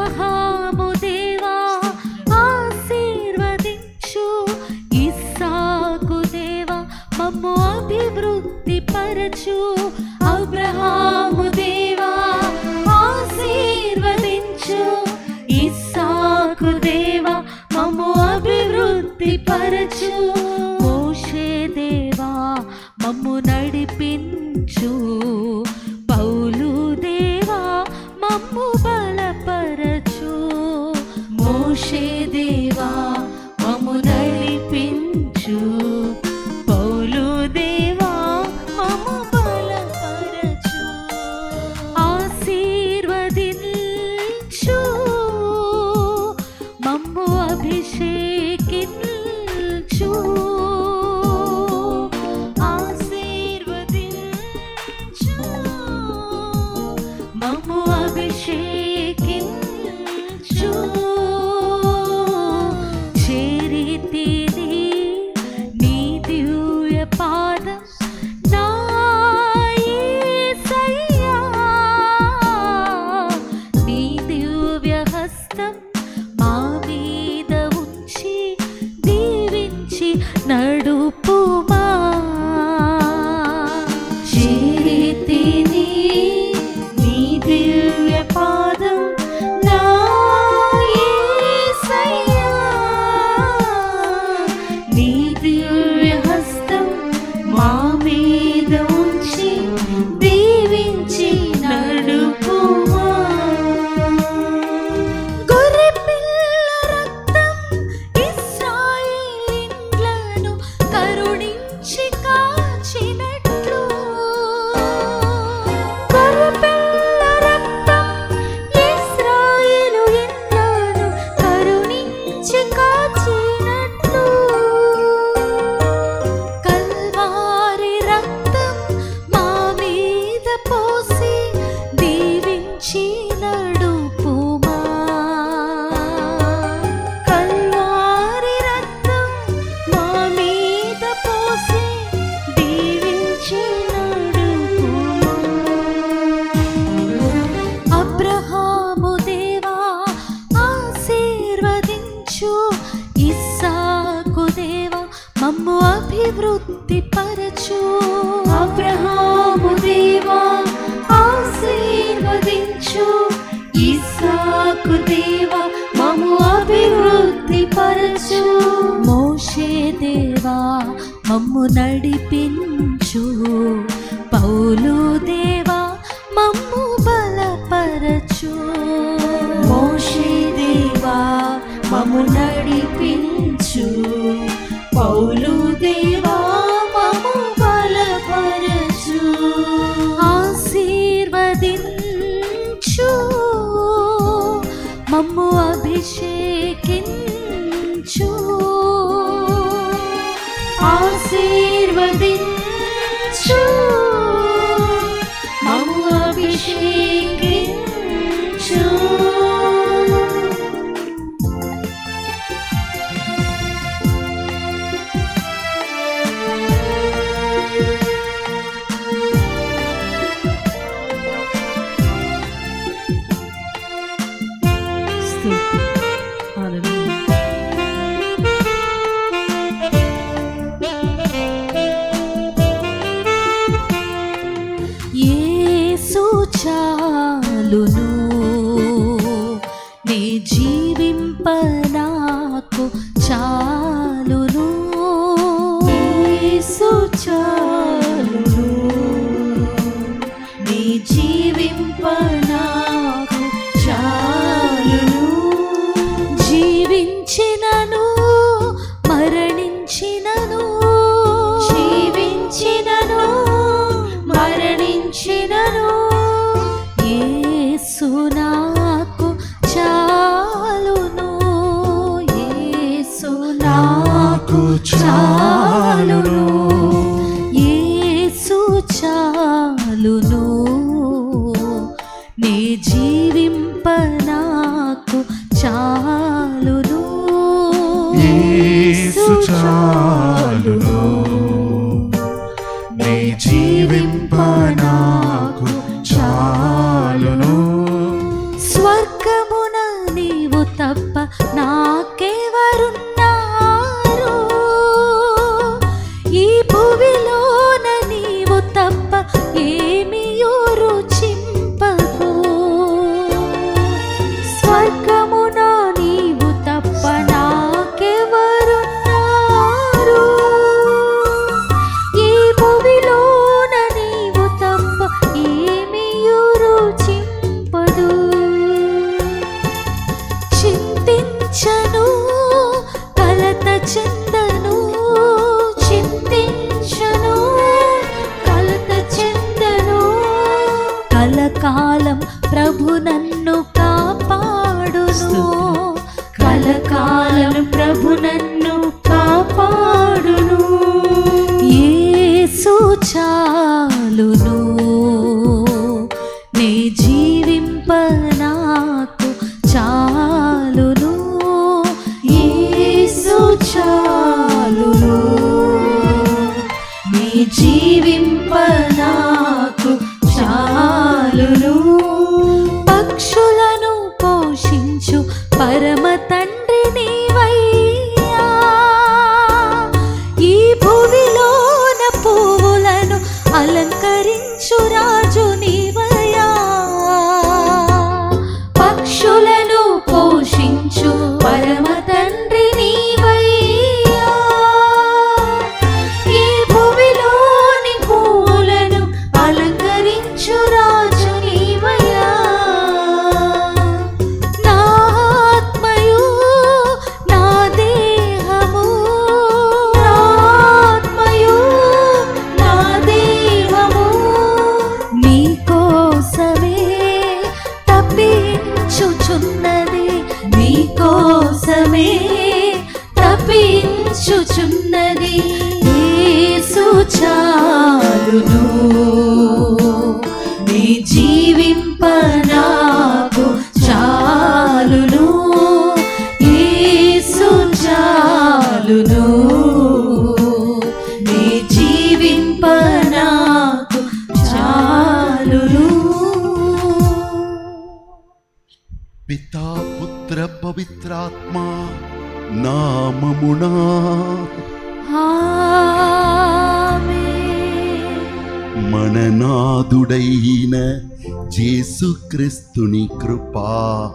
అబ్రహాము దేవా ఆశీర్వదించు ఇస్సాకు దేవా మమ్ము అభివృద్ధి పరచు అబ్రహాము దేవా ఆశీర్వదించు ఇస్సాకు దేవా మమ్ము అభివృద్ధి పరచు మోషే దేవా మమ్ము నడిపించు పౌలు దేవా మమ్ము బలపరచు మోషే దేవా మమ్ము నడిపించు పౌలు దేవా మమ్ము బలపరచు ఆశీర్వదించు మమ్ము అభిషేకించు ఆశీర్వదించు మమ్ము అభిషేకించు చేరితిని నీ దివ్య పాదం నా యేసయ్యా. నీ దివ్య హస్తం మా మీద ఉంచి దీవించి నడుపుమా చేరితిని నీ దివ్య పాదం నా యేసయ్యా. నీ దివ్య హస్తం మా మీద ఉంచి దీవించి నడుపుమా గొర్రె పిల్ల రక్తం ఇశ్రాయేలీయులను కరుణించి కాచినట్లు గొర్రె పిల్ల రక్తం ఇశ్రాయేలీయులను కరుణించి కాచినట్లు కల్వారి రక్తం మా మీద పోసి దీవించి నడుపుమా కల్వారి రక్తం మా మీద పోసి దీవించి నడుపుమా అబ్రహాము దేవా ఆశీర్వదించు ఇస్సాకు దేవా మమ్ము అభివృద్ధి పరచు అబ్రహాము దేవా ఆశీర్వదించు ఇస్సాకు దేవా మమ్ము అభివృద్ధి పరచు మోషే దేవా మమ్ము నడిపించు పౌలు దేవా మమ్ము బలపరచు మోషే దేవా మమ్ము నడిపించు పౌలు దేవా మమ్ము బలపరచు ఆశీర్వదించు మమ్ము అభిషేకించు ఆశీర్వదించు మమ్ము అభిషేకించు స్తుతి హల్లెలూయా యేసు చాలును నే జీవింప నాకు చాలును యేసు చాలును నీ జీవింప నాకు చాలును జీవించినను మరణించినను జీవించినను మరణించినను యేసు నాకు చాలును యేసు నాకు చాలును యేసు చాలును నీ జీవింప నాకు చాలును యేసు చాలును నీ జీవింప నాకు చాలును స్వర్గమున నాకెవరున్నారు ఈ భువిలోన నీవు తప్ప ఏమియో రుచింపకు స్వర్గమున నీవు తప్ప నాకెవరున్నారు ఈ భువిలోన నీవు తప్ప ఏమియో రుచింపదు చింతించను కలత చెందను చింతించను కలత చెందను కలకాలం ప్రభు నన్ను కాపాడును కలకాలం ప్రభు నన్ను కాపాడును యేసు చాలును నే జీవింప నాకు చాలును యేసు చాలును నీ జీవింప నాకు చాలును పక్షులను పోషించు పరమ తండ్రి నీవయ్యా ఈ భువిలోన పువ్వులను అలంకరించు రాజు నీవయ్యా పక్షులను పోషించు పరమ తండ్రి నీవయ్యా ఈ భువిలోని పూలను అలంకరించు రాజు నీవయ్యా నా ఆత్మయు నా దేహము నా ఆత్మయు నా దేహము నీ కోసమే తప్పించుచున్నది నీ కోసమే తప్పించుచున్నది యేసు చాలును నీ జీవింప నాకు చాలును యేసు చాలును నీ జీవింప నాకు చాలును పితా పుత్ర పవిత్రాత్మ నామమునా ఆమేన్ మననాదుడైన జేసుక్రీస్తుని కృపా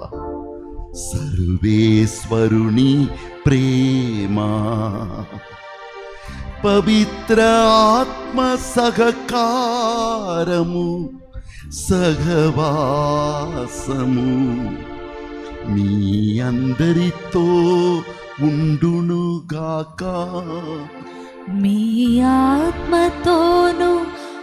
సర్వేశ్వరుని ప్రేమ పవిత్ర ఆత్మ సహకారము సహవాసము మీ అందరితో ఉండునుగాక మీ ఆత్మతోను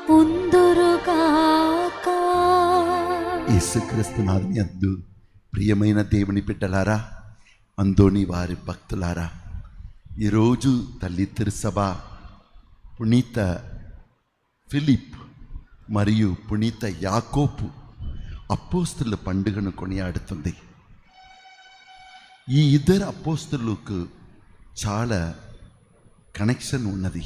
ఉందురుగాక యేసుక్రీస్తు నాథుని అందు ప్రియమైన దేవుని బిడ్డలారా అందోని వారి భక్తులారా ఈరోజు తల్లి తిరుసభ పునీత ఫిలిప్ మరియు పునీత యాకోపు అపోస్తుల పండుగను కొనియాడుతుంది ఈ ఇద్దరు అపోస్తులకు చాలా కనెక్షన్ ఉన్నది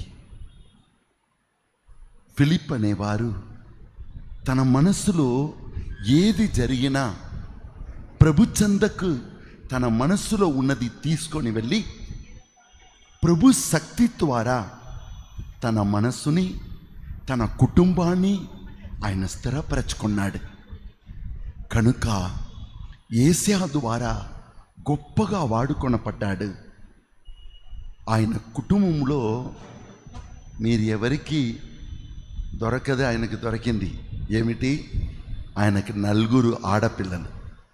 ఫిలిప్ అనేవారు తన మనస్సులో ఏది జరిగినా ప్రభు చెందకు తన మనస్సులో ఉన్నది తీసుకొని వెళ్ళి ప్రభు శక్తి ద్వారా తన మనస్సుని తన కుటుంబాన్ని ఆయన స్థిరపరచుకున్నాడు కనుక ఏసియా ద్వారా గొప్పగా వాడుకొనపడ్డాడు ఆయన కుటుంబంలో మీరు ఎవరికి దొరకదే ఆయనకు దొరికింది ఏమిటి ఆయనకి నలుగురు ఆడపిల్లలు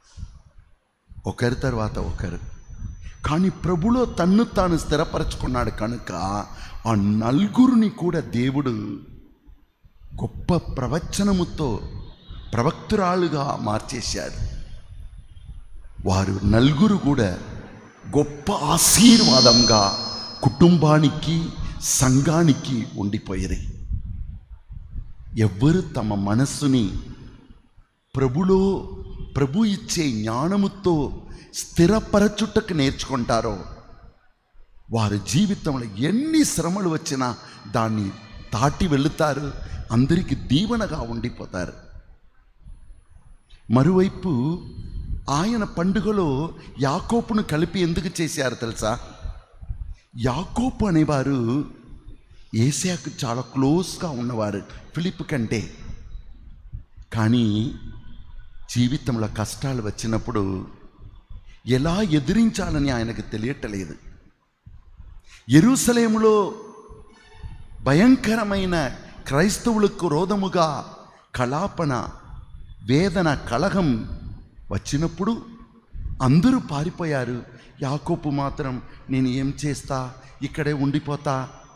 ఒకరి తర్వాత ఒకరు కానీ ప్రభులో తన్ను తాను స్థిరపరచుకున్నాడు కనుక ఆ నలుగురిని కూడా దేవుడు గొప్ప ప్రవచనముతో ప్రవక్తురాలుగా మార్చేశారు వారు నలుగురు కూడా గొప్ప ఆశీర్వాదంగా కుటుంబానికి సంఘానికి ఉండిపోయేది ఎవ్వరు తమ మనస్సుని ప్రభులో ప్రభు ఇచ్చే జ్ఞానముతో స్థిరపరచుటకు నేర్చుకుంటారో వారి జీవితంలో ఎన్ని శ్రమలు వచ్చినా దాన్ని దాటి వెళుతారు అందరికీ దీవెనగా ఉండిపోతారు మరోవైపు ఆయన పండుగలో యాకోపును కలిపి ఎందుకు చేశారు తెలుసా యాకోపు అనేవారు ఏసియాకు చాలా క్లోజ్గా ఉన్నవారు ఫిలిప్ కంటే కానీ జీవితంలో కష్టాలు వచ్చినప్పుడు ఎలా ఎదిరించాలని ఆయనకు తెలియటలేదు ఎరుసలేములో భయంకరమైన క్రైస్తవులకు రోధముగా కళాపన వేదన కలహం వచ్చినప్పుడు అందరూ పారిపోయారు యాకోపు మాత్రం నేను ఏం చేస్తా ఇక్కడే ఉండిపోతా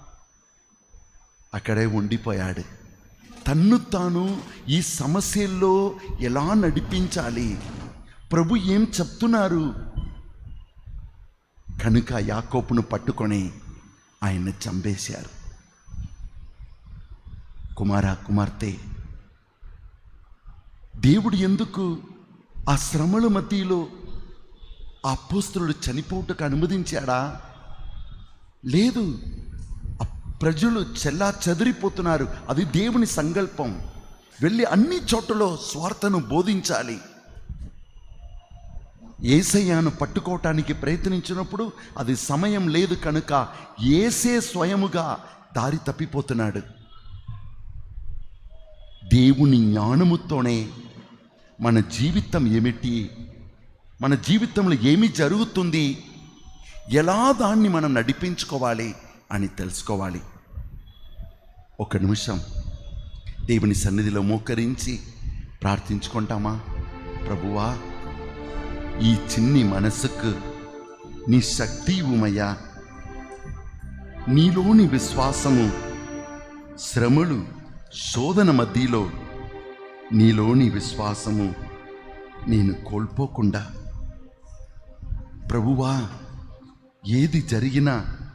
అక్కడే ఉండిపోయాడు తన్ను తాను ఈ సమస్యల్లో ఎలా నడిపించాలి ప్రభు ఏం చెప్తున్నారు కనుక యాకోపును పట్టుకొని ఆయన్ని చంపేశారు కుమార కుమార్తె దేవుడు ఎందుకు ఆ శ్రమల మధ్యలో ఆ అపోస్తులు చనిపోవటకు అనుమతించాడా లేదు ఆ ప్రజలు చెల్లా చెదిరిపోతున్నారు అది దేవుని సంకల్పం వెళ్ళి అన్ని చోట్లలో స్వార్థను బోధించాలి ఏసయ్యాను పట్టుకోవటానికి ప్రయత్నించినప్పుడు అది సమయం లేదు కనుక ఏసే స్వయముగా దారి తప్పిపోతున్నాడు దేవుని జ్ఞానముతోనే మన జీవితం ఏమిటి మన జీవితంలో ఏమి జరుగుతుంది ఎలా దాన్ని మనం నడిపించుకోవాలి అని తెలుసుకోవాలి ఒక నిమిషం దేవుని సన్నిధిలో మోకరించి ప్రార్థించుకుంటామా ప్రభువా ఈ చిన్ని మనసుకు నీ శక్తి ఇవ్వుమయ్యా నీలోని విశ్వాసము శ్రమలు శోధన మధ్యలో నీలోని విశ్వాసము నేను కోల్పోకుండా ప్రభువా ఏది జరిగినా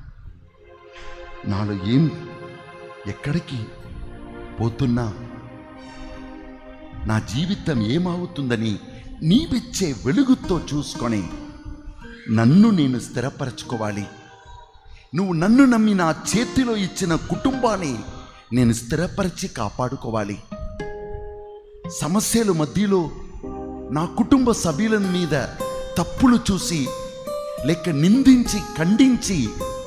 నాలో ఏం ఎక్కడికి పోతున్నా నా జీవితం ఏమవుతుందని నీవిచ్చే వెలుగుతో చూసుకొని నన్ను నేను స్థిరపరచుకోవాలి నువ్వు నన్ను నమ్మి నా చేతిలో ఇచ్చిన కుటుంబాన్ని నేను స్థిరపరిచి కాపాడుకోవాలి సమస్యల మధ్యలో నా కుటుంబ సభ్యుల మీద తప్పులు చూసి లేక నిందించి ఖండించి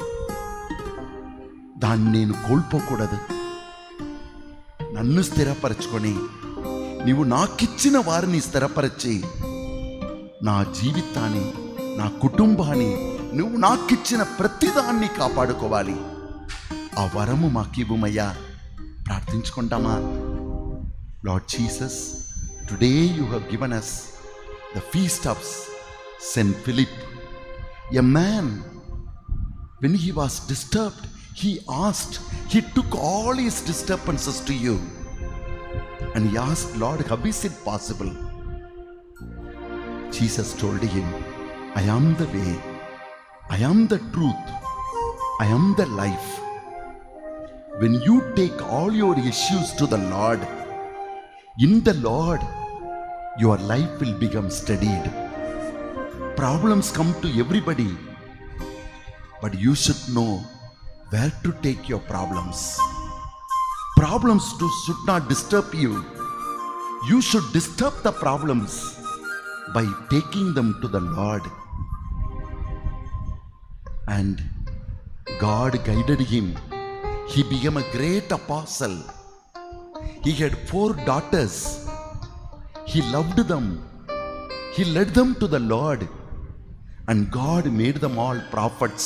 దాన్ని నేను కోల్పోకూడదు నన్ను స్థిరపరచుకొని నీవు నాకిచ్చిన వారిని స్థిరపరిచి నా జీవితాన్ని నా కుటుంబాన్ని నువ్వు నాకిచ్చిన ప్రతిదాన్ని కాపాడుకోవాలి ఆ వరము మాకివ్వమయ్యా ప్రార్థించుకుంటామా Lord Jesus today you have given us the feast of Saint Philip a man when he was disturbed, he asked, he took all his disturbances to you. And he asked, Lord, how is it possible? Jesus told him, I am the way, I am the truth, I am the life. When you take all your issues to the Lord, in the Lord, your life will become steadied. Problems come to everybody, but you should know where to take your problems. Problems to, should not disturb you. You should disturb the problems by taking them to the Lord. And God guided him. He became a great apostle. He had four daughters. He loved them. He led them to the Lord. And God made them all prophets.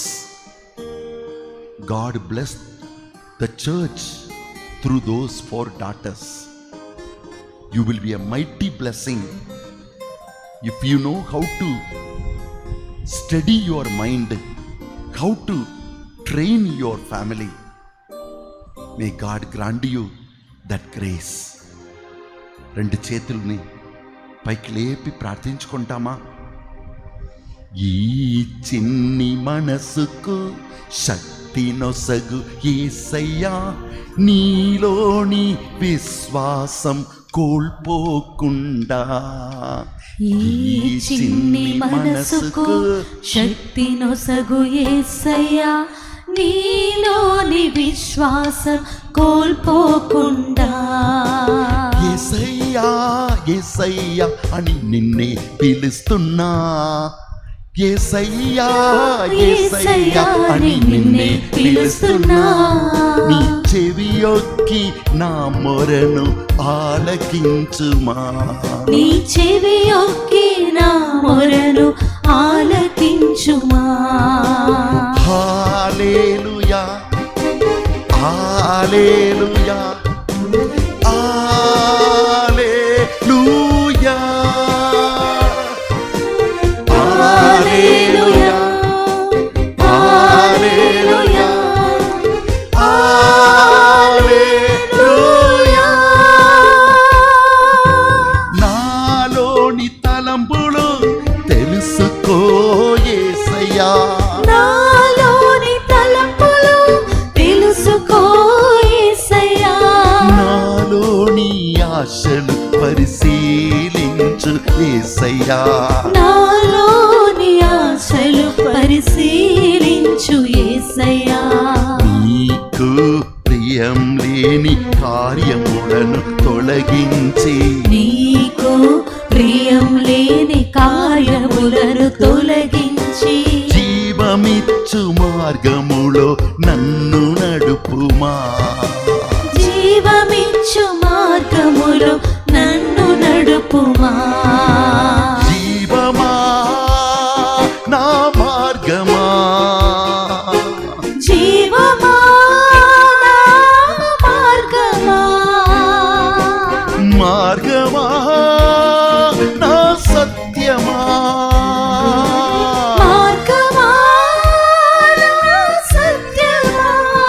God blessed the church through those four daughters. You will be a mighty blessing if you know how to steady your mind, how to train your family. May God grant you that grace. రెండు చేతుల్ని పైకి లేపి ప్రార్థించుకుంటామా ఈ చిన్ని మనసుకు శక్తి నొసగు ఏసయ్యా నీలోని విశ్వాసం కోల్పోకుండా ఈ చిన్ని మనసుకు శక్తి నొసగు ఏసయ్యా నీలోని విశ్వాసం కోల్పోకుండా ఏసయ్యా ఏసయ్యా అని నిన్నే పిలుస్తున్నా ఏసయ్యా ఏసయ్యా అని నిన్నే పిలుస్తున్నా నీ చెవియొక్కి నా మొరను ఆలకించుమా నీ చెవి యొక్కి నా మొరను ఆలకించుమా hallelujah hallelujah hallelujah hallelujah hallelujah hallelujah నాలోని తలంపులు తెలుసుకో యేసయ్యా నాలోని తలంపులు తెలుసుకో యేసయ్యా నాలోని ఆశలు పరిశీలించు యేసయ్యా నాలోని ఆశలు పరిశీలించు యేసయ్యా నీకు ప్రియం లేని కార్యములను తొలగించి నీకు ప్రియం లేని కార్యములను తొలగించి జీవమిచ్చు మార్గములో నన్ను నడుపుమా జీవమిచ్చు మార్గములో నన్ను నడుపుమా జీవమా నా మార్గమా జీవమా నా మార్గమా మార్గమా నా సత్యమా మార్గమా నా సత్యమా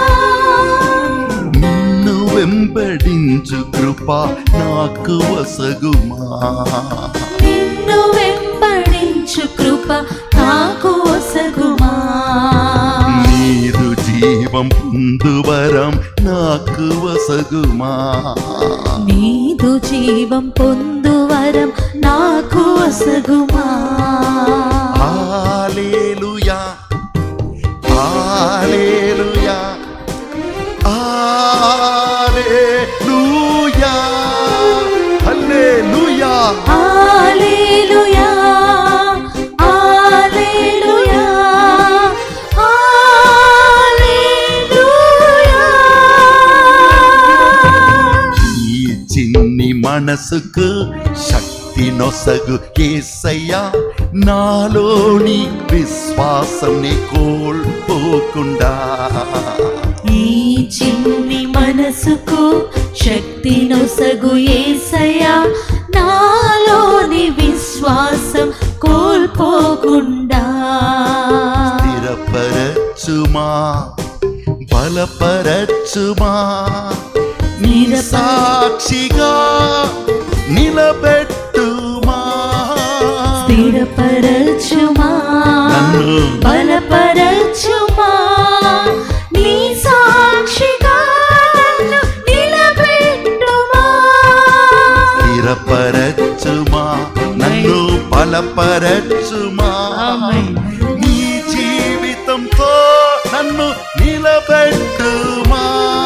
నిన్ను వెంబడించు కృప నాకు వసగుమా నిన్ను వెంబడించు కృప నాకు ఒసగుమా నీదు జీవం పొందువరం నాకు వసగుమా నీదు జీవం పొందు వరం నాకు ఒసగుమా హల్లెలూయా hallelujah hallelujah hallelujah hallelujah hallelujah hallelujah ఈ చిన్ని మనసుకు శక్తి నొసగు ఏసయ్యా నాలోని విశ్వాసం కోల్పోకుండా ఈ చిన్ని మనసుకు శక్తి నొసగు ఏసయ్యా నాలోని విశ్వాసం కోల్పోకుండా స్థిరపరచుమా బలపరచుమా నీ స్థిరపర- సాక్షిగా నిలబెట్టుమా స్థిరపరచుమా నన్ను బలపరచుమా నీ సాక్షిగా నన్ను నిలబెట్టుమా స్థిరపరచుమా నన్ను బలపరచుమా నీ జీవితంతో నన్ను నిలబెట్టుమా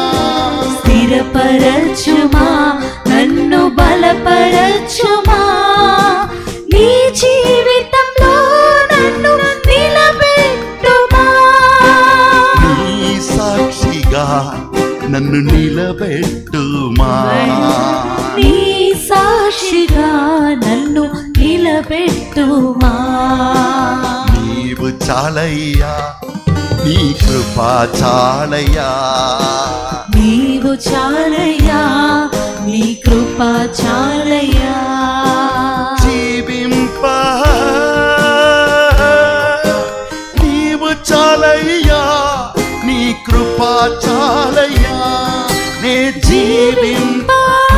స్థిరపరచుమా నన్ను బలపరచుమా నీ జీవితంలో నన్ను నిలబెట్టుమా నీ సాక్షిగా నన్ను నిలబెట్టుమా నీ సాక్షిగా నన్ను నిలబెట్టుమా నీవు చాలయ్యా నీ కృపా చాలయ్యా నీవు చాలయ్యా నీ కృప చాలయ్యా జీవింప నీవు చాలయ్యా నీ కృపా చాలయ్యా నే జీవింప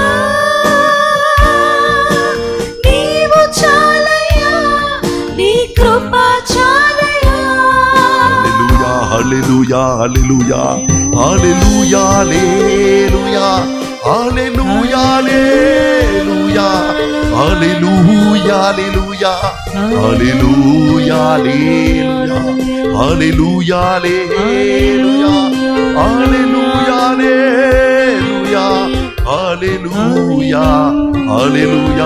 నీవు చాలయ్యా నీ కృప చాలయ్యా హల్లెలూయా hallelujah hallelujah hallelujah hallelujah hallelujah hallelujah hallelujah hallelujah hallelujah hallelujah hallelujah hallelujah hallelujah hallelujah hallelujah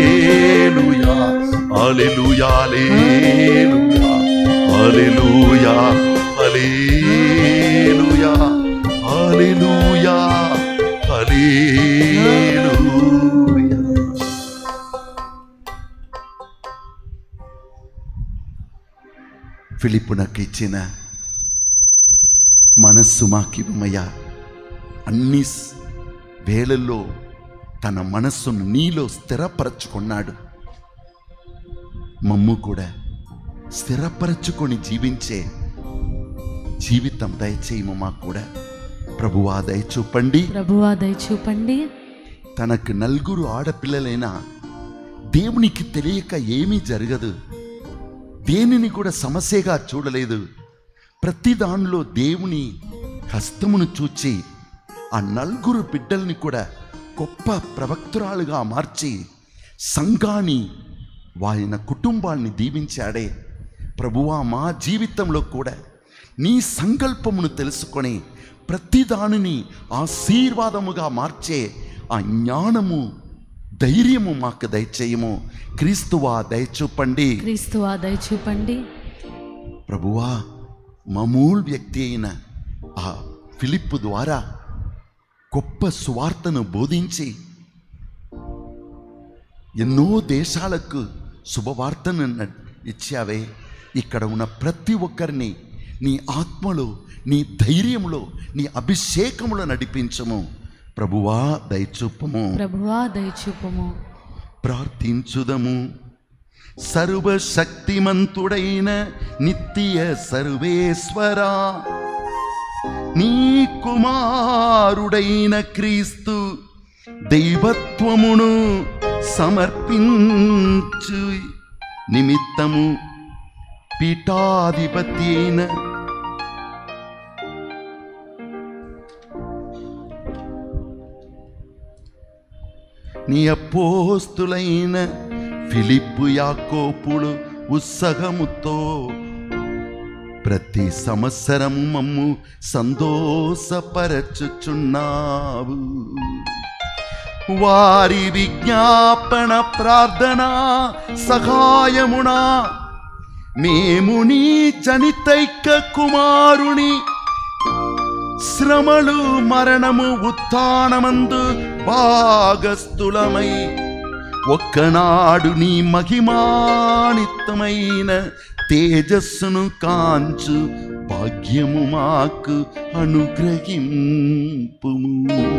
hallelujah hallelujah hallelujah hallelujah hallelujah hallelujah హల్లెలూయా ఫిలిప్పు నాకు ఇచ్చిన మనస్సు మాకివ్వమయ్యా అన్ని స్- వేళల్లో తన మనస్సును నీలో స్థిరపరచుకున్నాడు మమ్ము కూడా స్థిరపరచుకొని జీవించే జీవితం దయచేయము మాకు కూడా ప్రభువా దయచూపండి ప్రభువా దయచూపండి తనకు నలుగురు ఆడపిల్లలైనా దేవునికి తెలియక ఏమీ జరగదు దేనిని కూడా సమస్యగా చూడలేదు ప్రతి దానిలో దేవుని హస్తమును చూచి ఆ నలుగురు బిడ్డల్ని కూడా గొప్ప ప్రవక్తురాలుగా మార్చి సంఘాన్ని వారిన కుటుంబాల్ని దీవించాడే ప్రభువా మా జీవితంలో కూడా నీ సంకల్పమును తెలుసుకొని ప్రతి దానిని ఆశీర్వాదముగా మార్చే ఆ జ్ఞానము ధైర్యము మాకు దయచేయము క్రీస్తువా దయచూపండి క్రీస్తువా దయచూపండి ప్రభువా మామూలు వ్యక్తి అయిన ఆ ఫిలిప్పు ద్వారా గొప్ప సువార్తను బోధించి ఎన్నో దేశాలకు శుభవార్తను న- ఇచ్చావే ఇక్కడ ఉన్న ప్రతి ఒక్కరిని నీ ఆత్మలో నీ ధైర్యంలో నీ అభిషేకములో నడిపించము ప్రభువా దయచూపము ప్రభువా దయచూపము ప్రార్థించుదము సర్వశక్తిమంతుడైన నిత్య సర్వేశ్వరా నీ కుమారుడైన క్రీస్తు దైవత్వమును సమర్పించు నిమిత్తము పీఠాధిపతి అయిన నీ అపోస్తులైన ఫిలిప్పు యాకోపులు ఉత్సాహముతో ప్రతి సంవత్సరం మమ్ము సంతోషపరచుచున్నావు వారి విజ్ఞాపన ప్రార్థన సహాయమునా మేము నీ జనితైక కుమారుని శ్రమలు మరణము ఉత్థానమందు భాగస్థులమై ఒక్కనాడు నీ మహిమానితమైన తేజస్సును కాంచు భాగ్యము మాకు అనుగ్రహింపుము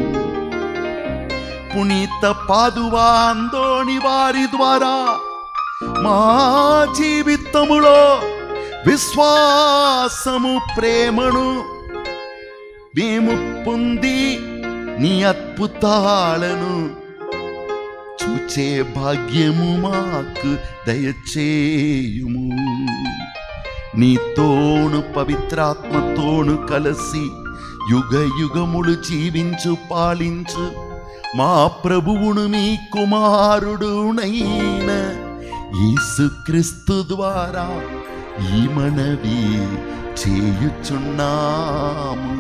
పునీత పాదువాందోని వారి ద్వారా మా జీవితములో విశ్వాసము ప్రేమను మేము పొంది నీ అద్భుతాలను చూచే భాగ్యము మాకు దయచేయుము నీతోను పవిత్రాత్మతోను కలిసి యుగ యుగములు జీవించు పాలించు మా ప్రభువును మీ కుమారుడునైన యేసుక్రీస్తు ద్వారా ఈ మనవి చేయుచున్నాము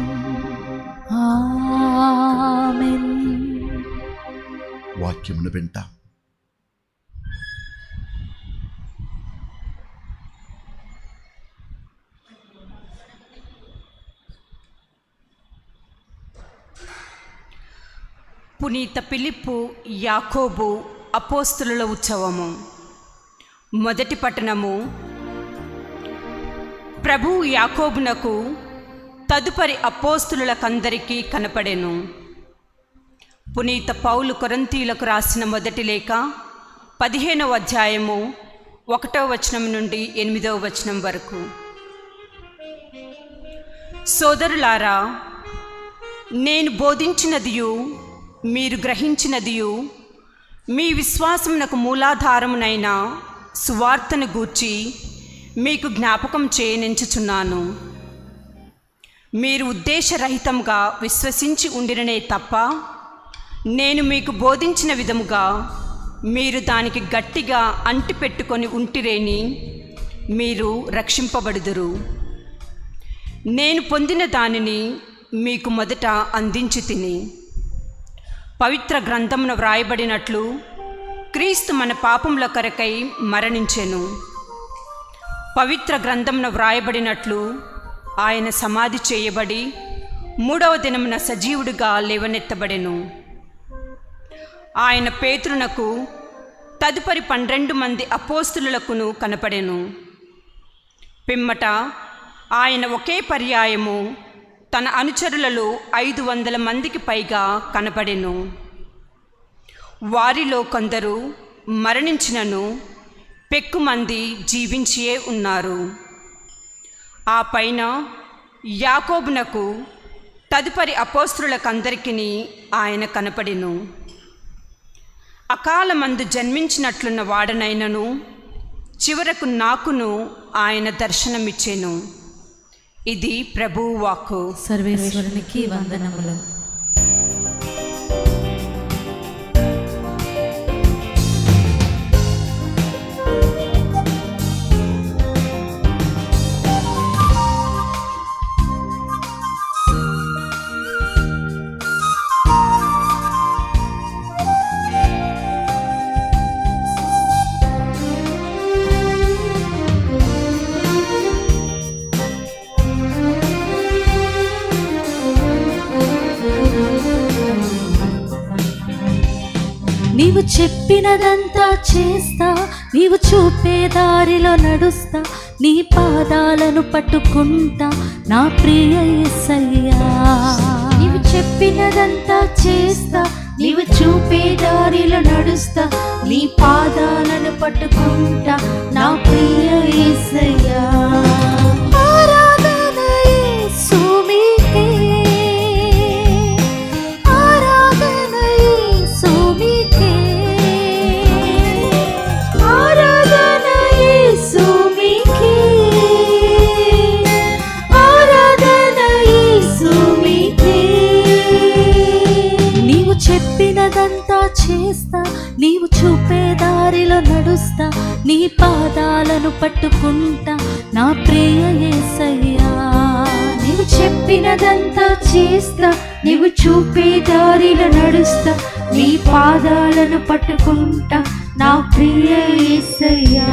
ఆమెన్ వాక్యమును వింటాం పునీత పిలిప్పు యాకోబు అపోస్తుల ఉత్సవము మొదటి పట్టణము ప్రభు యాకోబునకు తదుపరి అపోస్తులకందరికీ కనపడెను పునీత పౌలు కొరంతీలకు రాసిన మొదటి లేఖ పదిహేనవ అధ్యాయము ఒకటో వచనం నుండి ఎనిమిదవ వచనం వరకు సోదరులారా నేను బోధించినదియు మీరు గ్రహించినదియు మీ విశ్వాసమునకు మూలాధారమునైన సువార్తను గూర్చి మీకు జ్ఞాపకం చేయనించుచున్నాను మీరు ఉద్దేశరహితంగా విశ్వసించి ఉండిననే తప్ప నేను మీకు బోధించిన విధముగా మీరు దానికి గట్టిగా అంటిపెట్టుకొని ఉంటిరేని మీరు రక్షింపబడుదురు నేను పొందిన దానిని మీకు మొదట అందించి తిని పవిత్ర గ్రంథమున వ్రాయబడినట్లు క్రీస్తు మన పాపముల కొరకై మరణించెను పవిత్ర గ్రంథమున వ్రాయబడినట్లు ఆయన సమాధి చేయబడి మూడవ దినమున సజీవుడిగా లేవనెత్తబడెను ఆయన పేతురునకు తదుపరి పన్నెండు మంది అపోస్తులకును కనపడెను పిమ్మట ఆయన ఒకే పర్యాయము తన అనుచరులలో ఐదు వందల మందికి పైగా కనపడెను వారిలో కొందరు మరణించినను పెక్కుమంది జీవించియే ఉన్నారు ఆ పైన యాకోబునకు తదుపరి అపోస్తులకందరికీ ఆయన కనపడెను అకాలమందు జన్మించినట్లున్న వాడనైనను చివరకు నాకును ఆయన దర్శనమిచ్చెను ఇది ప్రభువు వాక్కు సర్వేశ్వరునికి వందనములు నీవు చెప్పినదంతా చేస్తా నీవు చూపే దారిలో నడుస్తా నీ పాదాలను పట్టుకుంటా నా ప్రియ యేసయ్యా నీవు చెప్పినదంతా చేస్తా నీవు చూపే దారిలో నడుస్తా నీ పాదాలను పట్టుకుంటా నా ప్రియ యేసయ్యా ఆరాధన యేసుమికే. ఆరాధన యేసుమికే. ఆరాధన యేసుమికే. ఆరాధన యేసుమికే. నీవు చెప్పినదంతా చేస్తా నీవు చూపే దారిలో నడుస్తా నీ పాదాలను పట్టుకుంటా నా ప్రియ యేసయ్యా నీవు చెప్పినదంతా చేస్తా నీవు చూపే దారిలో నడుస్తా నీ పాదాలను పట్టుకుంటా నా ప్రియ యేసయ్యా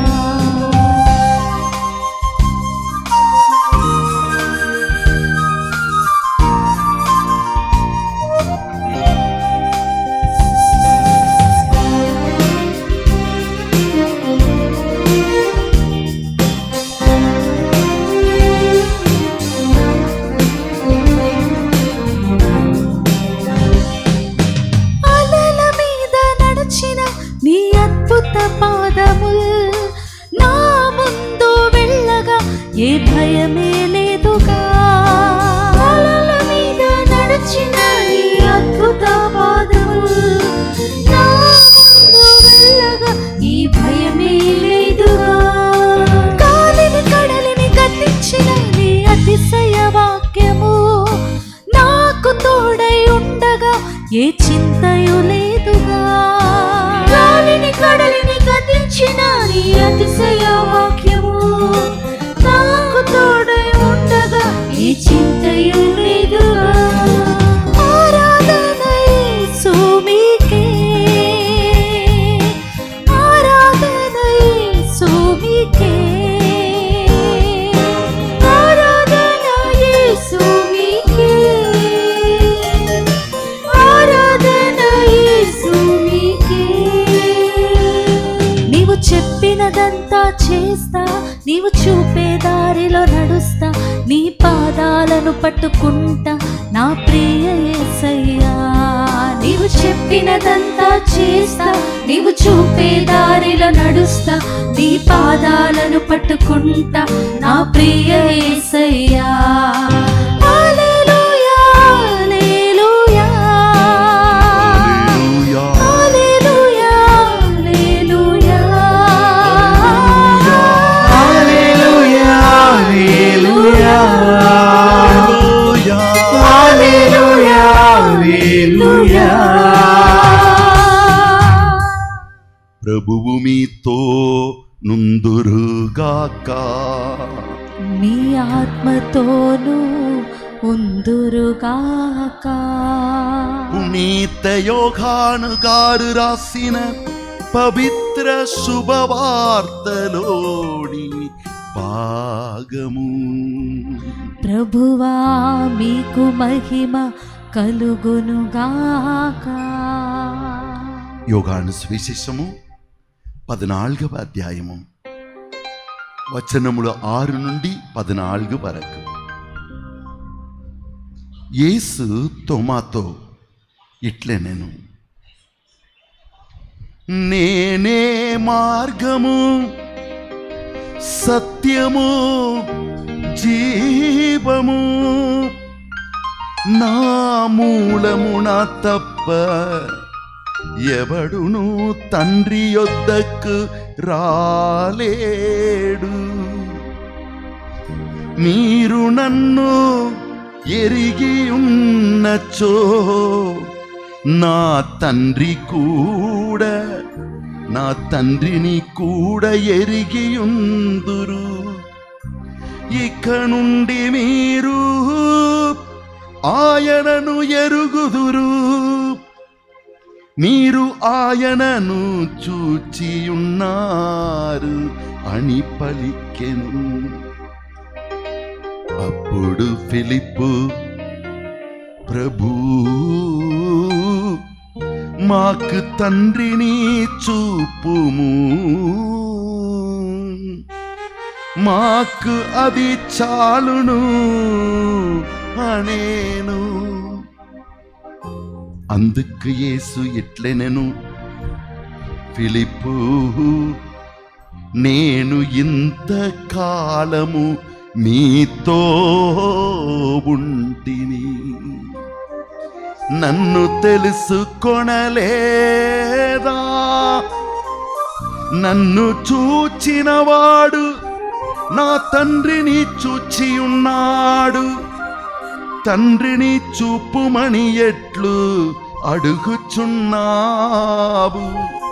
అలల మీద నడిచిన నీ అద్భుత పాదముల్ నా ముందు వెళ్ళగా ఏ భయమే లేదుగా అలల మీద నడిచిన నీ అద్భుత పాదములు నా ముందు వెళ్ళగా ఈ భయమే లేదుగా కాలిని కడలిని గతించిన నీ అతిశయ వాక్యము నాకు తోడై ఉండగా ఏ చింతయు లేదుగా గాలిని కడలిని గతించిన నీ అతిశయ వాక్యము నాకు తోడై ఉండగా ఈ చింతయు లేదుగా ఆరాధన యేసుమికే. ఆరాధన యేసుమికే. ఆరాధన యేసుమికే. ఆరాధన యేసుమికే. నీవు చెప్పినదంతా చేస్తా నీవు చూపే దారిలో నడుస్తా నీ పాదాలను పట్టుకుంటా నా ప్రియ యేసయ్యా నీవు చెప్పినదంతా చేస్తా నీవు చూపే దారిలో నడుస్తా నీ పాదాలను పట్టుకుంటా నా ప్రియ యేసయ్యా హల్లెలూయా, హల్లెలూయా. హల్లెలూయా. హల్లెలూయా, హల్లెలూయా. Hallelujah, hallelujah, హల్లెలూయా. hallelujah, hallelujah. ప్రభువు మీతో నుందురుగాక మీ ఆత్మతోనూ ఉందురుగాక పునీత యోగాను గారు రాసిన పవిత్ర శుభవార్తలోని భాగము ప్రభువా మీకు మహిమ కలుగునుగాక యోగాను సువిశేషము పద్నాలుగవ అధ్యాయము వచనముల ఆరు నుండి పద్నాలుగు వరకు యేసు తోమాతో ఇట్లే నేను నేనే మార్గము సత్యము జీవము నా మూలమున తప్ప ఎవడును తండ్రి యొద్దకు రాలేడు మీరు నన్ను ఎరిగి ఉన్నచో నా తండ్రి కూడా నా తండ్రిని కూడా ఎరిగి ఉందురు ఇక నుండి మీరు ఆయనను ఎరుగుదురు మీరు ఆయనను చూచియున్నారు అని పలికెను అప్పుడు ఫిలిప్పు ప్రభు మాకు తండ్రిని చూపుము మాకు అది చాలును అనేను అందుకు యేసు ఎట్లెనెను ఫిలిప్పు నేను ఇంత కాలము మీతో ఉంటిని నన్ను తెలుసుకొనలేదా నన్ను చూచినవాడు నా తండ్రిని చూచి ఉన్నాడు తండ్రిని చూపుమని ఎట్లు అడుగుచున్నావు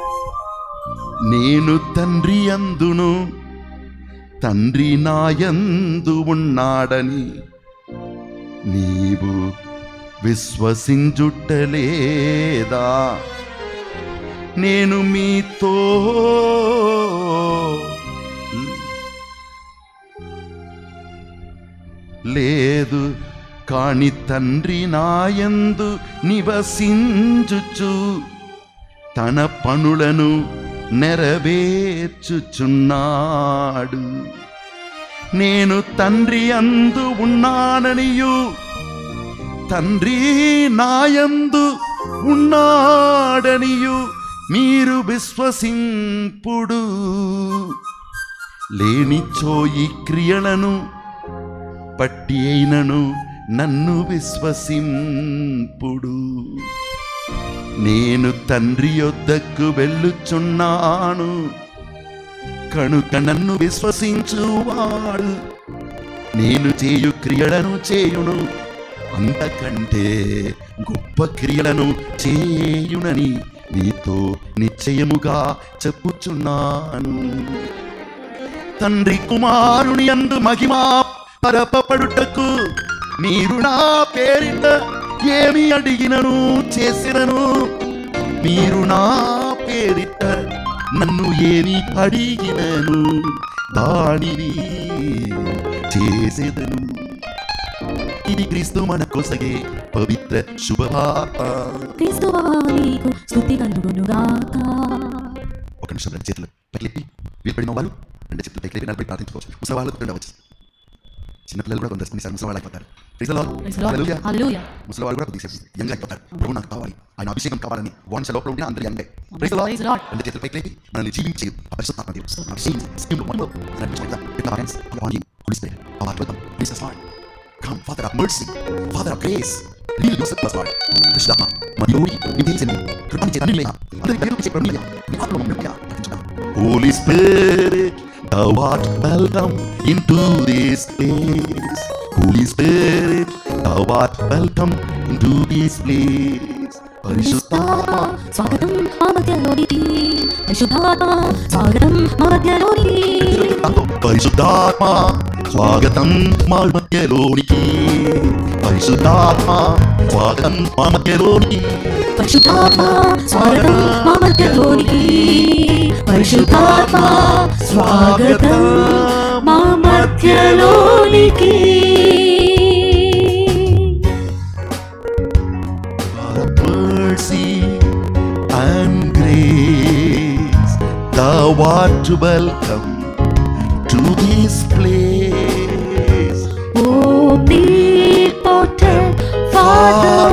నేను తండ్రి అందును తండ్రి నాయందు ఉన్నాడని నీవు విశ్వసించుటలేదా నేను మీతో లేదు కాని తండ్రి నాయందు నివసించుచు తన పనులను నెరవేర్చుచున్నాడు నేను తండ్రి అందు ఉన్నాననియు తండ్రి నాయందు ఉన్నాడనియు మీరు విశ్వసింపుడు లేనిచో ఈ క్రియలను పట్టి అయినను నన్ను విశ్వసింపుడు నేను తండ్రి యొద్దకు వెళ్ళుచున్నాను కనుక నన్ను విశ్వసించువాడు నేను చేయు క్రియలను చేయును అంతకంటే గొప్ప క్రియలను చేయునని నీతో నిశ్చయముగా చెప్పుచున్నాను తండ్రి కుమారుని అందు మహిమా పరపడుటకు మీరు నా పేరిట ఏమి అడిగినను చేసినను మీరు నా పేరిట నన్ను ఏమి అడిగినను దానిని చేసేదను ఇది క్రీస్తు మన కొసగే పవిత్ర శుభవార్త క్రీస్తువా నీకు స్తుతి కలుగునుగాక ఒక నిమిషం రెండు చేతులు పైకి వీలుపడిన వాళ్ళు రెండు చేతులు పైకి లేపి నిలబడి ప్రార్థించుకోవచ్చు ముసలి వాళ్ళు ఉండవచ్చు చిన్నపిల్లలు కూడా కొందరు కొన్నిసార్లు ముసలి వాళ్ళు అయిపోతారు Praise the Lord. Praise the Lord. Hallelujah. Hallelujah. ముసలి వాళ్ళు కూడా కొద్దిసేపు యంగ్ అయిపోతారు ప్రభు నాకు కావాలి ఆయన అభిషేకం కావాలని వాంఛ లోపల ఉంటే అందరూ యంగ్ Praise the Lord. రెండు చేతులు పైకి లేపి మనల్ని జీవించే ఆ పరిశుద్ధాత్మ దేవుడు అభిషేకించి స్కీమ్లో మనలో నడిపించగలుగుతాం. With our hands upon you, Holy Spirit, our heart welcome, Jesus Lord. Come, Father of mercy, Father of grace, reveal yourself to us, Lord. పరిశుద్ధాత్మ, మన యోగి, మీ తెలిసింది, కృపను చేత అన్నిలైన, అందరి పేరు చేసే ప్రభువయ్యా, మీ ఆత్మ మమ్మల్ని ప్రార్థించున్నాం. Holy Spirit, thou art welcome into this place. Holy Spirit, thou art welcome into this place. పరిశుద్ధాత్మ, స్వాగతం మా మధ్యలోనికి పరిశుద్ధాత్మ స్వాగతం మా మధ్యలోనికి దాంతో పరిశుద్ధాత్మ స్వాగతం మా మధ్యలోనికి పరిశుద్ధాత్మ స్వాగతం మా మధ్యలోనికి పరిశుద్ధాత్మ స్వాగతం మా మధ్యలోనికి పరిశుద్ధాత్మ స్వాగతం మా మధ్యలోనికి of mercy and grace, thou art to welcome to this place. omnipotent Father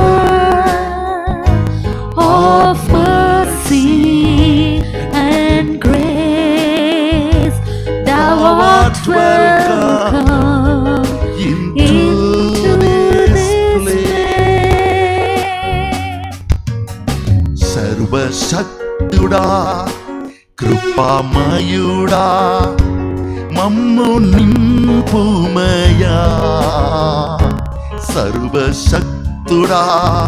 of mercy and grace, thou art welcome Into, into this this place. place. సర్వశక్తుడా కృపామయుడా మమ్ము నింపుమయా సర్వశక్తుడా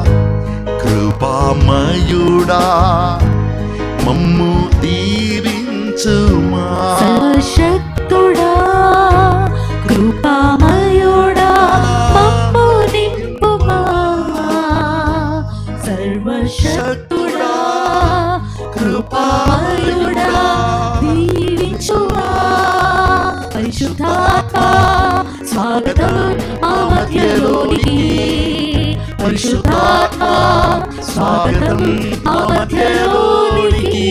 కృపామయుడా మమ్ము దీవించుమా సర్వశక్తుడా కృపామయుడా మమ్ము నింపుమా సర్వశక్తుడా కృపామయుడా దీవించుమా పరిశుద్ధాత్మ స్వాగతం మా మధ్యలోనికి పరిశుద్ధాత్మ స్వాగతం మా మధ్యలోనికి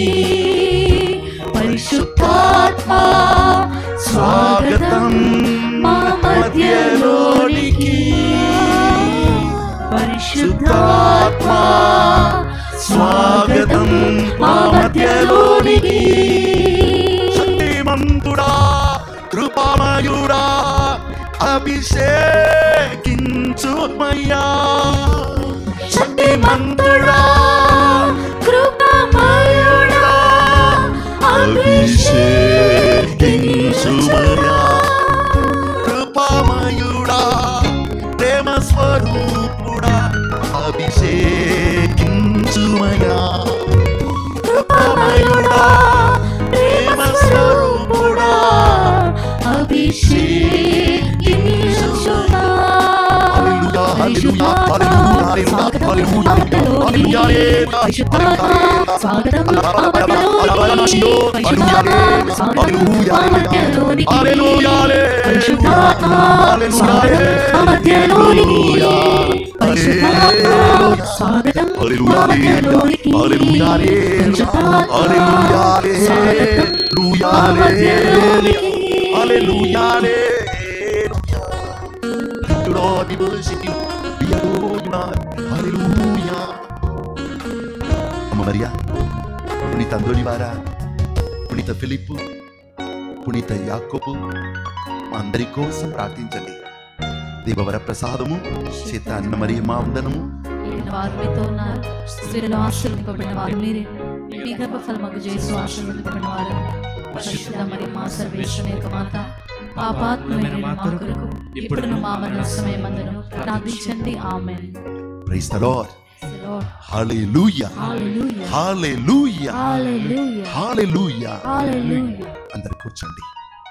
పరిశుద్ధాత్మ స్వాగతం మా మధ్యలోనికి పరిశుద్ధాత్మ స్వాగతం మా మధ్యలోనికి శక్తిమంతుడా కృపామయుడా అభిషేకించుమయ్యా శక్తిమంతుడా కృపమయుడా అభిషేకించుమయ్యా కృపామయుడా ప్రేమ స్వరూపుడా అభిషేకించుమయ్యా కృపమయుడా ప్రేమ స్వరూపుడా అభిషేకించుమా హల్లెలూయా, హల్లెలూయా, హల్లెలూయా, హల్లెలూయా, హల్లెలూయా, స్వాగతం పరిశుద్ధాత్మ స్వాగతం మధ్యలోనికి పరిశుద్ధాత్మ స్వాగతం మధ్యలోనికి పరిశుద్ధాత్మ స్వాగతం మధ్యలోనికి Lord, we worship you. We adore you, Lord. Hallelujah. అమ్మ మరియా పునీత అందోలివారా పునీత ఫిలిప్పు పునీత యాకోబు మా అందరి కోసం ప్రార్థించండి దేవవర ప్రసాదము చేత అన్న మరి మా వందనము ఏలిన వారు మీతో ఉన్నారు స్త్రీలలో ఆశీర్వదింపబడిన వారు మీరే మీ గర్భఫలమగు చేసు ఆశీర్వదింపబడిన వారు పరిశుద్ధ మరి మా సర్వేశ్వర యొక్క మాత పాపాత్మైన మా కొరకు ఇప్పుడు మా మరణ సమయమందును ప్రార్థించండి amen praise the Lord hallelujah hallelujah hallelujah hallelujah hallelujah hallelujah అందరు కూర్చోండి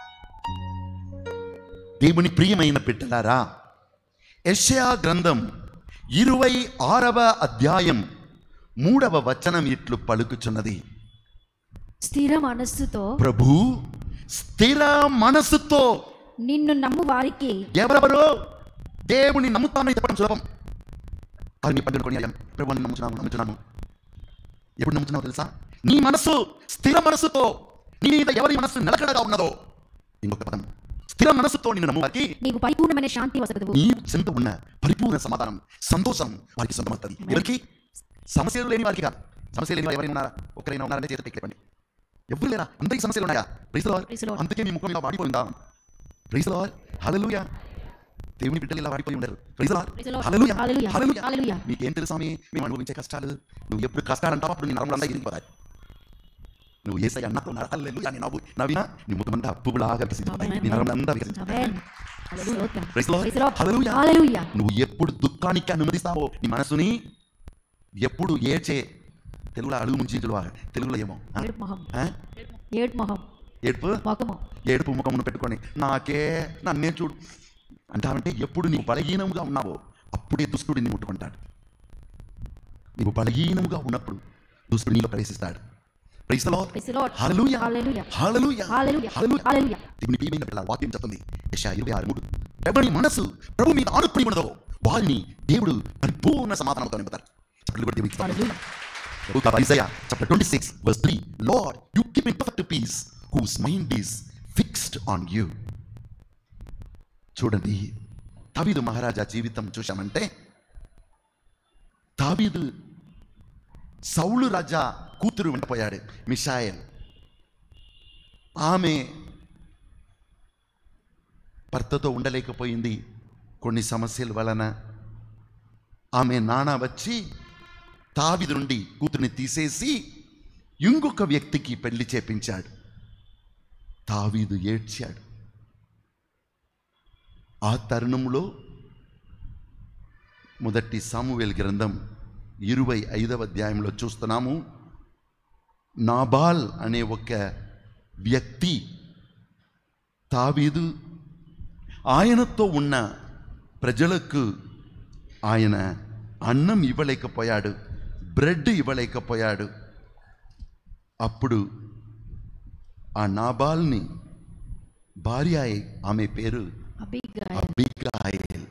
దేవుని ప్రియమైన బిడ్డలారా యెషయా గ్రంథం ఇరవై ఆరవ అధ్యాయం మూడవ వచనం ఇట్లు పలుకుచున్నది స్థిర మనస్సుతో ప్రభు స్థిర మనసుతో నిన్ను నమ్ము వారికి ఎవరెవరో దేవుని నమ్ముతామని చెప్పడం సులభం అది నీ పక్కన కొనియాం ప్రభు నమ్ముతున్నాము నమ్ముతున్నాము ఎప్పుడు నమ్ముతున్నావు తెలుసా నీ మనస్సు స్థిర మనస్సుతో నీ మీద ఎవరి మనస్సు నిలకడగా ఉన్నదో ఇంకొక పదం స్థిర మనస్సుతో నిన్ను నమ్మువారికి నీకు పరిపూర్ణమైన శాంతి వసతవు నీ చెంత ఉన్న పరిపూర్ణ సమాధానం సంతోషం వారికి సొంతమవుతుంది ఎవరికి సమస్యలు లేని వారికి కాదు సమస్యలు లేని వారు ఎవరైనా ఉన్నారా ఒకరైనా ఉన్నారంటే చేత పెట్టండి ఎవరు లేరా అందరికీ సమస్యలు ఉన్నాయా praise Praise the Lord Lord. అందుకే మీ ముఖం ఇలా వాడిపోయిందా ప్రైజ్ లార్డ్ హల్లెలూయా దేవుని బిడ్డలు ఇలా వాడిపోయి ఉండరు praise Lord Praise the Lord. Hallelujah Hallelujah. Hallelujah Hallelujah. నీకేం తెలుసా మీ మేము అనుభవించే కష్టాలు నువ్వు ఎప్పుడు కష్టాలు అంటావు అప్పుడు నీ నరములంతా ఇరిగిపోతాయి నువ్వు ఏసై అన్నతో హల్లెలూయా నీ నవ్వు నవ్వినా నీ ముఖమంతా అప్పులాగా వికసించిపోతాయి నీ నరములంతా వికసించిపోతాయి amen hallelujah praise Lord Praise the Lord. Hallelujah hallelujah నువ్వు ఎప్పుడు దుఃఖానికి అనుమతిస్తావో నీ మనసుని ఎప్పుడు ఏడ్చే తెలుగులో అడుగు ముంచి తెలుగులో ఏమో ఆ? ఏడు మొహం ఆ? ఏడు మొహం ఏడుపు ముఖము ఏడుపు ముఖమును పెట్టుకొని నాకే నన్నే చూడు అంటావంటే ఎప్పుడు నీవు బలహీనముగా ఉన్నావో అప్పుడే దుష్టుడు నీ ముట్టుకుంటాడు నీవు బలహీనముగా ఉన్నప్పుడు దుష్టుడు నీలో ప్రవేశిస్తాడు Praise the Lord. Praise the Lord. Hallelujah. Hallelujah. Hallelujah. Hallelujah. Hallelujah. Hallelujah. దేవుని ప్రియమైన పిల్లల వాక్యం చెప్తుంది యెషయా ఇరవై ఆరు మూడు ఎవరి మనసు ప్రభు మీద ఆనుకుని ఉన్నదో వారిని దేవుడు పరిపూర్ణ సమాధానంతో నింపుతారు చెప్పండి కూడా దేవునికి స్తోత్రం. Hallelujah. The book of Isaiah, chapter 26, verse 3. Lord, you keep in perfect peace whose mind is fixed on you. చూడండి దావీదు మహారాజా జీవితం చూశామంటే దావీదు సౌలు రాజా కూతురు వెంటపోయాడు మిషాయల్ ఆమె భర్తతో ఉండలేకపోయింది కొన్ని సమస్యల వలన ఆమె నాన్న వచ్చి తావిది నుండి కూతురిని తీసేసి ఇంకొక వ్యక్తికి పెళ్లి చేపించాడు తావీదు ఏడ్చాడు ఆ తరుణంలో మొదటి సామువేల్ గ్రంథం ఇరవై ఐదవ అధ్యాయంలో చూస్తున్నాము నాబాల్ అనే ఒక వ్యక్తి తావీదు ఆయనతో ఉన్న ప్రజలకు ఆయన అన్నం ఇవ్వలేకపోయాడు బ్రెడ్ ఇవ్వలేకపోయాడు అప్పుడు ఆ నాబాల్ని భార్య అయి ఆమె పేరు అబిగాయల్ అబిగాయల్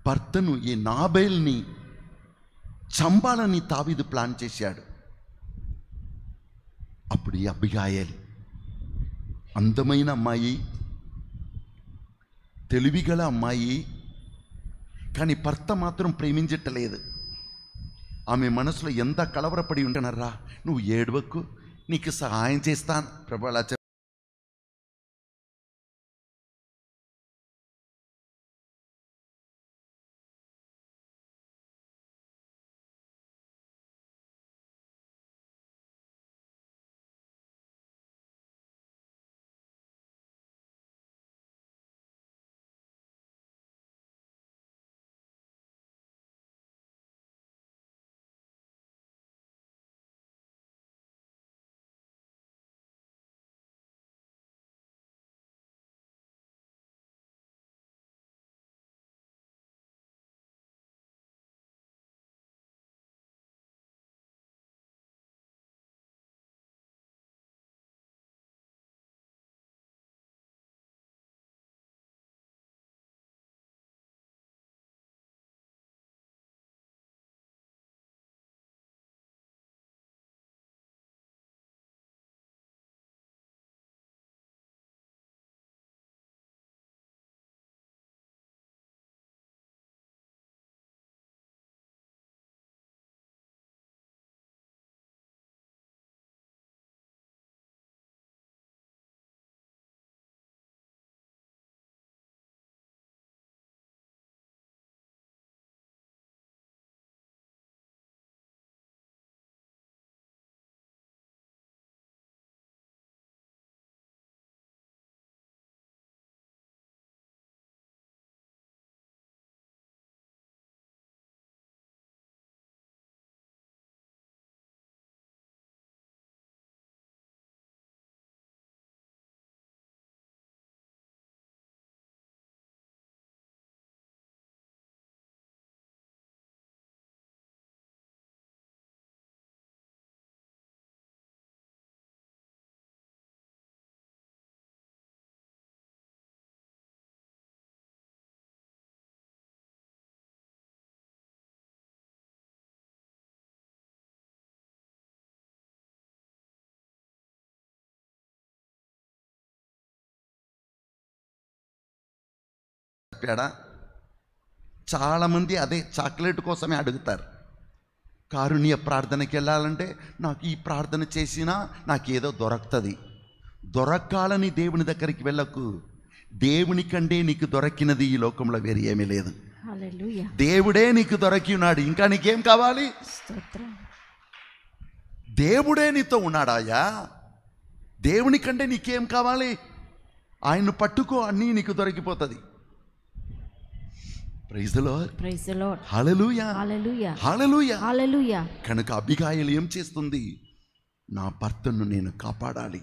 భర్తను ఈ నాబేల్ని చంపాలని తావీదు ప్లాన్ చేశాడు అప్పుడు ఈ అబ్బిగాయల్ అందమైన అమ్మాయి తెలివిగల అమ్మాయి కానీ భర్త మాత్రం ప్రేమించట్లేదు ఆమె మనసులో ఎంత కలవరపడి ఉంటున్నారా నువ్వు ఏడవకు నీకు సహాయం చేస్తాను ప్రభు అలా చెప్ చెప్పాడా చాలామంది అదే చాక్లెట్ కోసమే అడుగుతారు కారుణ్య ప్రార్థనకి వెళ్ళాలంటే నాకు ఈ ప్రార్థన చేసినా నాకేదో దొరకుతుంది దొరకాలని దేవుని దగ్గరికి వెళ్ళకు దేవుని కంటే నీకు దొరకినది ఈ లోకంలో వేరే ఏమీ లేదు హల్లెలూయా దేవుడే నీకు దొరికి ఉన్నాడు ఇంకా నీకేం కావాలి స్తోత్రం దేవుడే నీతో ఉన్నాడాయా దేవుని కంటే నీకేం కావాలి ఆయన్ను పట్టుకో అన్నీ నీకు దొరికిపోతుంది ప్రైజ్లో praise the Lord hallelujah hallelujah hallelujah hallelujah కనుక అభిగాయలు ఏం చేస్తుంది నా భర్తను నేను కాపాడాలి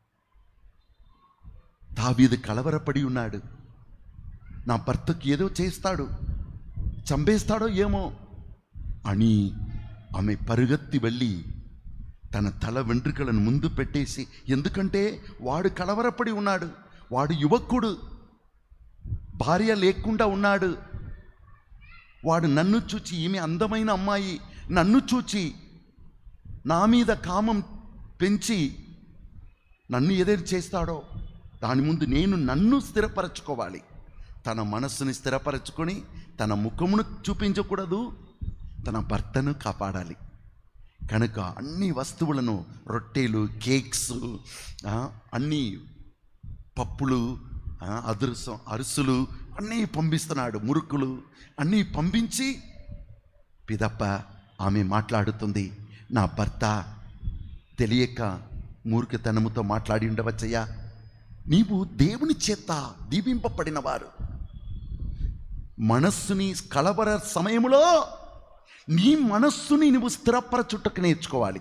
దావీదు కలవరపడి ఉన్నాడు నా భర్తకి ఏదో చేస్తాడు చంపేస్తాడో ఏమో అని ఆమె పరుగెత్తి వెళ్ళి తన తల వెంట్రుకలను ముందు పెట్టేసి ఎందుకంటే వాడు కలవరపడి ఉన్నాడు వాడు యువకుడు భార్య లేకుండా ఉన్నాడు వాడు నన్ను చూచి ఈమె అందమైన అమ్మాయి నన్ను చూచి నా మీద కామం పెంచి నన్ను ఏదైనా చేస్తాడో దాని ముందు నేను నన్ను స్థిరపరచుకోవాలి తన మనస్సుని స్థిరపరచుకొని తన ముఖమును చూపించకూడదు తన భర్తను కాపాడాలి కనుక అన్ని వస్తువులను రొట్టెలు కేక్స్ ఆ, అన్ని పప్పులు ఆ, అదురుసం అరుసులు అన్నీ పంపిస్తున్నాడు మురుకులు అన్నీ పంపించి పిదప్ప ఆమె మాట్లాడుతుంది నా భర్త తెలియక మూర్ఖతనముతో మాట్లాడి ఉండవచ్చయ్యా నీవు దేవుని చేత దీపింపబడినవారు మనస్సుని కలవర సమయములో నీ మనస్సుని నువ్వు స్థిరపరచుటకు నేర్చుకోవాలి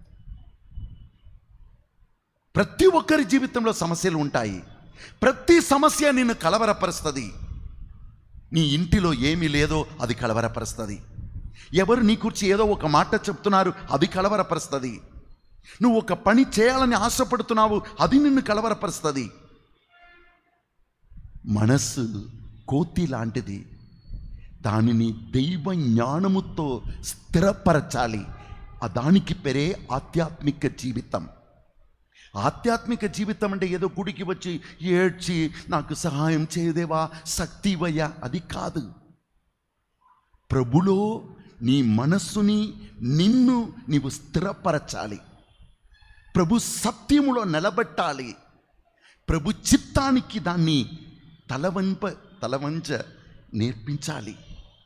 ప్రతి ఒక్కరి జీవితంలో సమస్యలు ఉంటాయి ప్రతి సమస్య నిన్ను కలవరపరుస్తుంది నీ ఇంటిలో ఏమీ లేదో అది కలవరపరుస్తుంది ఎవరు నీ గురించి ఏదో ఒక మాట చెప్తున్నారు అది కలవరపరుస్తుంది నువ్వు ఒక పని చేయాలని ఆశపడుతున్నావు అది నిన్ను కలవరపరుస్తుంది మనస్సు కోతి లాంటిది దానిని దైవ జ్ఞానముతో స్థిరపరచాలి ఆ దానికి పేరే ఆధ్యాత్మిక జీవితం ఆధ్యాత్మిక జీవితం అంటే ఏదో గుడికి వచ్చి ఏడ్చి నాకు సహాయం చేయదేవా శక్తి ఇవ్వయ్యా అది కాదు ప్రభులో నీ మనస్సుని నిన్ను నీవు స్థిరపరచాలి ప్రభు సత్యములో నిలబెట్టాలి ప్రభు చిత్తానికి దాన్ని తలవంప తలవంచ నేర్పించాలి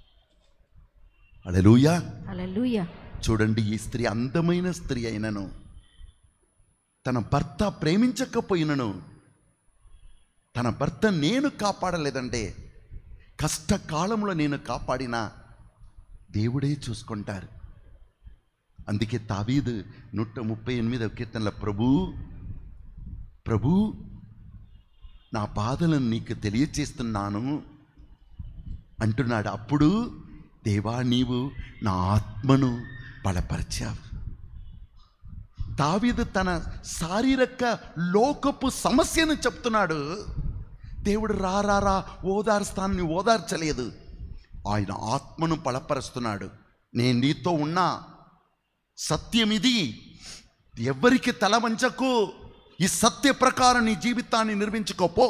అలలుయా హల్లెలూయా చూడండి ఈ స్త్రీ అందమైన స్త్రీ అయినను తన భర్త ప్రేమించకపోయినను తన భర్త నేను కాపాడలేదంటే కష్టకాలంలో నేను కాపాడినా దేవుడే చూసుకుంటారు అందుకే తావీదు నూట ముప్పై ఎనిమిదవ కీర్తనల ప్రభు ప్రభు నా బాధలను నీకు తెలియచేస్తున్నాను అంటున్నాడు అప్పుడు దేవా నీవు నా ఆత్మను బలపరిచావు దావీదు తన శారీరక లోకపు సమస్యను చెప్తున్నాడు దేవుడు రా రా రా ఓదార్స్తాన్ని ఓదార్చలేదు ఆయన ఆత్మను బలపరుస్తున్నాడు నేను నీతో ఉన్నా సత్యం ఇది ఎవ్వరికి తల వంచకు ఈ సత్య ప్రకారం నీ జీవితాన్ని నిర్మించుకోపో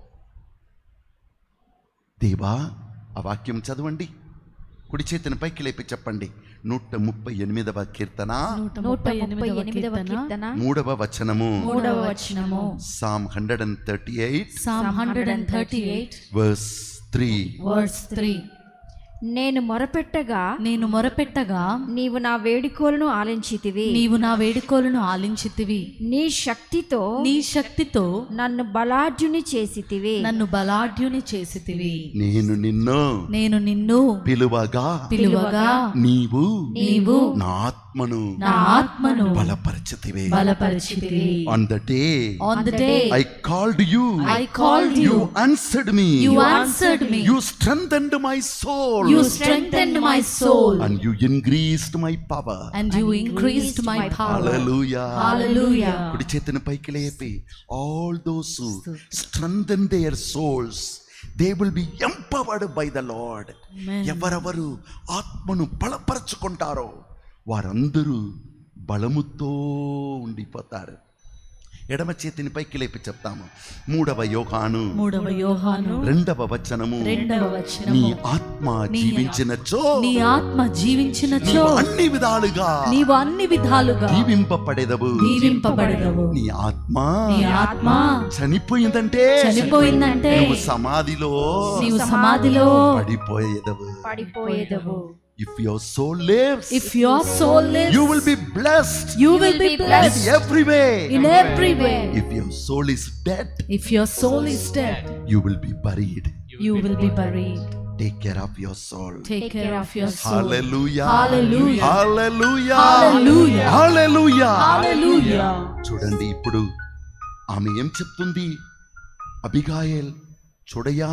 దేవా ఆ వాక్యం చదవండి కుడి చేతిని పైకి లేపి చెప్పండి నూట ముప్పై ఎనిమిదవ కీర్తన నూట ముప్పై ఎనిమిదవ కీర్తన మూడవ వచనము మూడవ వచనము Psalm hundred and thirty eight Psalm hundred and thirty eight verse three words three నేను మొరపెట్టగా నేను మొరపెట్టగా నీవు నా వేడుకోలను ఆలించితివి నీవు నా వేడుకోలను ఆలించితివి నీ శక్తితో నీ శక్తితో నన్ను బలాఢ్యుని చేసితివి నన్ను బలాఢ్యుని చేసితివి నేను నిన్ను నేను నిన్ను పిలువగా పిలువగా నీవు నీవు నా ఆత్మను నా ఆత్మను బలపరచితివే బలపరిచితివి on the day on the day I called you I called you you answered me you answered me you స్ట్రెంథెన్డ్ my soul you strengthened my soul and you ఇన్క్రీస్డ్ my power and you increased my power hallelujah hallelujah కుడి చేతిని పైకి లేపి all those strengthen there souls they will be empowered by the lord ఎవరెవరు ఆత్మను బలపరచుకుంటారో వారందరూ బలముతో ఉండిపోతారు ఎడమ చేతిని పైకి లేపి చెప్తాము మూడవ యోగాను మూడవ యోహాను రెండవ వచనము రెండవ నీ వచనము ఆత్మ జీవించినచో నీ ఆత్మ జీవించినచో నీవు అన్ని విధాలుగా నీవు అన్ని విధాలుగా దీవింపబడేదవు దీవింపబడదవు నీ ఆత్మ నీ ఆత్మ చనిపోయిందంటే చనిపోయిందంటే నువ్వు సమాధిలో నీవు సమాధిలో పడిపోయేదవు పడిపోయేదవు if your soul lives if your soul lives you will be blessed you will be in blessed every way in every way if your soul is dead if your soul is dead you will be buried you will be buried take care of your soul take care of your soul hallelujah Hallelujah. Hallelujah Hallelujah. Hallelujah hallelujah చూడండి ఇప్పుడు ఆమె ఏం చెప్తుంది అబిగాయల్ చూడయా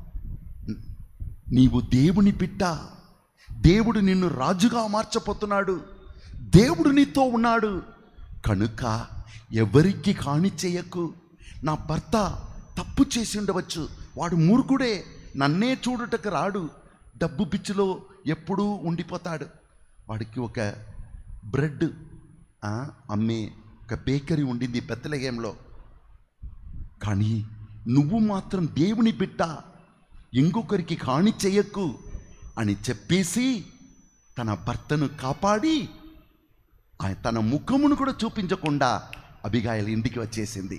నీవు దేవుని బిడ్డ దేవుడు నిన్ను రాజుగా మార్చబోతున్నాడు దేవుడు నీతో ఉన్నాడు కనుక ఎవరికి హాని చేయకు నా భర్త తప్పు చేసి ఉండవచ్చు వాడు మూర్ఖుడే నన్నే చూడుటకు రాడు డబ్బు పిచ్చిలో ఎప్పుడూ ఉండిపోతాడు వాడికి ఒక బ్రెడ్ ఆ, అమ్మే ఒక బేకరీ ఉండింది బెత్తలహేంలో కానీ నువ్వు మాత్రం దేవుని బిడ్డ ఇంకొకరికి హాని చెయ్యకు అని చెప్పేసి తన భర్తను కాపాడి ఆయన తన ముఖమును కూడా చూపించకుండా అబిగాయల ఇంటికి వచ్చేసింది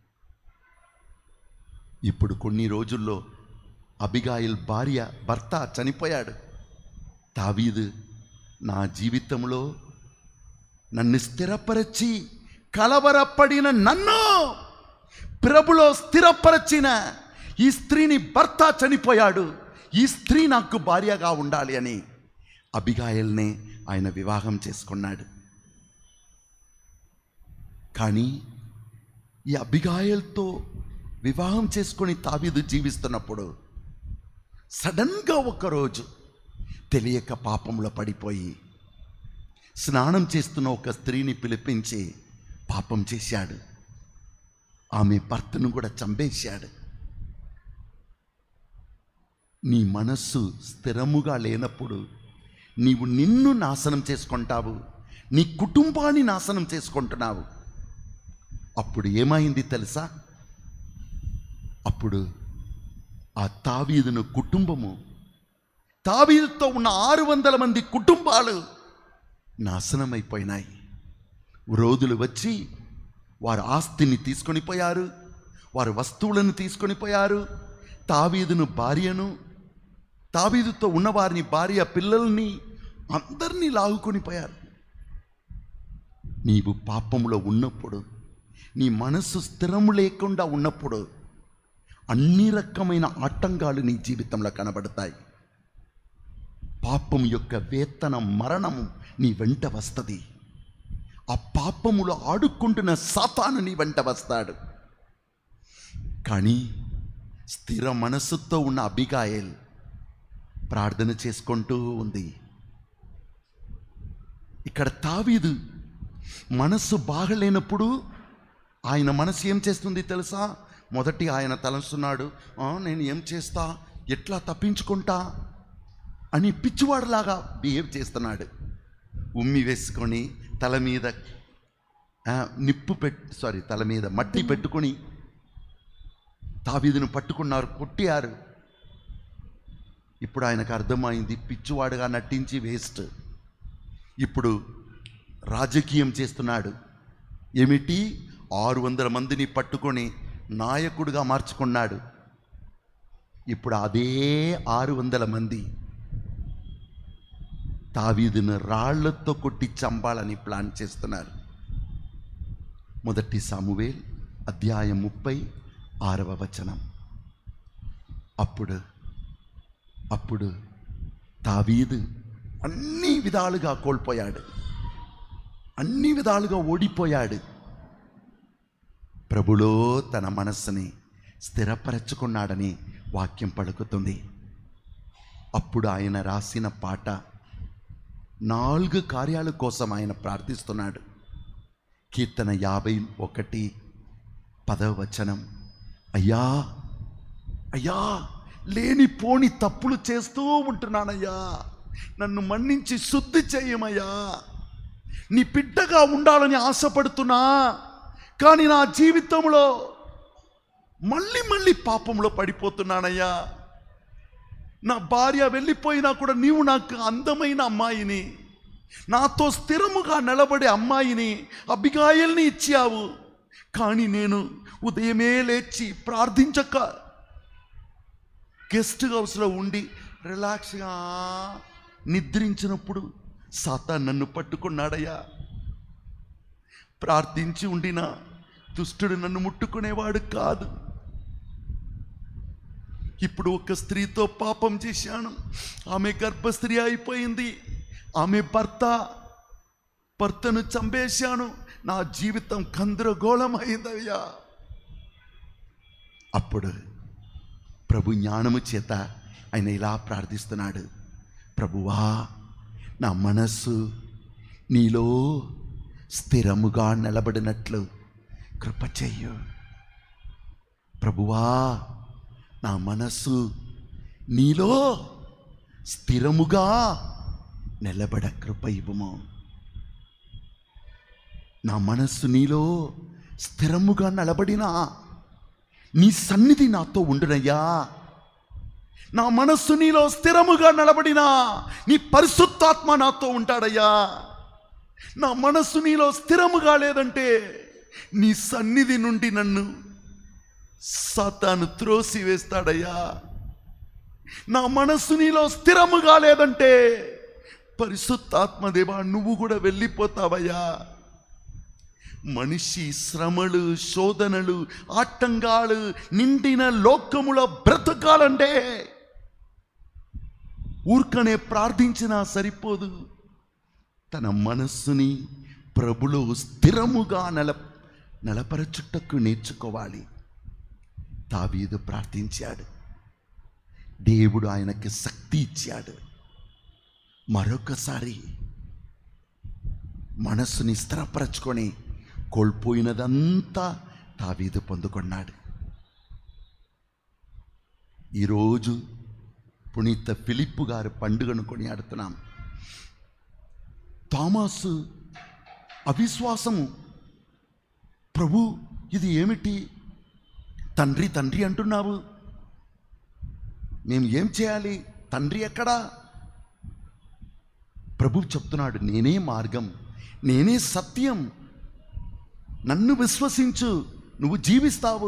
ఇప్పుడు కొన్ని రోజుల్లో అబిగాయిల్ భార్య భర్త చనిపోయాడు తావీదు నా జీవితంలో నన్ను స్థిరపరచి కలవరపడిన నన్ను ప్రభులో స్థిరపరచిన ఈ స్త్రీని భర్త చనిపోయాడు ఈ స్త్రీ నాకు భార్యగా ఉండాలి అని అబిగాయల్నే ఆయన వివాహం చేసుకున్నాడు కానీ ఈ అబిగాయల్తో వివాహం చేసుకొని తావీదు జీవిస్తున్నప్పుడు సడన్గా ఒకరోజు తెలియక పాపంలో పడిపోయి స్నానం చేస్తున్న ఒక స్త్రీని పిలిపించి పాపం చేశాడు ఆమె భర్తను కూడా చంపేశాడు నీ మనస్సు స్థిరముగా లేనప్పుడు నీవు నిన్ను నాశనం చేసుకుంటావు నీ కుటుంబాన్ని నాశనం చేసుకుంటున్నావు అప్పుడు ఏమైంది తెలుసా అప్పుడు ఆ తావీదును కుటుంబము తావీదుతో ఉన్న ఆరు వందల మంది కుటుంబాలు నాశనమైపోయినాయి రోజులు వచ్చి వారి ఆస్తిని తీసుకొని పోయారు వారి వస్తువులను తీసుకొని పోయారు తావీదును భార్యను తావీదుతో ఉన్నవారిని భార్య పిల్లల్ని అందరినీ లాగుకొని పోయారు నీవు పాపములో ఉన్నప్పుడు నీ మనస్సు స్థిరము లేకుండా ఉన్నప్పుడు అన్ని రకమైన ఆటంకాలు నీ జీవితంలో కనబడతాయి పాపం యొక్క వేతన మరణము నీ వెంట వస్తుంది ఆ పాపములో ఆడుకుంటున్న సాతాను నీ వెంట వస్తాడు కానీ స్థిర మనస్సుతో ఉన్న అబిగాయల్ ప్రార్థన చేసుకుంటూ ఉంది ఇక్కడ తావీదు మనస్సు బాగలేనప్పుడు ఆయన మనసు ఏం చేస్తుంది తెలుసా మొదటి ఆయన తలంస్తున్నాడు "ఆ, నేను ఏం చేస్తా ఎట్లా తప్పించుకుంటా అని పిచ్చివాడులాగా బిహేవ్ చేస్తున్నాడు ఉమ్మి వేసుకొని తల మీద ఆ, నిప్పు పెట్ సారీ తల మీద మట్టి పెట్టుకొని తావీదును పట్టుకున్నారు కొట్టారు ఇప్పుడు ఆయనకు అర్థమైంది పిచ్చివాడుగా నటించి వేస్ట్ ఇప్పుడు రాజకీయం చేస్తున్నాడు ఏమిటి ఆరు వందల మందిని పట్టుకొని నాయకుడిగా మార్చుకున్నాడు ఇప్పుడు అదే ఆరు వందల మంది తావీదును రాళ్లతో కొట్టి చంపాలని ప్లాన్ చేస్తున్నారు మొదటి సామువేల్ అధ్యాయం ముప్పై ఆరవ వచనం అప్పుడు అప్పుడు తావీదు అన్ని విధాలుగా కోల్పోయాడు అన్ని విధాలుగా ఓడిపోయాడు ప్రభులో తన మనస్సుని స్థిరపరచుకున్నాడని వాక్యం పలుకుతుంది అప్పుడు ఆయన రాసిన పాట నాలుగు కార్యాల కోసం ఆయన ప్రార్థిస్తున్నాడు కీర్తన యాభై ఒకటి పదవ వచనం అయ్యా అయ్యా లేనిపోని తప్పులు చేస్తూ ఉంటున్నానయ్యా నన్ను మన్నించి శుద్ధి చేయమయ్యా నీ బిడ్డగా ఉండాలని ఆశపడుతున్నా కానీ నా జీవితంలో మళ్ళీ మళ్ళీ పాపంలో పడిపోతున్నానయ్యా నా భార్య వెళ్ళిపోయినా కూడా నీవు నాకు అందమైన అమ్మాయిని నాతో స్థిరముగా నిలబడే అమ్మాయిని అభిగాయల్ని ఇచ్చావు కానీ నేను ఉదయమే లేచి ప్రార్థించక గెస్ట్ హౌస్లో ఉండి రిలాక్స్గా నిద్రించినప్పుడు సాతా నన్ను పట్టుకున్నాడయ్యా ప్రార్థించి ఉండిన దుష్టుడు నన్ను ముట్టుకునేవాడు కాదు ఇప్పుడు ఒక స్త్రీతో పాపం చేశాను ఆమె గర్భస్త్రీ అయిపోయింది ఆమె భర్త భర్తను చంపేశాను నా జీవితం గందరగోళమైందయ్యా అప్పుడు ప్రభు జ్ఞానము చేత ఆయన ఇలా ప్రార్థిస్తున్నాడు ప్రభువా నా మనస్సు నీలో స్థిరముగా నిలబడినట్లు కృప చెయ్యు ప్రభువా నా మనస్సు నీలో స్థిరముగా నిలబడ కృప ఇవ్వము నా మనస్సు నీలో స్థిరముగా నిలబడినా నీ సన్నిధి నాతో ఉండునయ్యా నా మనస్సు నీలో స్థిరముగా నిలబడినా నీ పరిశుద్ధాత్మ నాతో ఉంటాడయ్యా నా మనస్సు నీలో స్థిరముగా లేదంటే నీ సన్నిధి నుండి నన్ను సాతాను త్రోసి వేస్తాడయ్యా నా మనస్సు నీలో స్థిరముగా లేదంటే పరిశుద్ధాత్మదేవా నువ్వు కూడా వెళ్ళిపోతావయ్యా మనిషి శ్రమలు శోధనలు ఆటంకాలు నిండిన లోకములో బ్రతకాలంటే ఊర్కనే ప్రార్థించినా సరిపోదు తన మనస్సుని ప్రభులో స్థిరముగా నెల నెలపరచుటకు నేర్చుకోవాలి తావీదు ప్రార్థించాడు దేవుడు ఆయనకి శక్తి ఇచ్చాడు మరొకసారి మనస్సుని స్థిరపరచుకొని కోల్పోయినదంతా తావీదు పొందుకున్నాడు ఈరోజు పునీత ఫిలిప్పు గారి పండుగను కొనియాడుతున్నాం థామస్ అవిశ్వాసము ప్రభు ఇది ఏమిటి తండ్రి తండ్రి అంటున్నావు మేము ఏం చేయాలి తండ్రి ఎక్కడా ప్రభు చెప్తున్నాడు నేనే మార్గం నేనే సత్యం నన్ను విశ్వసించు నువ్వు జీవిస్తావు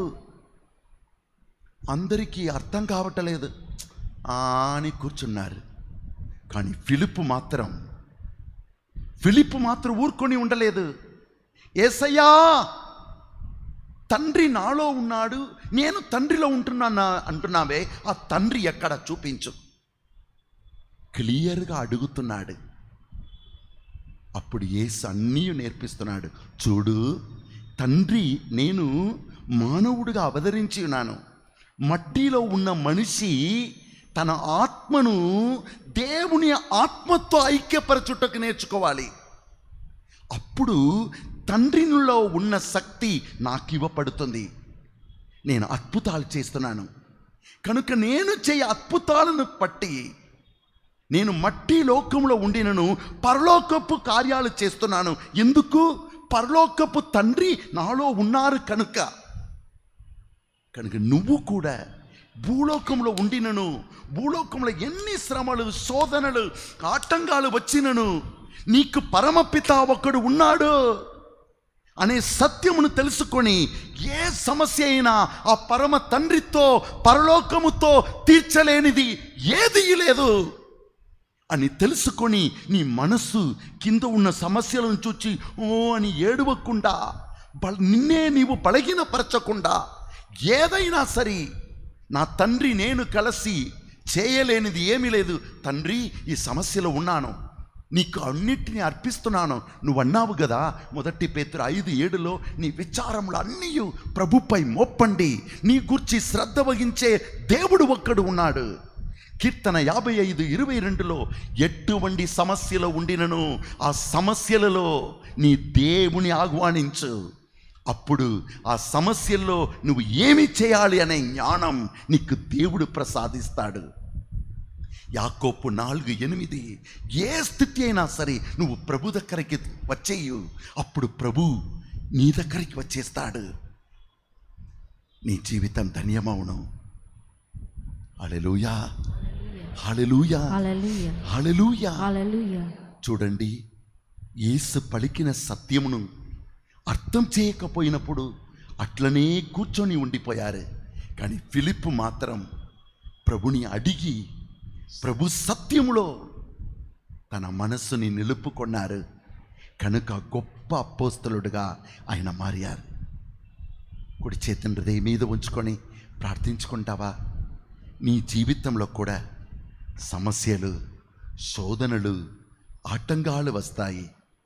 అందరికీ అర్థం కావటలేదు ఆ అని కూర్చున్నారు కానీ ఫిలిప్ మాత్రం ఫిలిప్ మాత్రం ఊరుకొని ఉండలేదు ఏసయ్యా తండ్రి నాలో ఉన్నాడు నేను తండ్రిలో ఉంటున్నా అంటున్నావే ఆ తండ్రి ఎక్కడ చూపించు క్లియర్గా అడుగుతున్నాడు అప్పుడు ఏసు అన్నీ నేర్పిస్తున్నాడు చూడు తండ్రి నేను మానవుడిగా అవతరించి ఉన్నాను మట్టిలో ఉన్న మనిషి తన ఆత్మను దేవుని ఆత్మతో ఐక్యపరచుటకు నేర్చుకోవాలి అప్పుడు తండ్రిలో ఉన్న శక్తి నాకు ఇవ్వబడుతుంది నేను అద్భుతాలు చేస్తున్నాను కనుక నేను చేయ అద్భుతాలను పట్టి నేను మట్టి లోకంలో ఉండినను పరలోకపు కార్యాలు చేస్తున్నాను ఎందుకు పరలోకపు తండ్రి నాలో ఉన్నారు కనుక కనుక నువ్వు కూడా భూలోకంలో ఉండినను భూలోకంలో ఎన్ని శ్రమలు శోధనలు ఆటంకాలు వచ్చినను నీకు పరమపిత ఒకడు ఉన్నాడు అనే సత్యమును తెలుసుకొని ఏ సమస్య అయినా ఆ పరమ తండ్రితో పరలోకముతో తీర్చలేనిది ఏది లేదు అని తెలుసుకొని నీ మనస్సు కింద ఉన్న సమస్యలను చూచి ఓ అని ఏడవకుండా బల నిన్నే నీవు బలహీనపరచకుండా ఏదైనా సరే నా తండ్రి నేను కలిసి చేయలేనిది ఏమీ లేదు తండ్రి ఈ సమస్యలో ఉన్నాను నీకు అన్నిటిని అర్పిస్తున్నాను నువ్వు అన్నావు కదా మొదటి పేతురు ఐదు ఏడులో నీ విచారములు అన్నీ ప్రభుపై మోప్పండి నీ గురించి శ్రద్ధ వహించే దేవుడు ఒక్కడు ఉన్నాడు కీర్తన యాభై ఐదు ఇరవై రెండులో ఎటువంటి సమస్యలో ఉండినను ఆ సమస్యలలో నీ దేవుని ఆహ్వానించు అప్పుడు ఆ సమస్యల్లో నువ్వు ఏమి చేయాలి అనే జ్ఞానం నీకు దేవుడు ప్రసాదిస్తాడు యాకోపు నాలుగు ఎనిమిది ఏ స్థితి అయినా సరే నువ్వు ప్రభు దగ్గరికి వచ్చేయు అప్పుడు ప్రభు నీ దగ్గరికి వచ్చేస్తాడు నీ జీవితం ధన్యమవును హల్లెలూయా హల్లెలూయా హల్లెలూయా హల్లెలూయా హల్లెలూయా చూడండి యేసు పలికిన సత్యమును అర్థం చేయకపోయినప్పుడు అట్లనే కూర్చొని ఉండిపోయారు కానీ ఫిలిప్ మాత్రం ప్రభుని అడిగి ప్రభు సత్యములో తన మనస్సుని నిలుపుకున్నారు కనుక గొప్ప అపోస్తలుడుగా ఆయన మారారు కుడి చేతిని హృదయం మీద ఉంచుకొని ప్రార్థించుకుంటావా నీ జీవితంలో కూడా సమస్యలు శోధనలు ఆటంకాలు వస్తాయి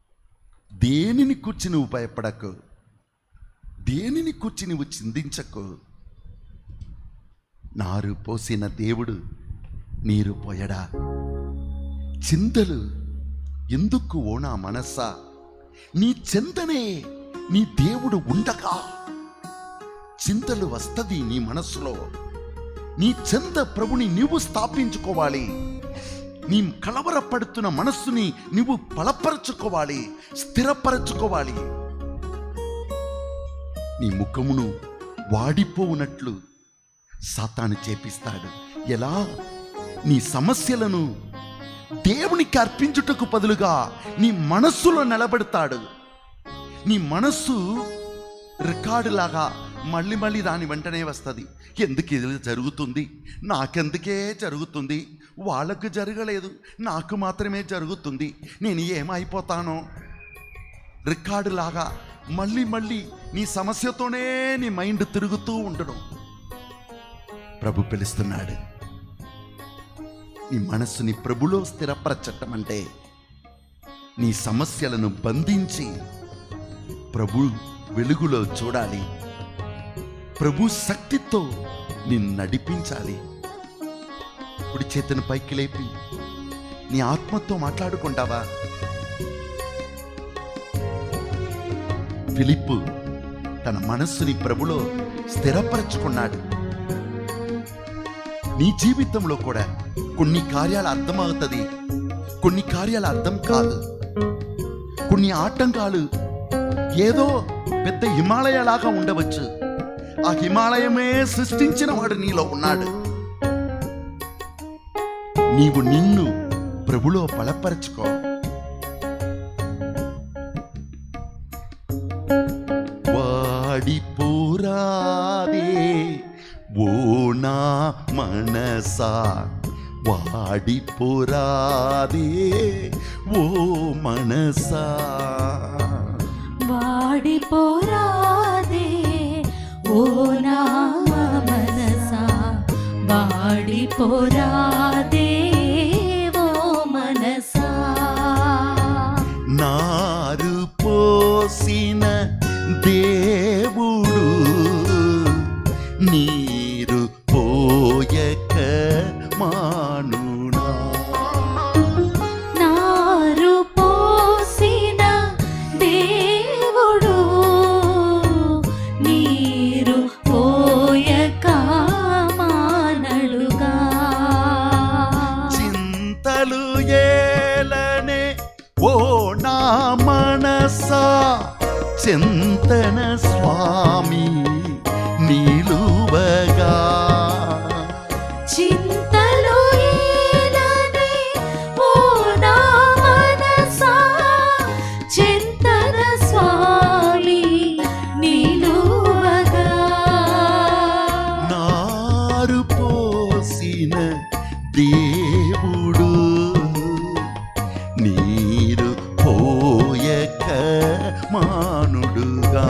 దేనిని కూర్చి నువ్వు భయపడకు దేనిని కూర్చి నువ్వు చిందించకు నారు పోసిన దేవుడు నీరు పోయడా చింతలు ఎందుకు ఓ నా మనస్సా నీ చింతనే నీ దేవుడు ఉండగా చింతలు వస్తది నీ మనస్సులో నీ చెంత ప్రభుని నీవు స్థాపించుకోవాలి నీ కలవరపడుతున్న మనస్సుని నువ్వు బలపరచుకోవాలి స్థిరపరచుకోవాలి నీ ముఖమును వాడిపోవునట్లు సాతాను చేపిస్తాడు ఎలా నీ సమస్యలను దేవునికి అర్పించుటకు బదులుగా నీ మనస్సులో నిలబెడతాడు నీ మనస్సు రికార్డులాగా మళ్ళీ మళ్ళీ దాని వెంటనే వస్తుంది ఎందుకు ఇది జరుగుతుంది నాకెందుకే జరుగుతుంది వాళ్ళకు జరగలేదు నాకు మాత్రమే జరుగుతుంది నేను ఏమైపోతానో రికార్డులాగా మళ్ళీ మళ్ళీ నీ సమస్యతోనే నీ మైండ్ తిరుగుతూ ఉండడం ప్రభు పిలుస్తున్నాడు నీ మనస్సుని ప్రభులో స్థిరపరచటం అంటే నీ సమస్యలను బంధించి ప్రభు వెలుగులో చూడాలి ప్రభు శక్తితో నిన్ను నడిపించాలి కుడి చేతిని పైకి లేపి నీ ఆత్మతో మాట్లాడుకుంటావా ఫిలిప్పు తన మనస్సుని ప్రభులో స్థిరపరచుకున్నాడు నీ జీవితంలో కూడా కొన్ని కార్యాలు అర్థమవుతుంది కొన్ని కార్యాలు అర్థం కాదు కొన్ని ఆటంకాలు ఏదో పెద్ద హిమాలయలాగా ఉండవచ్చు ఆ హిమాలయమే సృష్టించిన వాడు నీలో ఉన్నాడు నీవు నిన్ను ప్రభులో బలపరచుకో వాడిపోరాదే ఓ నా మనసా వాడిపోరాదే ఓ మనసా వాడిపోరాదే ఓ నా మనసా వాడిపోరాదే ఓ మనసా నారు పోసిన దేవుడు నీరు పోయక మానునా నారు పోసిన దేవుడు నీరు పోయక మానడుగా చింతలు ఏలనే ఓ నా మనసా చింతన స్వామి నిలువగా చింతలు ఏలనే ఓ నా మనసా చింతన స్వామి నిలువగా నారు పోసిన దేవుడు నీరు పోయక మానుడుగా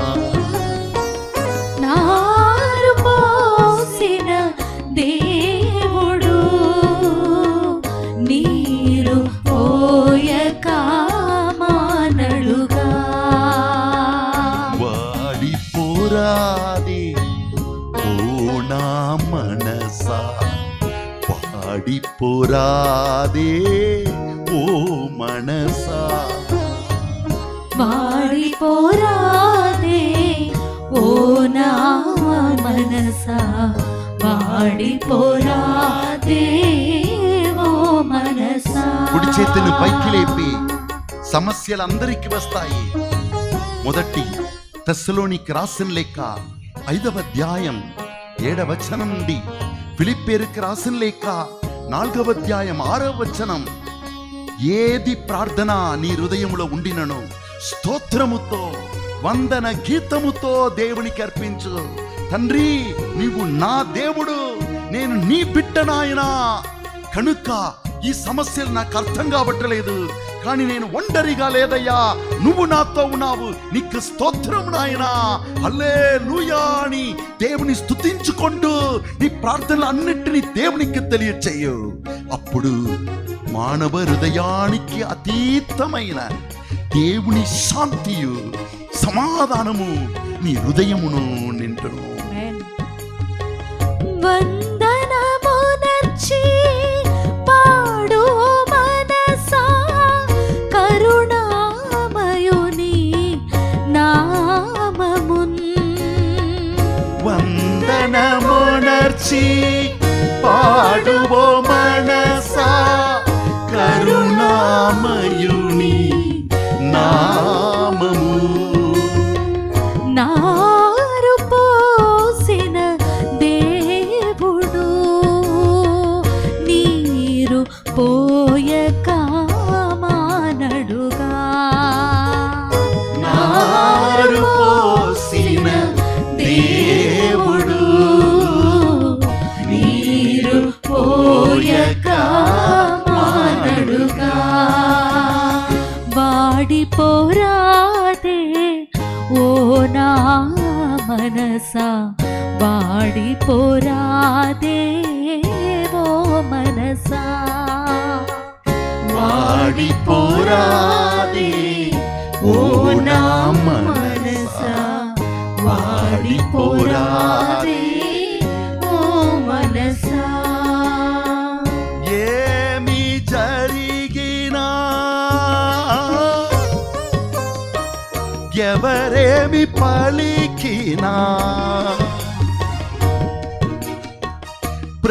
నారు పోసిన దేవుడు నీరు పోయక మానడుగా వాడిపోరాది ఓ నా మనసా వాడిపోరాదే ఓ మనసా వాడిపోరాదే ఓ నా మనసా వాడిపోరాదే ఓ మనసా కుడి చేతిని పైకి లేపి సమస్యలందరికీ వస్తాయి మొదటి తెస్సలోనికి రాసిన లేక ఐదవ అధ్యాయం ఏడవ వచనం నుండి ఫిలిప్పేరుకి రాసిన లేక నాలుగవ అధ్యాయం ఆరవ వచనం ఏది ప్రార్థన నీ హృదయములో ఉండినను స్తోత్రముతో వందన గీతముతో దేవునికి అర్పించు తండ్రి నీవు నా దేవుడు నేను నీ బిడ్డ నాయనా కనుక ఈ సమస్యలు నాకు అర్థం కావట్లేదు కానీ నేను ఒంటరిగా లేదయ్యా నువ్వు నాతో ఉన్నావు నీకు స్తోత్రం నాయనా అల్లే అని దేవుని స్తుతించుకుంటూ నీ ప్రార్థనలు అన్నిటినీ దేవునికి తెలియచేయు అప్పుడు మానవ హృదయానికి అతీతమైన దేవుని శాంతియు సమాధానము నీ హృదయమును నిండును వందనమునర్చి పాడు మనసా కరుణామయుని నామమున్ వందనమునర్చి పాడువో మనసా కరుణామయుని నామము నారు పోసిన దేవుడు నీరు పోయక మానడుగా నారు పోసిన దేవుడు నీరు పోయక మానడుగా వాడిపోరాదే ఓ నా మనసా వాడిపోరాదే ఓ మనసా వాడిపోరాదే ఓ నా మనసా వాడిపోరాదే ఓ మనసా ఏమి జరిగినా ఎవరేమి పలికినా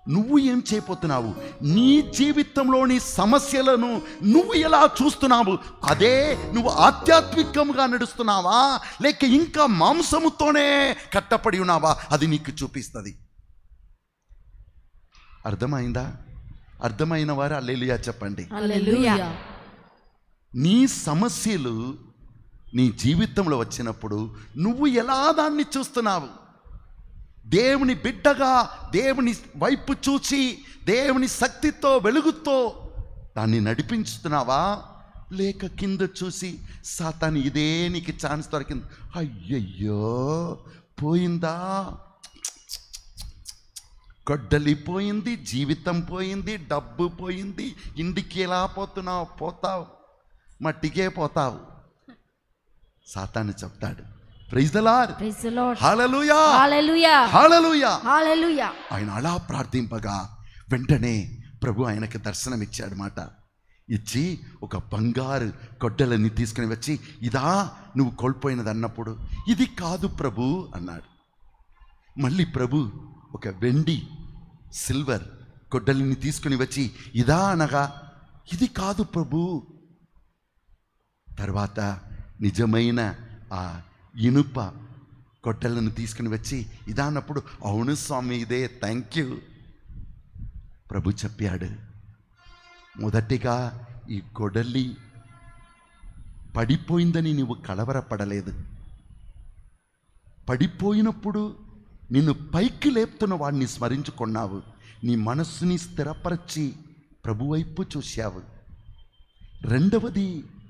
నువ్వు ఏం చేయబోతున్నావు నీ జీవితంలోని సమస్యలను నువ్వు ఎలా చూస్తున్నావు అదే నువ్వు ఆధ్యాత్మికంగా నడుస్తున్నావా లేక ఇంకా మాంసముతోనే కట్టపడి ఉన్నావా అది నీకు చూపిస్తుంది అర్థమైందా అర్థమైన వారు అల్లెలియా చెప్పండి హల్లెలూయా నీ సమస్యలు నీ జీవితంలో వచ్చినప్పుడు నువ్వు ఎలా దాన్ని చూస్తున్నావు దేవుని బిడ్డగా దేవుని వైపు చూసి దేవుని శక్తితో వెలుగుతో దాన్ని నడిపించుతున్నావా లేక కింద చూసి సాతాను ఇదే నీకు ఛాన్స్ దొరికింది అయ్యయ్యో పోయిందా గొడ్డలి పోయింది జీవితం పోయింది డబ్బు పోయింది ఇంటికి ఎలా పోతున్నావు పోతావు మట్టికే పోతావు సాతాను చెప్తాడు praise the Lord praise the Lord hallelujah hallelujah hallelujah hallelujah ఆయన అలా ప్రార్థింపగా వెంటనే ప్రభు ఆయనకి దర్శనం ఇచ్చాడు మాట ఇచ్చి ఒక బంగారు గొడ్డలని తీసుకుని వచ్చి ఇదా నువ్వు కోల్పోయినది అన్నప్పుడు ఇది కాదు ప్రభు అన్నాడు మళ్ళీ ప్రభు ఒక వెండి సిల్వర్ గొడ్డలిని తీసుకుని వచ్చి ఇదా అనగా ఇది కాదు ప్రభు తర్వాత నిజమైన ఆ ఇనుప గొడ్డలను తీసుకుని వచ్చి ఇదా అన్నప్పుడు అవును స్వామి ఇదే థ్యాంక్ యూ ప్రభు చెప్పాడు మొదటిగా ఈ గొడలి పడిపోయిందని నీవు కలవరపడలేదు పడిపోయినప్పుడు నిన్ను పైకి లేపుతున్న వాడిని స్మరించుకున్నావు నీ మనస్సుని స్థిరపరచి ప్రభు వైపు చూశావు రెండవది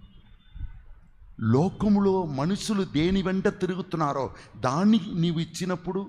లోకములో మనుషులు దేని వెంట తిరుగుతున్నారో దాన్ని నీవు ఇచ్చినప్పుడు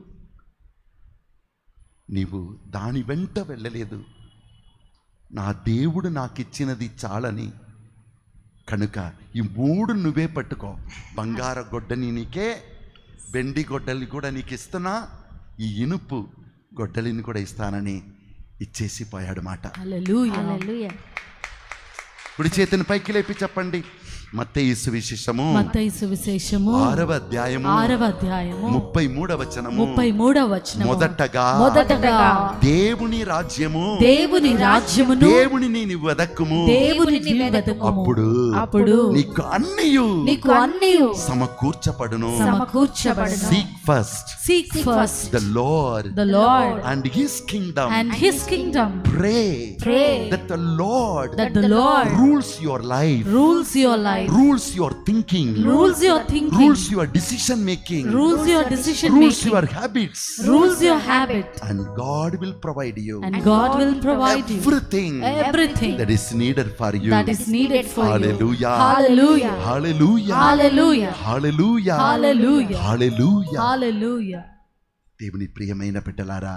నీవు దాని వెంట వెళ్ళలేదు నా దేవుడు నాకు ఇచ్చినది చాలని కనుక ఈ మూడు నువ్వే పట్టుకో బంగార గొడ్డని నీకే వెండి గొడ్డలి కూడా నీకు ఇస్తున్నా ఈ ఇనుపు గొడ్డలిని కూడా ఇస్తానని ఇచ్చేసి పోయాడు మాట హల్లెలూయా హల్లెలూయా కుడి చేతిని పైకి లేపి చెప్పండి మత్తయి సువిశేషము మత్తయి సువిశేషము ఆరవ అధ్యాయము ఆరవ అధ్యాయము ముప్పై మూడవ వచనము ముప్పై మూడవ వచనము మొదటగా మొదటగా దేవుని రాజ్యము దేవుని రాజ్యమును దేవునిని నీవు వెదక్కుము దేవుని వెదకుము అప్పుడు అప్పుడు నీకు అన్నియు నీకు అన్ని సమకూర్చబడును సమకూర్చబడును seek first seek first the Lord the Lord and his kingdom and his kingdom pray Pray that the Lord that the Lord rules your life rules your life rules your thinking rules your thinking rules your decision making rules your decision rules making your habits rules your habit and God will provide you and God will provide you everything everything that is needed for you that is needed for you Hallelujah. hallelujah hallelujah hallelujah hallelujah hallelujah hallelujah hallelujah దేవుని ప్రియమైన బిడ్డలారా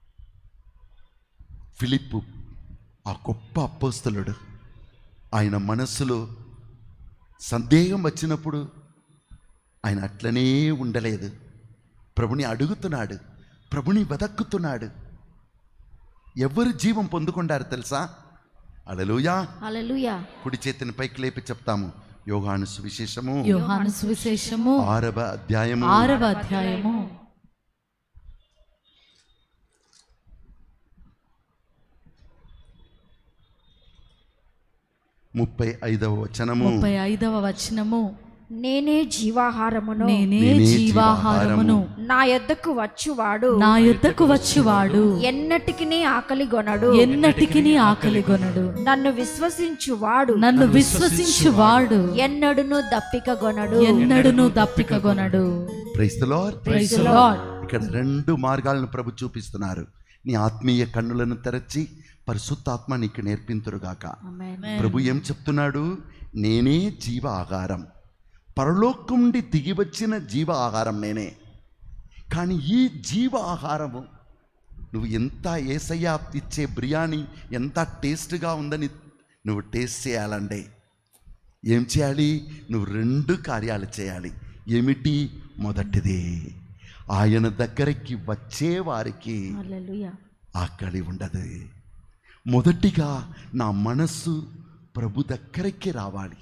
ఫిలిప్పు ఆ గొప్ప అపోస్తలుడు ఆయన మనస్సులో సందేహం వచ్చినప్పుడు ఆయన అట్లనే ఉండలేదు ప్రభుని అడుగుతున్నాడు ప్రభుని వెదక్కుతున్నాడు ఎవరు జీవం పొందుకుంటారు తెలుసా అలలుయా హల్లెలూయా కుడి చేతిని పైకి లేపి చెప్తాము యోగాను సువిశేషము యోహాను సువిశేషము ఆరవ అధ్యాయము ఆరవ అధ్యాయము ముప్పై ఐదవ వచనము ముప్పై ఐదవ వచనము నేనే జీవాహారమును నేనే నేనే జీవాహారమును నా యొద్దకు వచ్చువాడు నా యుద్ధకు వచ్చివాడు ఎన్నటికి ఆకలి గొనడు ఎన్నటికి ఆకలి కొనడు నన్ను విశ్వసించువాడు నన్ను విశ్వసించువాడు ఎన్నడును దప్పిక గొనడు ఎన్నడును దప్పిక కొనడు praise the Lord praise Lord ఇక్కడ రెండు మార్గాలను ప్రభు చూపిస్తున్నారు నీ ఆత్మీయ కన్నులను తెరచి పరిశుద్ధాత్మ నీకు నేర్పింతురుగాక ఆమేన్ ప్రభు ఏం చెప్తున్నాడు నేనే జీవ ఆహారం పరలోకం నుండి దిగి వచ్చిన జీవ ఆహారం నేనే కానీ ఈ జీవ ఆహారము నువ్వు ఎంత ఏసయ్య ఇచ్చే బిర్యానీ ఎంత టేస్ట్గా ఉందని నువ్వు టేస్ట్ చేయాలంటే ఏం చేయాలి నువ్వు రెండు కార్యాలు చేయాలి ఏమిటి మొదటిది ఆయన దగ్గరికి వచ్చే వారికి హల్లెలూయా ఆకలి ఉండదు మొదటిగా నా మనస్సు ప్రభు దగ్గరికి రావాలి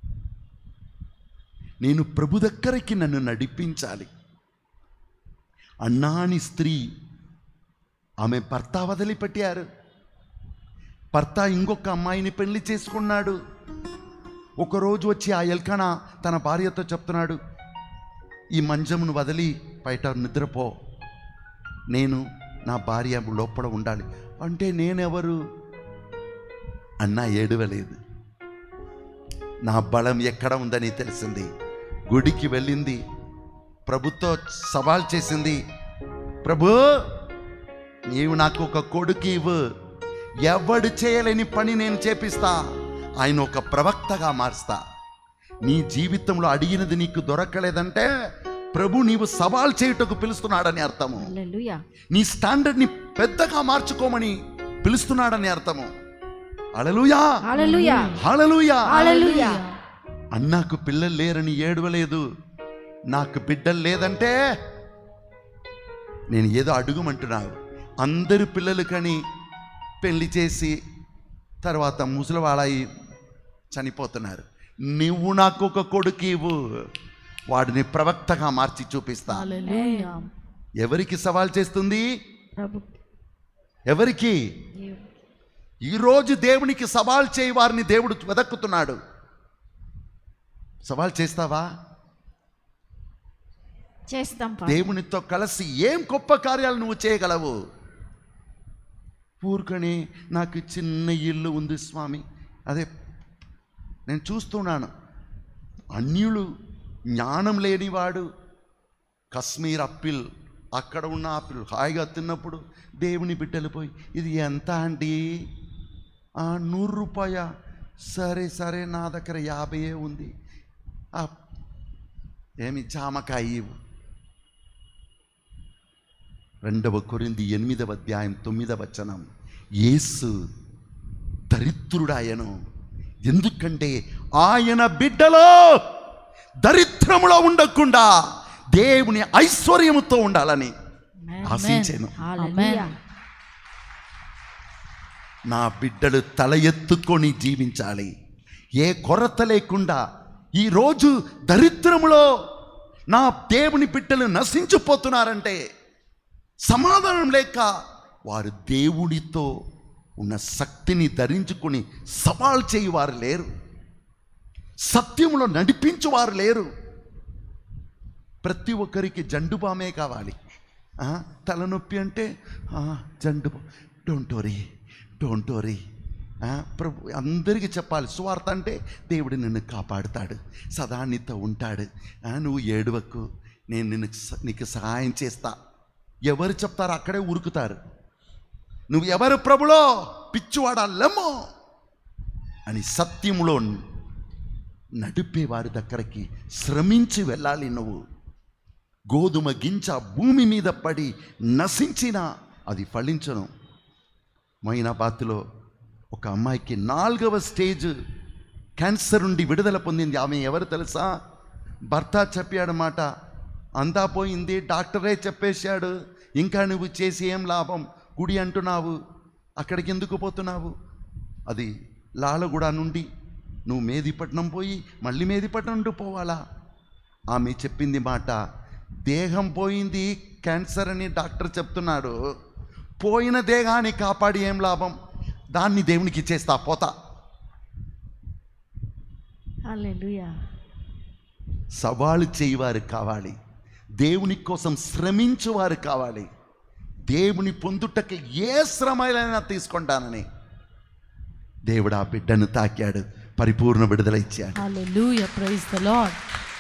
నేను ప్రభు దగ్గరికి నన్ను నడిపించాలి అన్నాని స్త్రీ ఆమె భర్త వదిలిపెట్టారు భర్త ఇంకొక అమ్మాయిని పెళ్లి చేసుకున్నాడు ఒకరోజు వచ్చి ఆ ఎల్కన తన భార్యతో చెప్తున్నాడు ఈ మంచమును వదిలి బయట నిద్రపో నేను నా భార్య లోపల ఉండాలి అంటే నేనెవరు అన్న ఏడవలేదు నా బలం ఎక్కడ ఉందని తెలిసింది గుడికి వెళ్ళింది ప్రభుతో సవాల్ చేసింది ప్రభు నీవు నాకు ఒక కొడుకు ఇవ్వు ఎవడు చేయలేని పని నేను చేపిస్తా ఆయన ఒక ప్రవక్తగా మారుస్తా నీ జీవితంలో అడిగినది నీకు దొరకలేదంటే ప్రభు నీవు సవాల్ చేయుటకు పిలుస్తున్నాడని అర్థము హల్లెలూయా నీ స్టాండర్డ్ని పెద్దగా మార్చుకోమని పిలుస్తున్నాడని అర్థము అలలుయా హల్లెలూయా హల్లెలూయా హల్లెలూయా అన్నాకు పిల్లలు లేరని ఏడవలేదు నాకు బిడ్డలు లేదంటే నేను ఏదో అడుగుమంటున్నావు అందరు పిల్లలు కని పెళ్లి చేసి తర్వాత ముసలివాళ్ళయి చనిపోతున్నారు నువ్వు నాకు ఒక కొడుకు ఇవ్వు వాడిని ప్రవక్తగా మార్చి చూపిస్తా హల్లెలూయా ఎవరికి సవాల్ చేస్తుంది ప్రభు ఎవరికి ఈరోజు దేవునికి సవాల్ చేయి వారిని దేవుడు వెదక్కుతున్నాడు సవాల్ చేస్తావా చేస్తాం పా. దేవునితో కలిసి ఏం గొప్ప కార్యాలు నువ్వు చేయగలవు ఊరుకొని నాకు చిన్న ఇల్లు ఉంది స్వామి అదే నేను చూస్తున్నాను అన్యులు జ్ఞానం లేనివాడు కశ్మీర్ అప్పిల్ అక్కడ ఉన్న ఆపిల్ హాయిగా తిన్నప్పుడు దేవుని బిడ్డలు పోయి ఇది ఎంత అండి "ఆ, నూరు రూపాయ సరే సరే నా దగ్గర యాభైయే ఉంది "ఆ, ఏమి జామకాయ ఇవ్వు రెండవ కొరింది ఎనిమిదవ అధ్యాయం తొమ్మిదవ వచనం యేసు దరిద్రుడాయను ఎందుకంటే ఆయన బిడ్డలో దరిద్రములో ఉండకుండా దేవుని ఐశ్వర్యముతో ఉండాలని ఆశించాను హల్లెలూయా నా బిడ్డలు తల ఎత్తుకొని జీవించాలి ఏ కొరత లేకుండా ఈరోజు దరిద్రములో నా దేవుని బిడ్డలు నశించిపోతున్నారంటే సమాధానం లేక వారు దేవుడితో ఉన్న శక్తిని ధరించుకొని సవాల్ చేయువారు లేరు సత్యములో నడిపించువారు లేరు ప్రతి ఒక్కరికి జండు బామే కావాలి ఆ, తలనొప్పి అంటే ఆ, Zandu don't worry don't worry ప్రభు అందరికీ చెప్పాలి సువార్త అంటే దేవుడు నిన్ను కాపాడుతాడు సదా నీతో ఉంటాడు ఆ, నువ్వు ఏడవకు నేను నిన్ను స- నీకు సహాయం చేస్తా ఎవరు చెప్తారో అక్కడే ఉరుకుతారు నువ్వు ఎవరు ప్రభులో పిచ్చివాడల్లెమ్మో అని సత్యములో నడిపే వారి దగ్గరికి శ్రమించి వెళ్ళాలి నువ్వు గోధుమ గింజ భూమి మీద పడి నశించిన అది ఫలించను మైనాబాద్లో ఒక అమ్మాయికి నాలుగవ స్టేజ్ క్యాన్సర్ నుండి విడుదల పొందింది ఆమె ఎవరు తెలుసా భర్త చెప్పాడు మాట అంతా పోయింది డాక్టరే చెప్పేశాడు ఇంకా నువ్వు చేసి ఏం లాభం గుడి అంటున్నావు అక్కడికి ఎందుకు పోతున్నావు అది లాలగూడ నుండి నువ్వు మేదిపట్నం పోయి మళ్ళీ మేదిపట్నం నుండి పోవాలా ఆమె చెప్పింది మాట దేహం పోయింది క్యాన్సర్ అని డాక్టర్ చెప్తున్నాడు పోయిన దేహాన్ని కాపాడి ఏం లాభం దాన్ని దేవునికి ఇచ్చేస్తా పోతా హల్లెలూయా సవాలు చేయవారు కావాలి దేవుని కోసం శ్రమించువారు కావాలి దేవుని పొందుటకి ఏ శ్రమైనా తీసుకుంటానని దేవుడు ఆ బిడ్డను తాకాడు పరిపూర్ణ విడుదల ఇచ్చాడు హల్లెలూయా ప్రైజ్ ద లార్డ్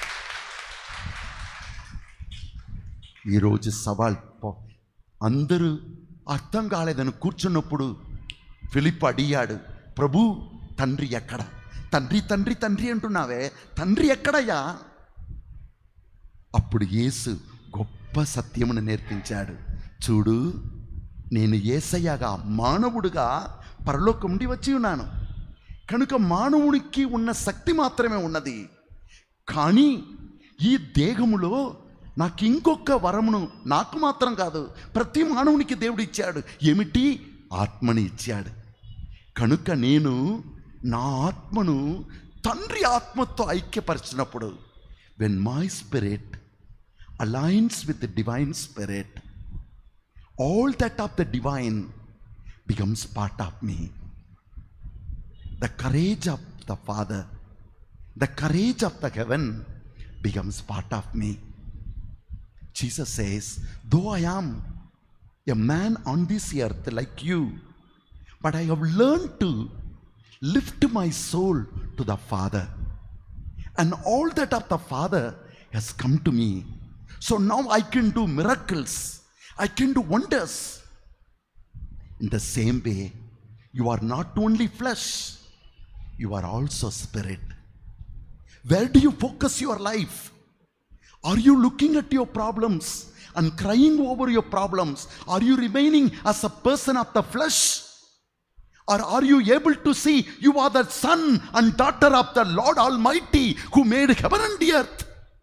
ఈరోజు సవాల్ పో- అందరూ అర్థం కాలేదని కూర్చున్నప్పుడు ఫిలిప్ అడిగాడు ప్రభు తండ్రి ఎక్కడ తండ్రి తండ్రి తండ్రి అంటున్నావే తండ్రి ఎక్కడయ్యా అప్పుడు యేసు గొప్ప సత్యమును నేర్పించాడు చూడు నేను ఏసయ్యగా మానవుడుగా పరలోకం నుండి వచ్చి ఉన్నాను కనుక మానవుడికి ఉన్న శక్తి మాత్రమే ఉన్నది కానీ ఈ దేహములో నాకు ఇంకొక వరమును నాకు మాత్రం కాదు ప్రతి మానవునికి దేవుడు ఇచ్చాడు ఏమిటి ఆత్మని ఇచ్చాడు కనుక నేను నా ఆత్మను తండ్రి ఆత్మతో ఐక్యపరిచినప్పుడు when my spirit alliance with divine spirit all that of the divine becomes part of me. The courage of the Father, the courage of the heaven becomes part of me. Jesus says, Though I am a man on this earth like you, but I have learned to lift my soul to the Father. And all that of the Father has come to me. So now I can do miracles, I can do wonders. In the same way, you are not only flesh, you are also spirit. Where do you focus your life? Are you looking at your problems and crying over your problems? Are you remaining as a person of the flesh? Or are you able to see you are the son and daughter of the Lord Almighty who made heaven and the earth?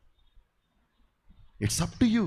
It's up to you.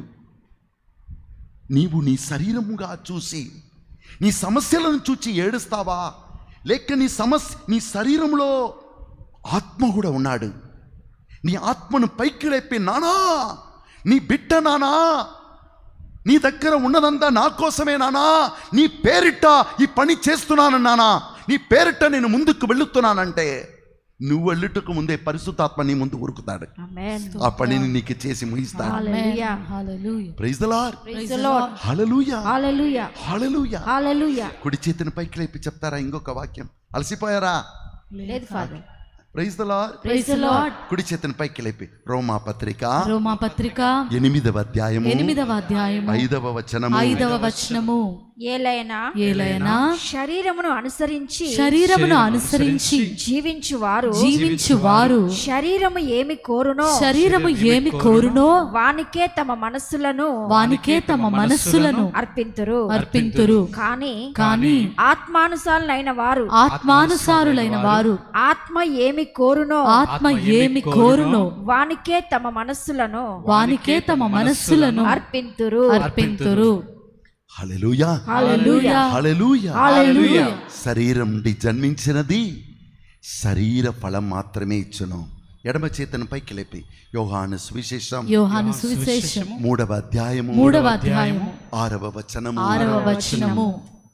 నీవు నీ శరీరముగా చూసి నీ సమస్యలను చూచి ఏడుస్తావా లేక నీ సమస్య నీ శరీరంలో ఆత్మ కూడా ఉన్నాడు నీ ఆత్మను పైకి లేపి నానా నీ బిడ్డ నానా నీ దగ్గర ఉన్నదంతా నా కోసమే నానా నీ పేరిట ఈ పని చేస్తున్నాను నానా నీ పేరిట నేను ముందుకు వెళుతున్నానంటే నువ్వు వెళ్ళుటకు ముందే పరిశుద్ధాత్మ నీ ముందు ఉరుకుతాడు Amen. ఆ పనిని నీకు చేసి ముగిస్తాడు Hallelujah. Hallelujah. Praise the lord Praise the Lord. Hallelujah Hallelujah. Hallelujah Hallelujah. కుడి చేతిని పైకి లేపి చెప్తారా ఇంకొక వాక్యం అలసిపోయారా లేదు father praise the Lord praise the Lord కుడి చేతిని పైకి లేపి రోమా పత్రిక రోమా పత్రిక ఎనిమిదవ అధ్యాయము ఎనిమిదవ అధ్యాయము ఐదవ వచనము ఐదవ వచనము ఏలైనా ఏలైనా శరీరమును అనుసరించి శరీరమును అనుసరించి జీవించువారు జీవించు వారు శరీరము ఏమి కోరునో శరీరము ఏమి కోరునో వానికే తమ మనస్సులను వానికే తమ మనస్సులను అర్పింతురు అర్పింతురు కానీ కాని ఆత్మానుసారులైన వారు ఆత్మానుసారులైన వారు ఆత్మ ఏమి కోరునో ఆత్మ ఏమి కోరునో వానికే తమ మనస్సులను వానికే తమ మనస్సులను అర్పింతురు అర్పింతురు హల్లెలూయా హల్లెలూయా హల్లెలూయా హల్లెలూయా శరీరం నుండి జన్మించినది శరీర ఫలం మాత్రమే ఇచ్చును ఎడమ చేతను పైకి లేపి యోహాను సువిశేషం యోహాను సువిశేషము మూడవ అధ్యాయము మూడవ అధ్యాయము ఆరవ వచనము ఆరవ వచనము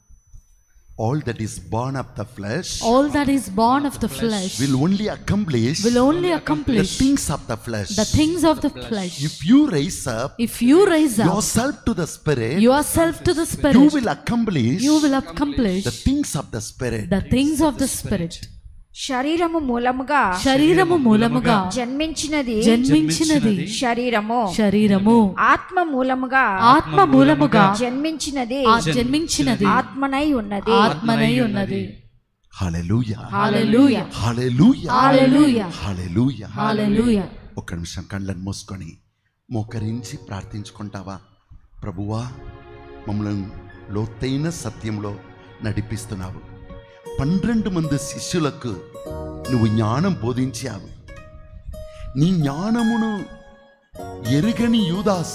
all that is born of the flesh all that is born of the flesh will only accomplish will only the accomplish things of the flesh the things of the flesh if you raise up if you raise up yourself to the spirit yourself to the you spirit will accomplish you will accomplish the things of the spirit the things of the spirit శరీరము మూలముగా శరీరము మూలముగా జన్మించినది జన్మించినది శరీరము శరీరము ఆత్మ మూలముగా ఆత్మ మూలముగా జన్మించినది ఆ జన్మించినది ఆత్మనై ఉన్నది ఆత్మనై ఉన్నది హల్లెలూయా హల్లెలూయా హల్లెలూయా హల్లెలూయా హల్లెలూయా హల్లెలూయా ఒక్క నిమిషం కళ్ళను మూసుకొని మోకరించి ప్రార్థించుకుంటావా ప్రభువా మమ్మల్ని లోతైన సత్యంలో నడిపిస్తున్నావు పన్నెండు మంది శిష్యులకు నువ్వు జ్ఞానం బోధించావు నీ జ్ఞానమును ఎరుగని యూదాస్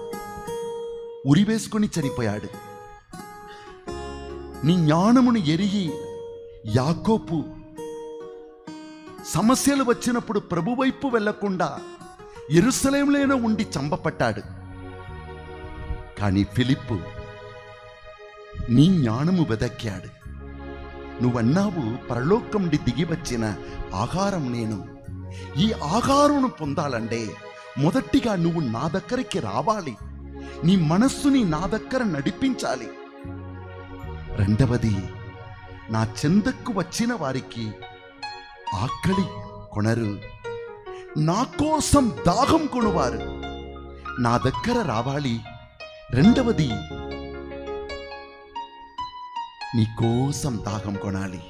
ఉరివేసుకొని చనిపోయాడు నీ జ్ఞానమును ఎరిగి యాకోపు సమస్యలు వచ్చినప్పుడు ప్రభు వైపు వెళ్లకుండా ఎరుసలేంలోనే ఉండి చంపపట్టాడు కానీ ఫిలిప్పు నీ జ్ఞానము వెదక్కాడు నువ్వన్నావు పరలోకం నుండి దిగి వచ్చిన ఆహారం నేను ఈ ఆహారం పొందాలంటే మొదటిగా నువ్వు నా దగ్గరికి రావాలి నీ మనస్సుని నా దగ్గర నడిపించాలి రెండవది నా చెందకు వచ్చిన వారికి ఆకలి కొనరు నా కోసం దాహం కొనువారు నా దగ్గర రావాలి రెండవది నీ కోసం దాహం కొనాలి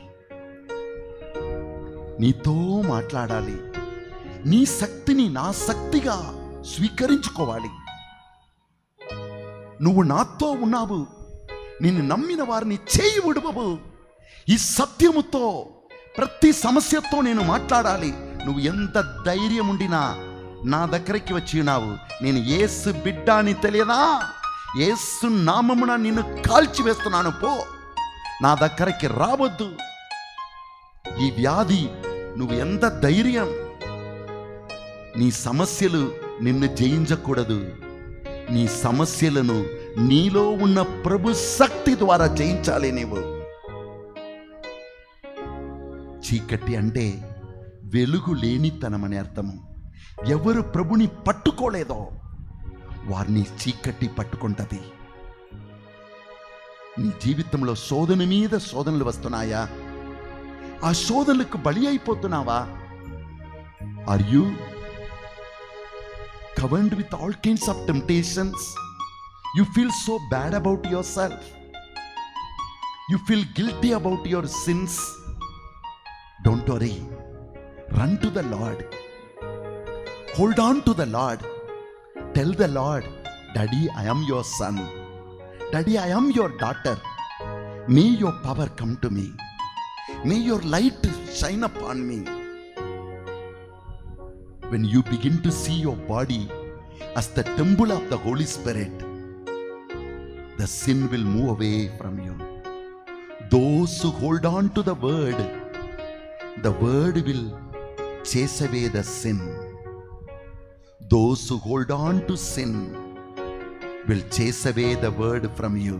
నీతో మాట్లాడాలి నీ శక్తిని నా శక్తిగా స్వీకరించుకోవాలి నువ్వు నాతో ఉన్నావు నిన్ను నమ్మిన వారిని చేయి విడువవు ఈ సత్యముతో ప్రతి సమస్యతో నేను మాట్లాడాలి నువ్వు ఎంత ధైర్యం ఉండినా నా దగ్గరికి వచ్చి ఉన్నావు నేను ఏసు బిడ్డ అని తెలియదా ఏసు నామమున నిన్ను కాల్చివేస్తున్నాను పో నా దగ్గరికి రావద్దు ఈ వ్యాధి నువ్వు ఎంత ధైర్యం నీ సమస్యలు నిన్ను జయించకూడదు నీ సమస్యలను నీలో ఉన్న ప్రభు శక్తి ద్వారా జయించాలి నీవు చీకటి అంటే వెలుగు లేనితనమని అర్థము ఎవరు ప్రభుని పట్టుకోలేదో వారిని చీకటి పట్టుకుంటది నీ జీవితంలో శోధన మీద శోధనలు వస్తున్నాయా ఆ శోధనలకు బలి అయిపోతున్నావా are you covered with all kinds of temptations you feel so bad about your self you feel guilty about your sins don't worry run to the Lord hold on to the Lord tell the Lord daddy I am your son daddy I am your daughter may your power come to me may your light shine up on me when you begin to see your body as the temple of the Holy Spirit, the sin will move away from you. Those who hold on to the word, the word will chase away the sin. Those who hold on to sin will chase away the word from you.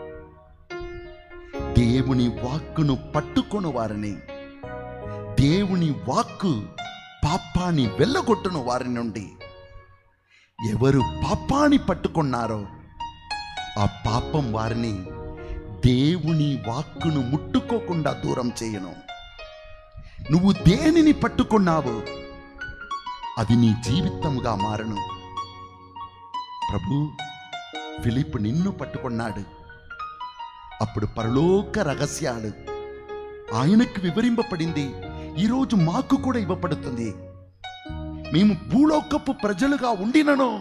దేవుని వాక్కును పట్టుకొను వారిని దేవుని వాక్కు పాపాన్ని వెళ్ళగొట్టును వారి నుండి ఎవరు పాపాన్ని పట్టుకున్నారో ఆ పాపం వారిని దేవుని వాక్కును ముట్టుకోకుండా దూరం చేయను నువ్వు దేనిని పట్టుకున్నావు అది నీ జీవితముగా మారను ప్రభు ఫిలిప్ నిన్ను పట్టుకున్నాడు అప్పుడు పరలోక రహస్యాలు ఆయనకు వివరింపబడింది ఈరోజు మాకు కూడా ఇవ్వబడుతుంది మేము భూలోకపు ప్రజలుగా ఉండినను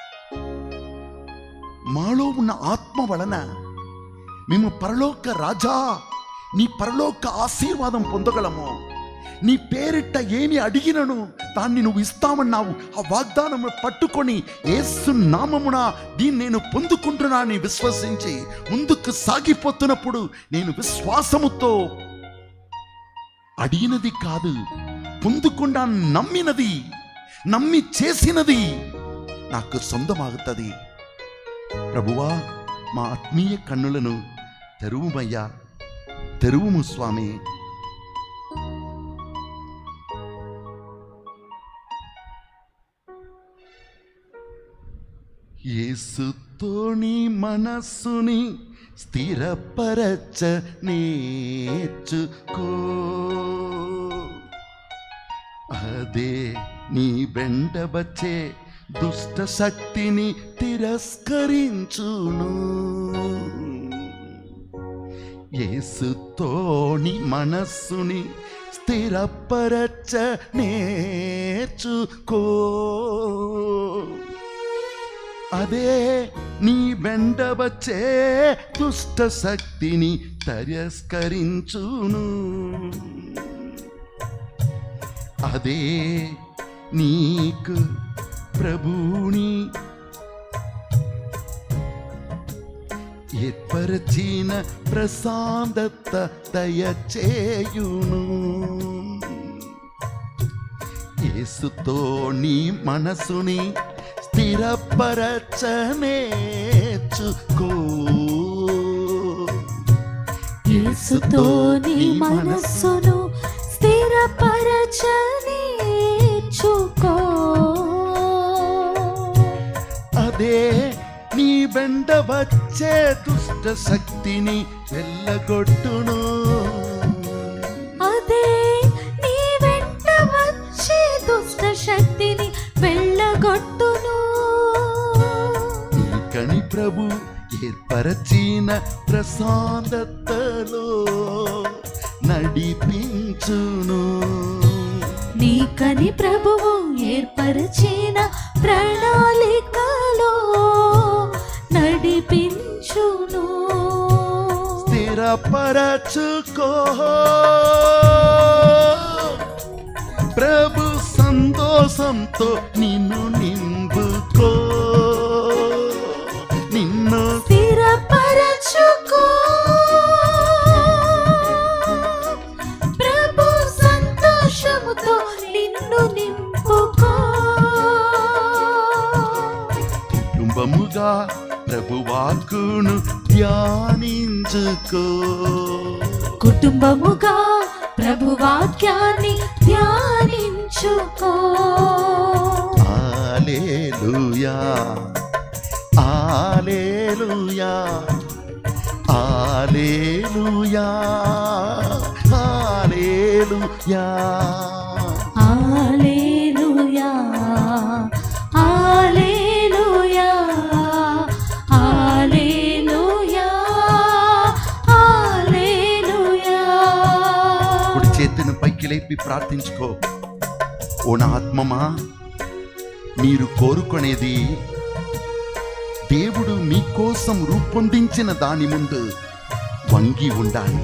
మాలో ఉన్న ఆత్మ వలన మేము పరలోక రాజా నీ పరలోక ఆశీర్వాదం పొందగలము నీ పేరిట ఏమి అడిగినను దాన్ని నువ్వు ఇస్తామన్నావు ఆ వాగ్దానం పట్టుకొని ఏసు నామమున దీన్ని నేను పొందుకుంటున్నానని విశ్వసించి ముందుకు సాగిపోతున్నప్పుడు నేను విశ్వాసముతో అడిగినది కాదు పొందుకుండా నమ్మినది నమ్మి చేసినది నాకు సొంతమాగుతుంది ప్రభువా మా ఆత్మీయ కన్నులను తెరువుమయ్యా తెరువుము స్వామి యేసుతోని మనస్సుని స్థిరపరచ నేర్చుకో అదే నీ వెంట వచ్చే దుష్ట శక్తిని తిరస్కరించును యేసుతోని మనస్సుని స్థిరపరచ నేర్చుకో అదే నీ వెంట వచ్చే దుష్ట శక్తిని తిరస్కరించును అదే నీకు ప్రభుని ఏర్పరచిన ప్రశాంతత దయచేయును యేసుతో నీ మనసుని స్థిరపరచనేర్చుకో యేసుతో నీ మనస్సును స్థిరపరచనేర్చుకో అదే నీ వెంట వచ్చే దుష్ట శక్తిని వెళ్ళగొట్టును అదే నీ వెంట వచ్చే దుష్ట శక్తిని వెళ్ళగొట్టును నీకని ప్రభు ఏర్పరచిన ప్రశాంతతలో నడిపించును నీకని ప్రభువు ఏర్పరిచిన ప్రణాళికలో నడిపించును స్థిరపరచుకో ప్రభు సంతోషంతో నిన్ను నింపుకో నిన్ను స్థిరపరచుకో ప్రభు సంతోషముతో నిన్ను నింపుకో కుటుంబముగా ప్రభువాక్కును ధ్యానించుకో కుటుంబముగా ప్రభు వాక్యాన్ని ధ్యానించుకో alleluia alleluia alleluia alleluia hallelujah hallelujah hallelujah hallelujah కుడి చేతిని పైకి లేపి ప్రార్థించుకో ఓ నా ఆత్మమా మీరు కోరుకునేది దేవుడు మీకోసం రూపొందించిన దాని ముందు వంగి ఉండాలి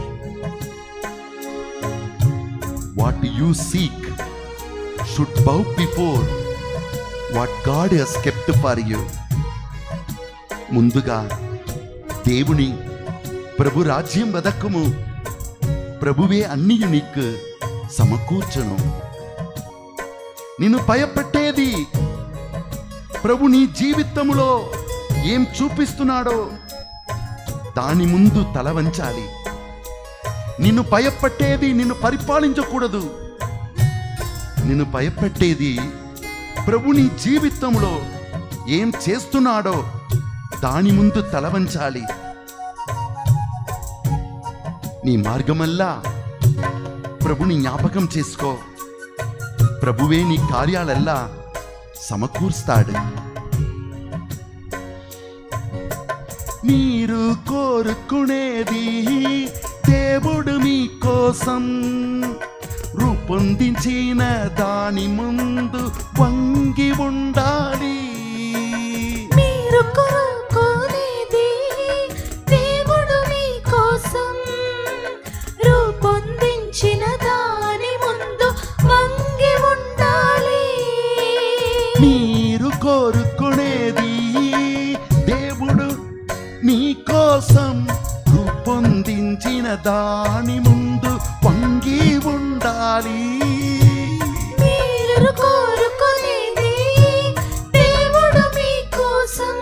what you seek should bow before what God he's kept for you ముందుగా దేవుని ప్రభు రాజ్యం వెదక్కుము ప్రభువే అన్ని నీకు సమకూర్చును నిన్ను భయపెట్టేది ప్రభు నీ జీవితంలో ఏం చూపిస్తున్నాడో దాని ముందు తల వంచాలి నిన్ను భయపెట్టేది నిన్ను పరిపాలించకూడదు నిన్ను భయపెట్టేది ప్రభు నీ జీవితంలో ఏం చేస్తున్నాడో దాని ముందు తల వంచాలి నీ మార్గమల్లా ప్రభుని జ్ఞాపకం చేసుకో ప్రభువే నీ కార్యాలెల్లా సమకూర్స్తాడు మీరు కోరుకునేది దేవుడు మీకోసం రూపొందించిన దాని ముందు వంగి ఉండాలి మీరు కోరుకోనేది దేవుడు మీ కోసం రూపొందించిన దాని ముందు వంగి ఉండాలి మీరు కోరుకునేది దేవుడు మీకోసం రూపొందించిన దాని ముందు వంగి ఉండాలి మీరు కోరుకునేది దేవుడు మీ కోసం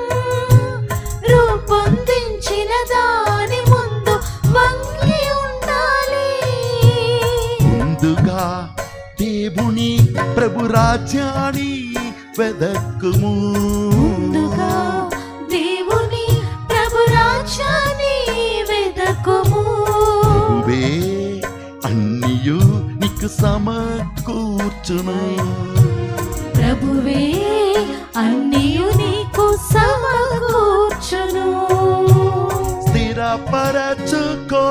రూపొందించిన దాని ముందు వంగి ఉండాలి ముందుగా దేవుని ప్రభు రాజ్యాన్ని వెదక్కుము ముందుగా దేవుని ప్రభు రాజ్యాన్ని వెదకుము ప్రభువే అన్నియు నీకు సమకూర్చును ప్రభువే అన్నియు నీకు సమకూర్చును స్థిరపరచుకో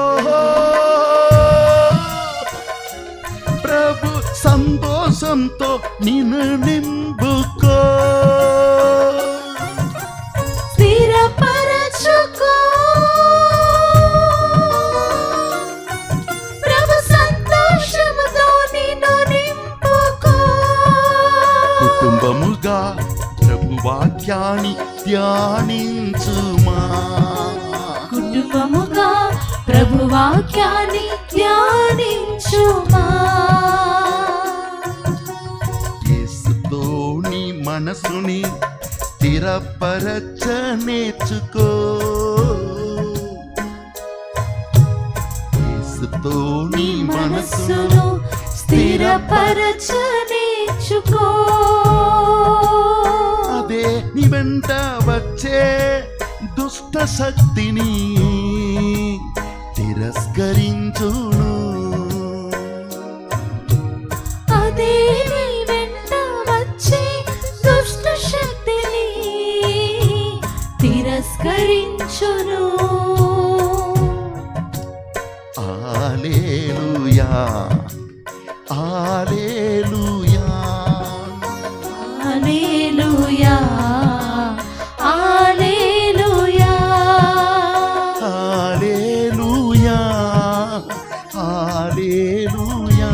ప్రభు సంతోషంతో నిన్ను నింపుకో స్థిరపరచుకో ప్రభు సంతోషముతో నిన్ను నింపుకో కుటుంబముగా ప్రభు వాక్యాన్ని ధ్యానించుమా కుటుంబముగా ప్రభు వాక్యాన్ని ధ్యానించుమా యేసుతో నీ మనసుని స్థిరపరచ నేర్చుకో యేసుతో నీ మనసును మనస్సును స్థిరపరచ నేర్చుకో అదే నీ వెంట వచ్చే దుష్ట శక్తిని తిరస్కరించును అదే నీ వెంట వచ్చే దుష్ట శక్తిని తిరస్కరించును alleluia alleluia hallelujah hallelujah alleluia alleluia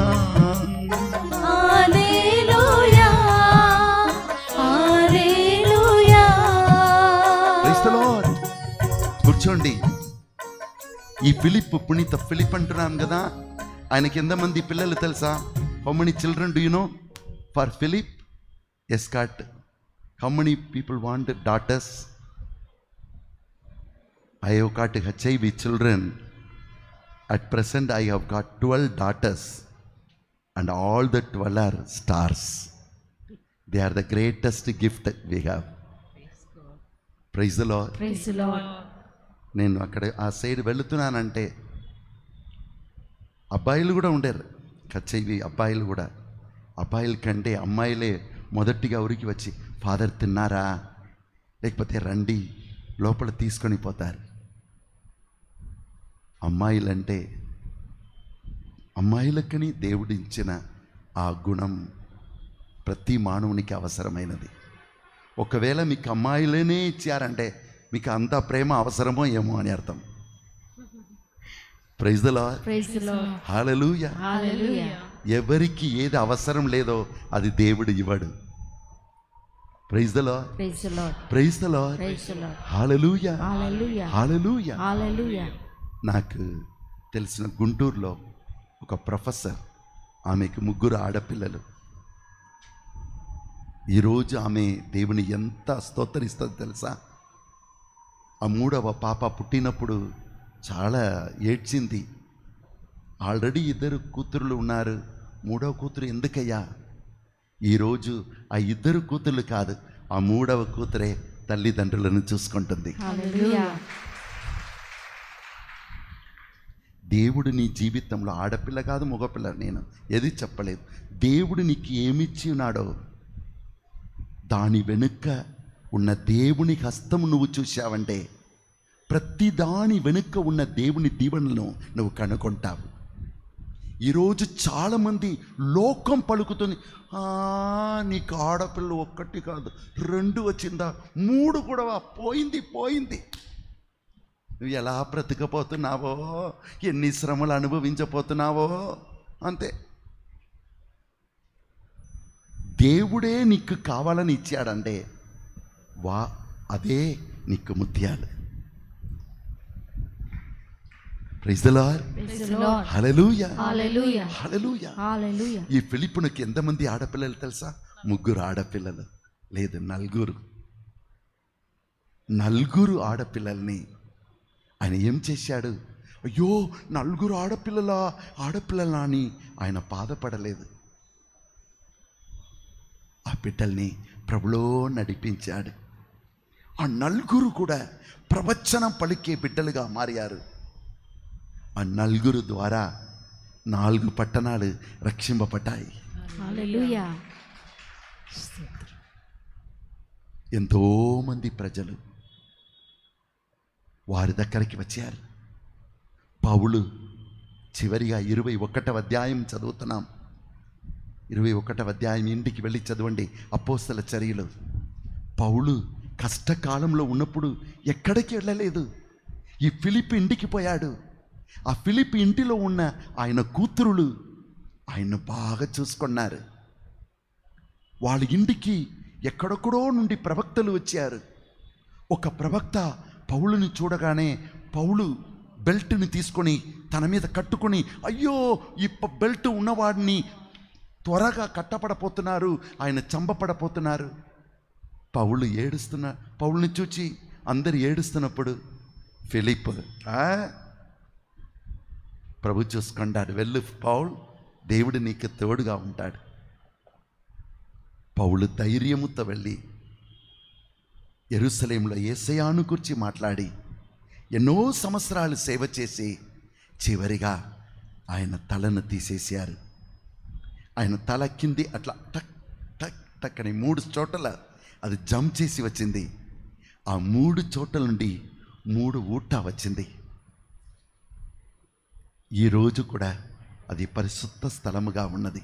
hallelujah hallelujah Praise the Lord. కూర్చోండి ఈ ఫిలిప్ పునీత ఫిలిప్ అంటున్నాను కదా ఆయనకి ఎంతమంది పిల్లలు తెలుసా how many children do you know for Philip has got how many people want daughters I have got HIV children. At present, I have got 12 daughters, and all the 12 are stars. They are the greatest gift that we have. Praise the Lord. Praise Lord నేను అక్కడ ఆ side వెళుతున్నానంటే అబ్బాయిలు కూడా ఉండేరు కచ్చైవి అబ్బాయిలు కూడా అబ్బాయిల కంటే అమ్మాయిలే మొదటిగా ఉరికి వచ్చి ఫాదర్ తిన్నారా లేకపోతే రండి లోపల తీసుకొని పోతారు అమ్మాయిలంటే అమ్మాయిలకని దేవుడిచ్చిన ఆ గుణం ప్రతి మానవునికి అవసరమైనది ఒకవేళ మీకు అమ్మాయిలనే ఇచ్చారంటే మీకు అంత ప్రేమ అవసరమో ఏమో అని అర్థం praise the Lord praise Lord hallelujah hallelujah ఎవరికి ఏది అవసరం లేదో అది దేవుడు ఇవ్వడు praise the Lord praise Lord praise the Lord praise Lord hallelujah hallelujah hallelujah hallelujah నాకు తెలిసిన గుంటూరులో ఒక ప్రొఫెసర్ ఆమెకు ముగ్గురు ఆడపిల్లలు ఈరోజు ఆమె దేవుని ఎంత స్తోత్తరిస్తుందో తెలుసా ఆ మూడవ పాప పుట్టినప్పుడు చాలా ఏడ్చింది ఆల్రెడీ ఇద్దరు కూతురులు ఉన్నారు మూడవ కూతురు ఎందుకయ్యా ఈరోజు ఆ ఇద్దరు కూతుర్లు కాదు ఆ మూడవ కూతురే తల్లిదండ్రులను చూసుకుంటుంది హల్లెలూయా దేవుడు నీ జీవితంలో ఆడపిల్ల కాదు మగపిల్ల నేను ఏది చెప్పలేదు దేవుడు నీకు ఏమిచ్చి ఉన్నాడో దాని వెనుక ఉన్న దేవుని హస్తము నువ్వు చూశావంటే ప్రతి దాని వెనుక ఉన్న దేవుని దీవెనలను నువ్వు కనుగొంటావు ఈరోజు చాలామంది లోకం పలుకుతుంది "ఆ, నీకు ఆడపిల్ల ఒక్కటి కాదు రెండు వచ్చిందా మూడు కూడా పోయింది పోయింది నువ్వు ఎలా బ్రతకపోతున్నావో ఎన్ని శ్రమలు అనుభవించబోతున్నావో అంతే దేవుడే నీకు కావాలని ఇచ్చాడంటే వా అదే నీకు ముత్యాలు praise the Lord praise Lord hallelujah hallelujah hallelujah hallelujah ఈ ఫిలిప్పునికి ఎంతమంది ఆడపిల్లలు తెలుసా ముగ్గురు ఆడపిల్లలు లేదు నలుగురు నలుగురు ఆడపిల్లల్ని ఆయన ఏం చేశాడు అయ్యో నలుగురు ఆడపిల్లల ఆడపిల్లలా అని ఆయన బాధపడలేదు ఆ బిడ్డల్ని ప్రభులో నడిపించాడు ఆ నలుగురు కూడా ప్రవచనం పలికే బిడ్డలుగా మారారు ఆ నలుగురు ద్వారా నాలుగు పట్టణాలు రక్షింపబడ్డాయి హల్లెలూయా ఎంతోమంది ప్రజలు వారి దగ్గరికి వచ్చారు పౌలు చివరిగా ఇరవై ఒకటవ అధ్యాయం చదువుతున్నాం ఇరవై ఒకటవ అధ్యాయం ఇంటికి వెళ్ళి చదవండి అపోస్తల చర్యలు పౌలు కష్టకాలంలో ఉన్నప్పుడు ఎక్కడికి వెళ్ళలేదు ఈ ఫిలిప్ ఇంటికి పోయాడు ఆ ఫిలిప్ ఇంటిలో ఉన్న ఆయన కూతురులు ఆయన్ను బాగా చూసుకున్నారు వాళ్ళ ఇంటికి ఎక్కడెక్కడో నుండి ప్రవక్తలు వచ్చారు ఒక ప్రవక్త పౌలుని చూడగానే పౌలు బెల్ట్ని తీసుకొని తన మీద కట్టుకొని అయ్యో ఈ ప- బెల్ట్ ఉన్నవాడిని త్వరగా కట్టపడపోతున్నారు ఆయన చంపపడపోతున్నారు పౌలు ఏడుస్తున్న పౌలుని చూచి అందరు ఏడుస్తున్నప్పుడు ఫిలిప్ "ఆ? ప్రభు చూసుకుంటాడు వెళ్ళు పౌల్ దేవుడు నీకు తోడుగా ఉంటాడు పౌలు ధైర్యముతో వెళ్ళి ఎరుసలేంలో ఏసయాను గురించి మాట్లాడి ఎన్నో సంవత్సరాలు సేవ చేసి చివరిగా ఆయన తలను తీసేశారు ఆయన తల కింది అట్లా టక్ టక్ టక్ అని మూడు చోట్ల అది జంప్ చేసి వచ్చింది ఆ మూడు చోట్ల నుండి మూడు ఊట వచ్చింది ఈరోజు కూడా అది పరిశుద్ధ స్థలముగా ఉన్నది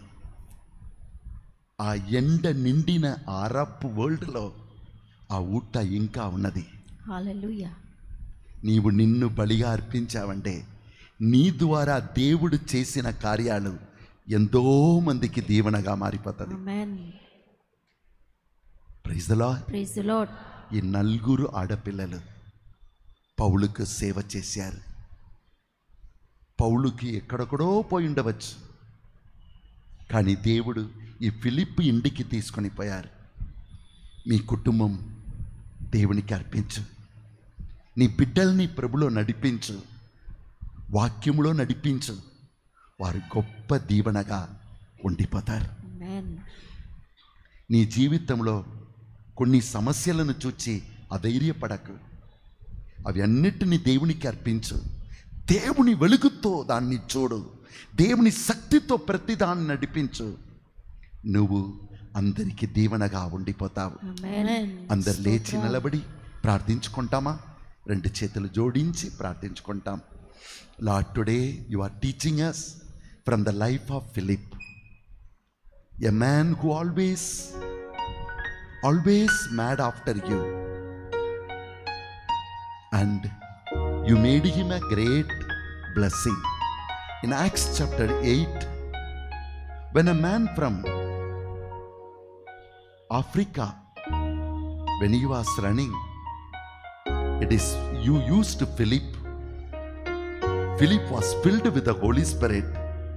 ఆ ఎండ నిండిన అరబ్ వరల్డ్లో ఆ ఊట ఇంకా ఉన్నది హల్లెలూయా నీవు నిన్ను బలిగా అర్పించావంటే నీ ద్వారా దేవుడు చేసిన కార్యాలు ఎంతో మందికి దీవెనగా మారిపోతుంది amen praise the Lord. Praise the Lord ఈ నలుగురు ఆడపిల్లలు పౌలుకు సేవ చేశారు పౌలుకి ఎక్కడెక్కడో పోయి ఉండవచ్చు కానీ దేవుడు ఈ ఫిలిప్ ఇంటికి తీసుకొని పోయారు మీ కుటుంబం దేవునికి అర్పించు నీ బిడ్డల్ని ప్రభులో నడిపించు వాక్యములో నడిపించు వారు గొప్ప దీవెనగా ఉండిపోతారు Amen. నీ జీవితంలో కొన్ని సమస్యలను చూచి అధైర్యపడకు అవి అన్నిటిని దేవునికి అర్పించు దేవుని వెలుగుతో దాన్ని చూడు దేవుని శక్తితో ప్రతి దాన్ని నడిపించు నువ్వు అందరికీ దీవెనగా ఉండిపోతావు Amen. అందరు లేచి నిలబడి ప్రార్థించుకుంటామా రెండు చేతులు జోడించి ప్రార్థించుకుంటాం Lord today you are teaching us from the life of Philip a man who always always mad after you and you made him a great blessing in Acts chapter eight when a man from Africa, when he was running, it is you used Philip. Philip was filled with the Holy Spirit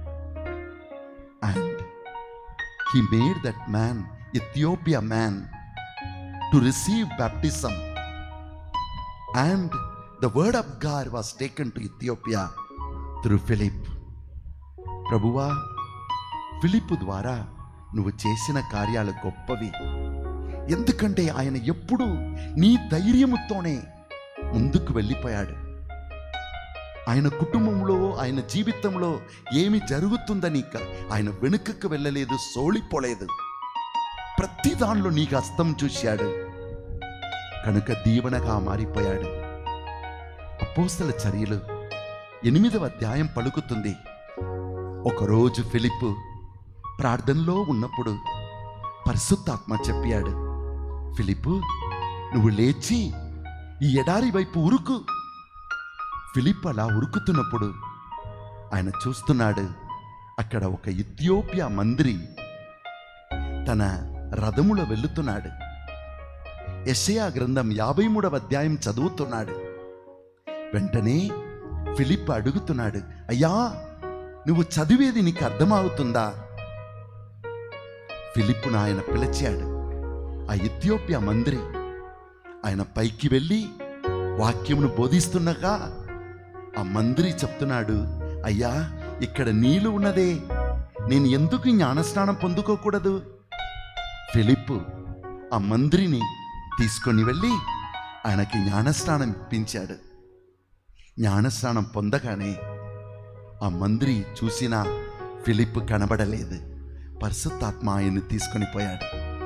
and he made that man, Ethiopia man, to receive baptism. And the word of God was taken to Ethiopia through Philip. ప్రభువా Philip ద్వారా నువ్వు చేసిన కార్యాలు గొప్పవి ఎందుకంటే ఆయన ఎప్పుడూ నీ ధైర్యముతోనే ముందుకు వెళ్ళిపోయాడు ఆయన కుటుంబంలో ఆయన జీవితంలో ఏమి జరుగుతుందని క- ఆయన వెనుకకు వెళ్ళలేదు సోలిపోలేదు ప్రతి దానిలో నీకు హస్తం చూశాడు కనుక దీవెనగా మారిపోయాడు అపోస్తల చర్యలు ఎనిమిదవ అధ్యాయం పలుకుతుంది ఒకరోజు ఫిలిప్ ప్రార్థనలో ఉన్నప్పుడు పరిశుద్ధాత్మ చెప్పాడు ఫిలిప్ నువ్వు లేచి ఈ ఎడారి వైపు ఉరుకు ఫిలిప్ అలా ఉరుకుతున్నప్పుడు ఆయన చూస్తున్నాడు అక్కడ ఒక ఇథియోపియా మంత్రి తన రథములో వెళ్తున్నాడు యెషయా గ్రంథం యాభై మూడవ అధ్యాయం చదువుతున్నాడు వెంటనే ఫిలిప్ అడుగుతున్నాడు అయ్యా నువ్వు చదివేది నీకు అర్థమవుతుందా ఫిలిప్పును ఆయన పిలిచాడు ఆ ఇథియోపియా మంత్రి ఆయన పైకి వెళ్ళి వాక్యమును బోధిస్తుండగా ఆ మంత్రి చెప్తున్నాడు అయ్యా ఇక్కడ నీళ్ళు ఉన్నదే నేను ఎందుకు జ్ఞానస్నానం పొందుకోకూడదు ఫిలిప్పు ఆ మంత్రిని తీసుకొని వెళ్ళి ఆయనకి జ్ఞానస్నానం ఇప్పించాడు జ్ఞానస్నానం పొందగానే ఆ మంత్రి చూసినా ఫిలిప్ కనబడలేదు పరిశుద్ధాత్మ ఆయన్ని తీసుకొని పోయాడు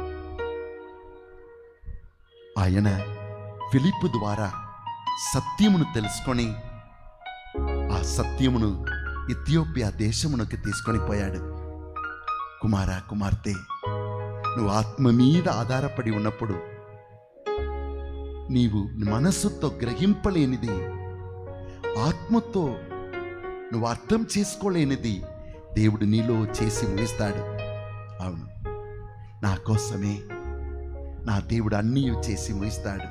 ఆయన ఫిలిప్ ద్వారా సత్యమును తెలుసుకొని ఆ సత్యమును ఇథియోపియా దేశమునకు తీసుకొని పోయాడు కుమారా కుమార్తె నువ్వు ఆత్మ మీద ఆధారపడి ఉన్నప్పుడు నీవు మనస్సుతో గ్రహింపలేనిది ఆత్మతో నువ్వు అర్థం చేసుకోలేనిది దేవుడు నీలో చేసి ముగిస్తాడు అవును నా కోసమే నా దేవుడు అన్నీ చేసి ముగిస్తాడు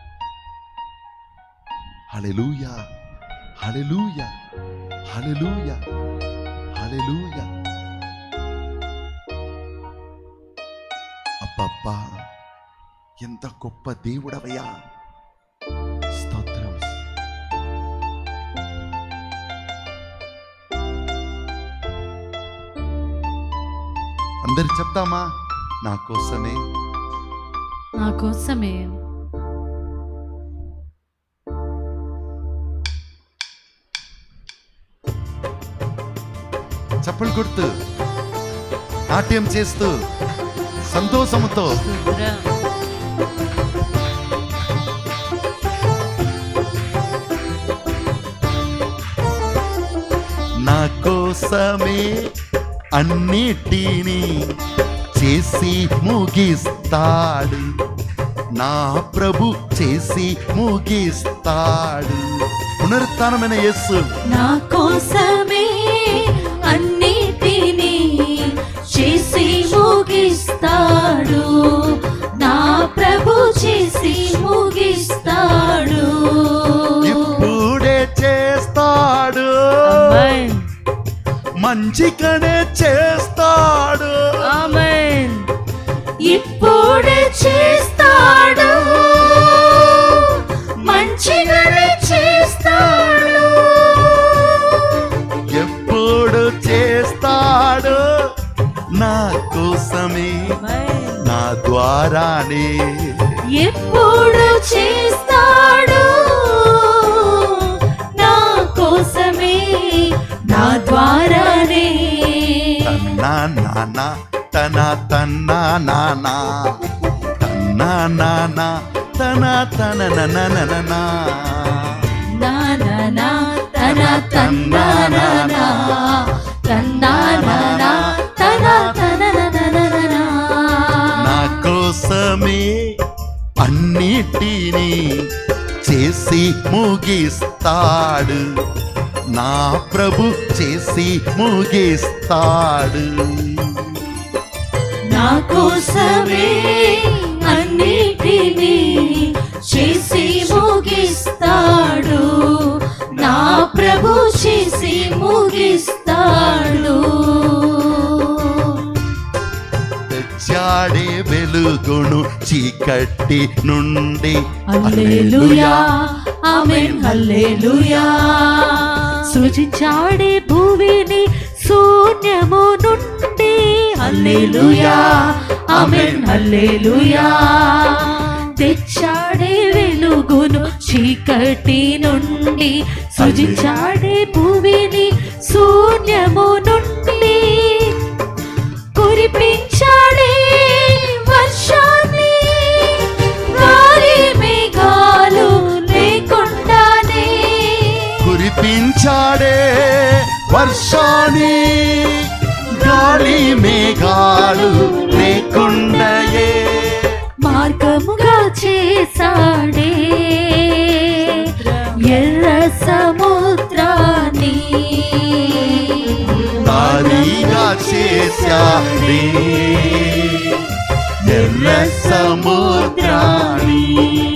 హలెలూయా హలెలూయా హలెలూయా హలెలూయా అబ్బబ్బా ఎంత గొప్ప దేవుడవయ్యా స్తోత్రం అందరు చెప్తామా నా కోసమే నా కోసమే చప్పలు కొడుతూ నాట్యం చేస్తూ సంతోషముతో స్తోత్రం. నా కోసమే అన్నిటినీ చేసి ముగిస్తాడు నా ప్రభు చేసి ముగిస్తాడు పునరుత్నమైన యేసు నా కోసమే అన్నిటినీ చేసి ముగిస్తాడు నా ప్రభు చేసి ముగిస్తాడు ఇప్పుడే చేస్తాడు మంచిగానే చేస్తాడు ఆమేన్ ఇప్పుడే చేస్తాడు మంచిగానే చేస్తాడు ఎప్పుడు చేస్తాడు నా కోసమే నా ద్వారానే ఎప్పుడు చేస్తాడు నా కోసమే నా ద్వారానే తన్నా నానా తన తన్నా నానా తన్నా నానా తన తన నన నా నా నా తన తన్న నా నా తన్న నా నా తన తన నా నా నా నా. నా కోసమే అన్నిటినీ చేసి ముగిస్తాడు నా ప్రభు చేసి ముగిస్తాడు నా కోసమే అన్నిటినీ చేసి ముగిస్తాడు నా ప్రభు చేసి ముగిస్తాడు తెచ్చాడే వెలుగును చీకటి నుండి హల్లెలూయా ఆమేన్ హల్లెలూయా సృజించాడే భూమిని శూన్యము నుండి హల్లెలూయా ఆమేన్ హల్లెలూయా తెచ్చాడే వెలుగును చీకటి నుండి సృజించాడే భూమిని శూన్యము నుండి కురిపించాడే వర్షాన్ని వారి మేఘాలు లేకుండానే కురిపించాడే వర్షాన్ని గాలి మేఘాలు లేకుండయే మార్గముగా చేసాడే ఎర్ర సముద్రాన్ని దారిగా చేశాడే ఎర్ర సముద్రాన్ని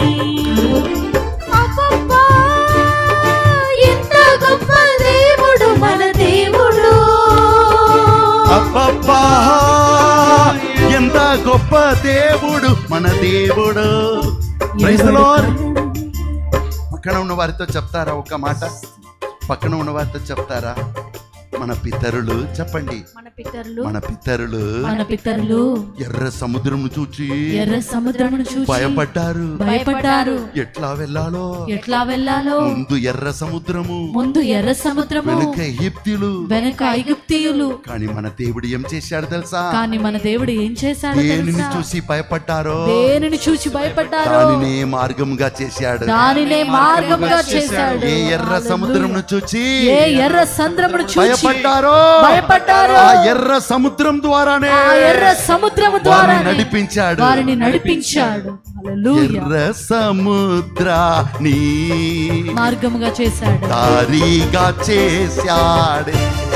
అబ్బబ్బా, ఎంత గొప్ప దేవుడు మన దేవుడు అబ్బబ్బా ఎంత గొప్ప దేవుడు మన దేవుడు Praise the Lord. పక్కన ఉన్న వారితో చెప్తారా ఒక మాట పక్కన ఉన్న వారితో చెప్తారా మన పితరులు చెప్పండి మన పితరులు మన పితరులు మన పితరులు ఎర్ర సముద్రం చూచి ఎర్ర సముద్రమును చూసి భయపడ్డారు భయపడ్డారు ఎట్లా వెళ్ళాలో ఎట్లా వెళ్ళాలో ముందు ఎర్ర సముద్రము ముందు ఎర్ర సముద్రము వెనుక ఎగిప్తులు వెనక ఐగుప్తీయులు కానీ మన దేవుడు ఏం చేశాడు తెలుసా కానీ మన దేవుడు ఏం చేశాడో దేనిని తెలుసా? చూసి భయపడ్డారో దేనిని చూసి భయపడ్డారో దానినే మార్గముగా చేశాడు దానినే మార్గముగా చేశాడు ఏ ఎర్ర సముద్రమును చూచి ఏ ఎర్ర సంద్రమును చూసి భయపడ్డారో భయపడ్డారో ఆ ఎర్ర సముద్రం ద్వారానే ఆ ఎర్ర సముద్రము ద్వారా వారిని నడిపించాడు వారిని నడిపించాడు హల్లెలూయా. ఎర్ర సముద్రాన్ని మార్గముగా చేశాడు దారిగా చేశాడు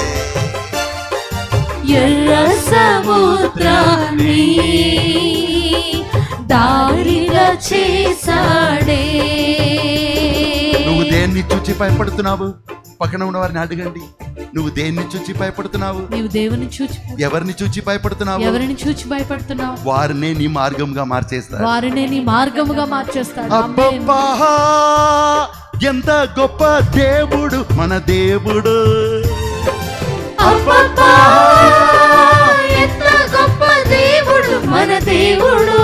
ఎర్ర సముద్రాన్ని దారిగా చేశాడే నువ్వు దేన్ని చూచి భయపడుతున్నావు పక్కన ఉన్న వారిని అడగండి నువ్వు దేన్ని చూచి భయపడుతున్నావు నీవు దేవుని చూచి ఎవరిని చూచి భయపడుతున్నావు ఎవరిని చూచి భయపడుతున్నావు వారినే నీ మార్గంగా మార్చేస్తారు వారిని నీ మార్గముగా మార్చేస్తాడు ఆమేన్. అబ్బబ్బా ఎంత గొప్ప దేవుడు మన దేవుడు అబ్బబ్బా, ఎంత గొప్ప దేవుడు మన దేవుడు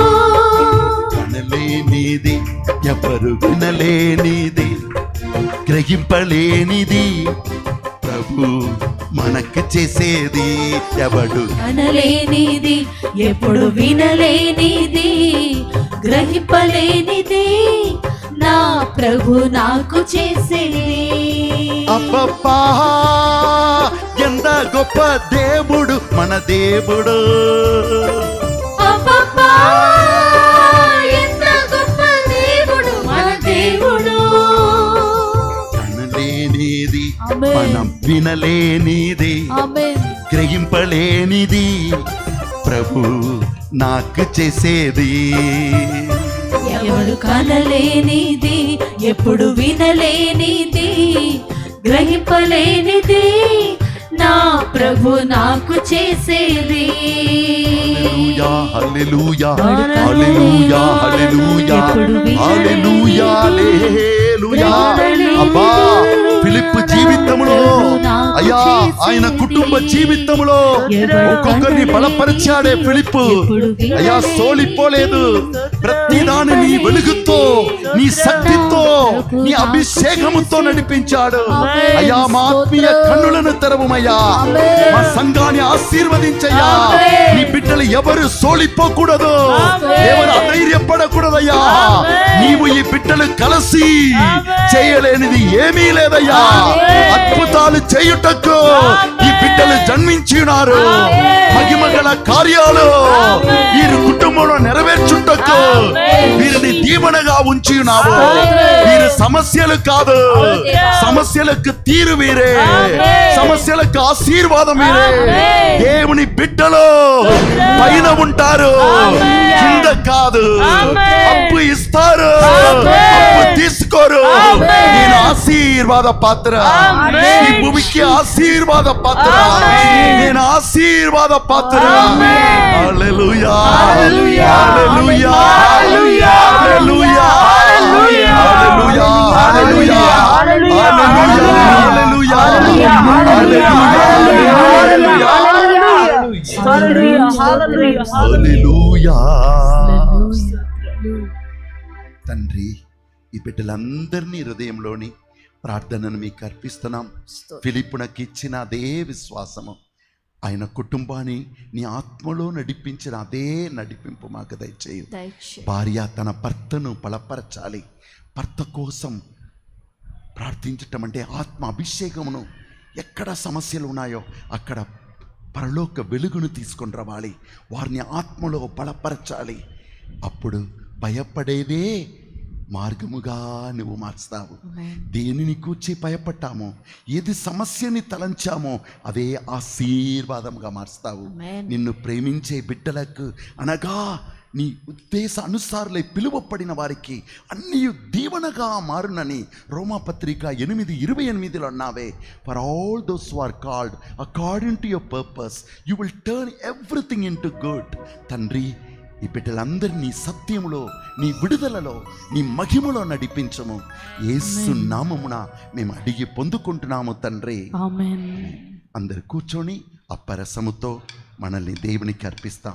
కనలేనిది ఎవరు వినలేనిది గ్రహింపలేనిది ప్రభు మనకు చేసేది ఎవడు అనలేనిది ఎప్పుడు వినలేనిది గ్రహింపలేనిది నా ప్రభు నాకు చేసేది అబ్బబ్బా ఎంత గొప్ప దేవుడు మన దేవుడు అబ్బబ్బా, ఎంత గొప్ప దేవుడు మన దేవుడు కనలేనిది ఆమేన్. మనం వినలేనిది ఆమేన్ గ్రహింపలేనిది ప్రభు నాకు చేసేది ఎవరు కనలేనిది ఎప్పుడు వినలేనిది గ్రహింపలేనిది నా ప్రభు నాకు చేసేది హల్లెలూయా హల్లెలూయా హల్లెలూయా హల్లెలూయా ఎప్పుడు వినలేనిది, హల్లెలూయా హల్లెలూయా హల్లెలూయా అబ్బా ఫిలిప్ జీవితంలో అయ్యా ఆయన కుటుంబ జీవితంలో ఒక్కొక్కరిని బలపరిచాడే ఫిలిప్ అయ్యా సోలిపోలేదు ప్రతిదాని నీ వెలుగుతో నీ శక్తితో నీ అభిషేకముతో నడిపించాడు అయ్యా మా ఆత్మీయ కన్నులను తెరవమయ్యా మా సంఘాన్ని ఆశీర్వదించయ్యా నీ బిడ్డలు ఎవరు సోలిపోకూడదు ఎవరు అధైర్యపడకూడదయ్యా నీవు ఈ బిడ్డలు కలిసి చేయలేనిది ఏమీ లేదయ్యా అద్భుతాలు చేయుటకు ఈ బిడ్డలు జన్మించినారు మహిమగల కార్యాలు వీరి కుటుంబంలో నెరవేర్చుటకు వీరిని దీవెనగా ఉంచినావు వీరి సమస్యలు కాదు సమస్యలకు తీరు వీరే సమస్యలకు ఆశీర్వాదం వీరే దేవుని బిడ్డలు పైన ఉంటారు కింద కాదు అప్పు ఇస్తారు అప్పు తీసుకోరు నేను ఆశీర్వాద పాత్ర ఈ భూమికి ఆశీర్వాద పాత్ర నేను ఆశీర్వాద పాత్ర హల్లెలూయా hallelujah hallelujah hallelujah hallelujah hallelujah hallelujah hallelujah హల్లెలూయా తండ్రి ఈ బిడ్డలందరినీ హృదయంలోని ప్రార్థనను మీకు అర్పిస్తున్నాం ఫిలిప్ నాకు ఇచ్చిన అదే విశ్వాసము ఆయన కుటుంబాన్ని నీ ఆత్మలో నడిపించిన అదే నడిపింపు మాకు దయచేయు భార్య తన భర్తను బలపరచాలి భర్త కోసం ప్రార్థించటం అంటే ఆత్మ అభిషేకమును ఎక్కడ సమస్యలు ఉన్నాయో అక్కడ పరలోక వెలుగును తీసుకొని రావాలి వారిని ఆత్మలో బలపరచాలి అప్పుడు భయపడేదే మార్గముగా నువ్వు మార్చుతావు దేనిని కూర్చి భయపడ్డామో ఏది సమస్యని తలంచామో అదే ఆశీర్వాదముగా మార్చుతావు నిన్ను ప్రేమించే బిడ్డలకు అనగా నీ ఉద్దేశ అనుసారులై పిలువపడిన వారికి అన్ని దీవెనగా మారునని రోమాపత్రిక ఎనిమిది ఇరవై ఎనిమిదిలో అన్నావే for all those are called according to your purpose you will turn everything in to good తండ్రి ఈ బిడ్డలందరినీ నీ సత్యములో నీ విడుదలలో నీ మహిమలో నడిపించము యేసు నామమున మేము అడిగి పొందుకుంటున్నాము తండ్రి ఆమెన్ అందరు కూర్చొని అప్పరసముతో మనల్ని దేవునికి అర్పిస్తాం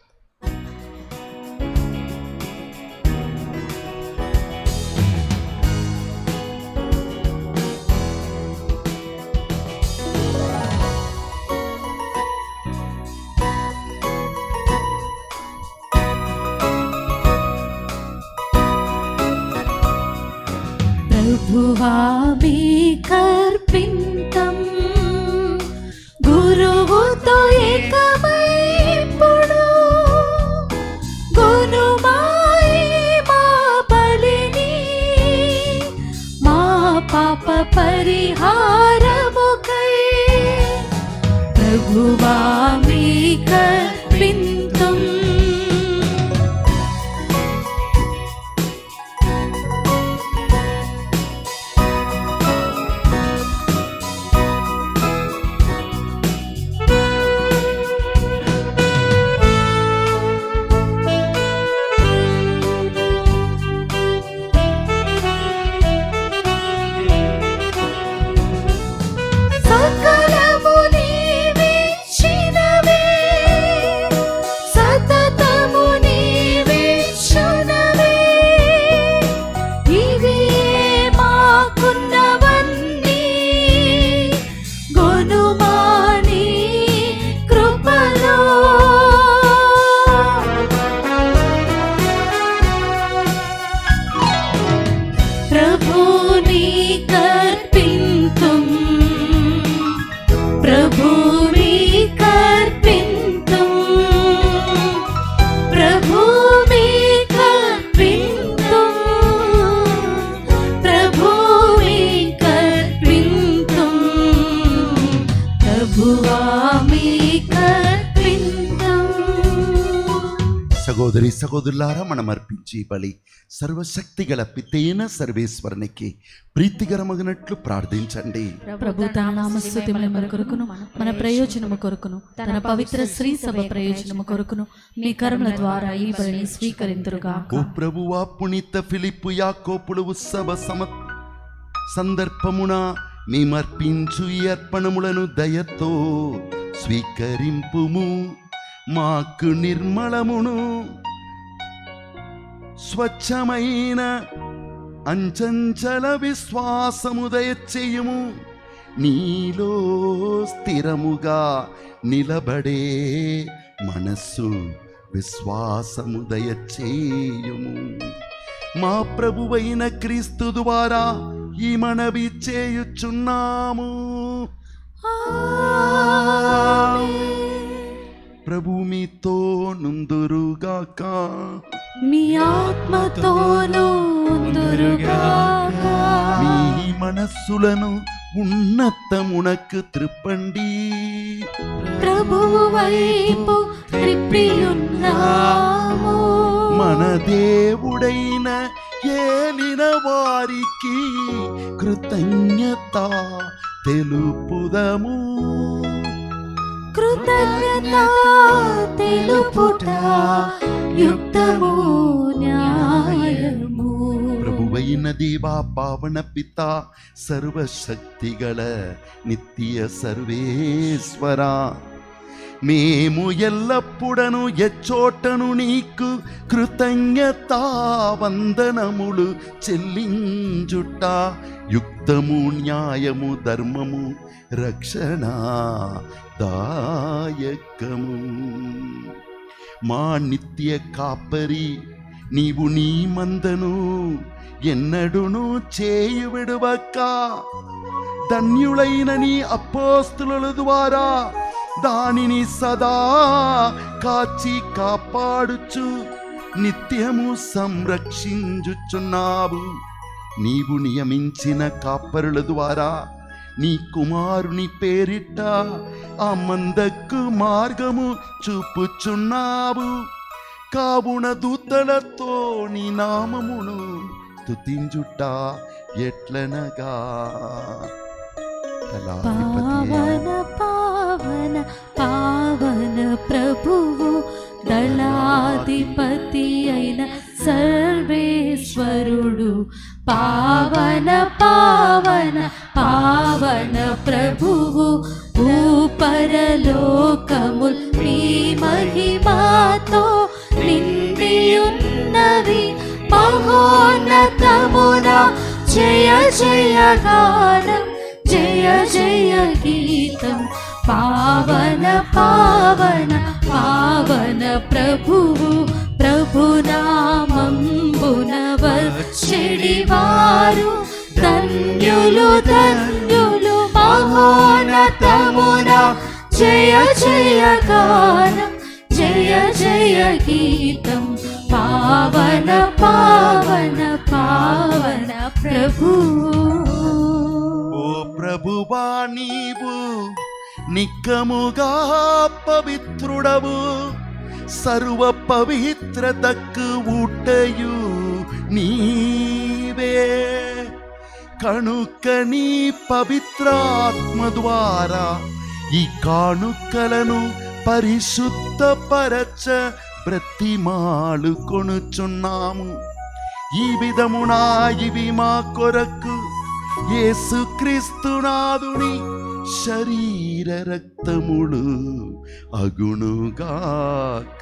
ప్రభువా కర్పింతం గురువుతో ఏకమైప్పుడు గునుమాయి మా బలిని మా పాప పరిహారముకై ప్రభువా కర్పింతం సకలము నీవిచ్చినవే, సతతము నీవిచ్చునవే. ఇవే మాకున్నవన్నీ, గొనుమా నీ కృపలో. ప్రభుని కర్పింతుం ప్రభుని కర్పింతుం ప్రభుని కర్పింతుం ప్రభుని కర్పింతుం ప్రభువామి కర్పింతుం సహోదరి సహోదరులారా మనం అర్పించి ఈ బలి సర్వశక్తి గల పితైన సర్వేశ్వరునికి ప్రీతికరమగినట్లు ప్రార్థించండి ప్రభు తన నామస్తుతి మన కొరకును మన ప్రయోజనము కొరకును తన పవిత్ర శ్రీ సభ ప్రయోజనము కొరకును మీ కర్మల ద్వారా ఈ బలిని స్వీకరింతురుగా ఓ ప్రభువా పునీత ఫిలిప్పు యాకోపులు ఉత్సవ సమ సందర్భమున మేమర్పించు ఈ అర్పణములను దయతో స్వీకరింపుము మాకు నిర్మలమును స్వచ్ఛమైన అంచంచల విశ్వాసము దయచేయుము నీలో స్థిరముగా నిలబడే మనస్సు విశ్వాసము దయచేయుము మా ప్రభువైన క్రీస్తు ద్వారా ఈ మనవి చేయుచున్నాము ప్రభు మీతో నుందురుగాక మీ ఆత్మతోనూ ఉందురుగాక. మీ మనస్సులను ఉన్నతమునకు త్రిప్పండి ప్రభువు వైపు త్రిప్పియున్నాము మన దేవుడైన ఏలిన వారికి కృతజ్ఞత తెలుపుదము కృతజ్ఞత తెలుపుట యుక్తము న్యాయము ప్రభువైన దేవా పావన పిత సర్వశక్తిగల నిత్య సర్వేశ్వర మేము ఎల్లప్పుడను ఎచ్చోటను నీకు కృతజ్ఞత వందనములు చెల్లించుట యుక్తము న్యాయము ధర్మము రక్షణ దాయకము మా నిత్య కాపరి నీవు నీ మందను ఎన్నడును చేయు విడువక్క ధన్యులైన నీ అపోస్తుల ద్వారా దానిని సదా కాచి కాపాడుచు నిత్యము సంరక్షించుచున్నావు నీవు నియమించిన కాపరుల ద్వారా నీ కుమారుని పేరిట ఆ మందకు మార్గము చూపుచున్నావు కావున దూతలతో నీ నామమును స్తుతించుట ఎట్లనగా పావన పావన పావన ప్రభువు దళాధిపతి అయిన సర్వేశ్వరుడు పావన పావన పావన ప్రభువు భూపరలోకముల్ మీ మహిమాతో నిండియున్నవి మహోన్నతమున జయ జయ గానం జయ జయ గీతం పావన పావన పావన ప్రభువు ప్రభునామంబున వచ్చెడివారు ధన్యులు ధన్యులు మహోన్నతమున జయ జయ గానం జయ జయ గీతం పావన పావన పావన ప్రభు ఓ ప్రభువా నీవు నిక్కముగా పవిత్రుడవు సర్వ పవిత్రతకు ఊటయు నీవే కనుక నీ పవిత్రాత్మ ద్వారా ఈ కానుకలను పరిశుద్ధపరచ బ్రతిమాలు కొనుచున్నాము ఈ విధమునా ఇవి మా కొరకు యేసుక్రీస్తునాదుని శరీర రక్తములు అగుణుగాక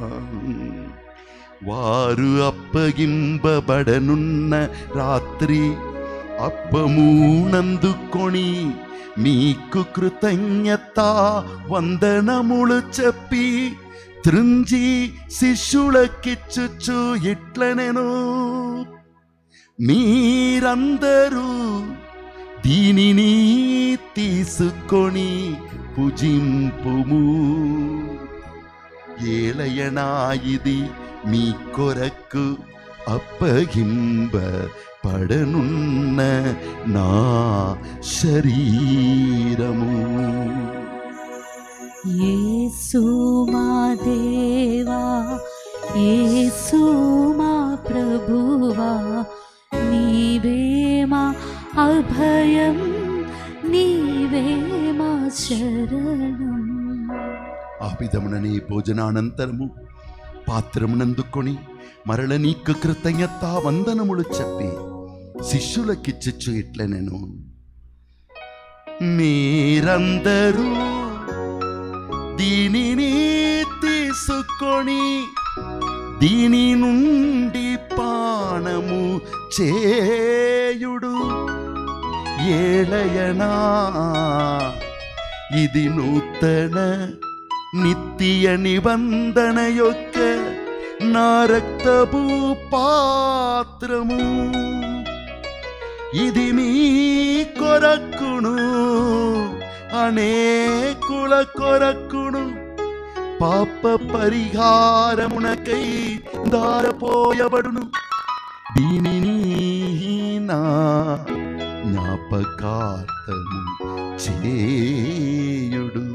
వారు అప్పగింపబడనున్న రాత్రి అప్పమునందుకొని మీకు కృతజ్ఞత వందనములు చెప్పి త్రుంజి శిష్యులకిచ్చుచు ఇట్లనెను మీరందరూ దీనిని తీసుకొని భుజింపుము ఏలయనా ఇది మీ కొరకు అప్పగింప పడనున్న నా శరీరము యేసు మా దేవా యేసు మా ప్రభువా నీవే మా అభయం నీవే మా శరణం ఆ విధముననే భోజనానంతరము పాత్రమునందుకొని మరల నీకు కృతజ్ఞత వందనములు చెప్పి శిష్యులకిచ్చు ఇట్లా నేను మీరందరూ దీనిని తీసుకొని దీని నుండి పానము చేయుడు ఏలయనా ఇది నూతన నిత్య నిబంధన యొక్క నా రక్తపు పాత్రము ఇది మీ కొరక్కును అనేకుల కొరక్కును పాప పరిహారమునకై దారపోయబడును దీనిని నా జ్ఞాపకార్థము చేయుడు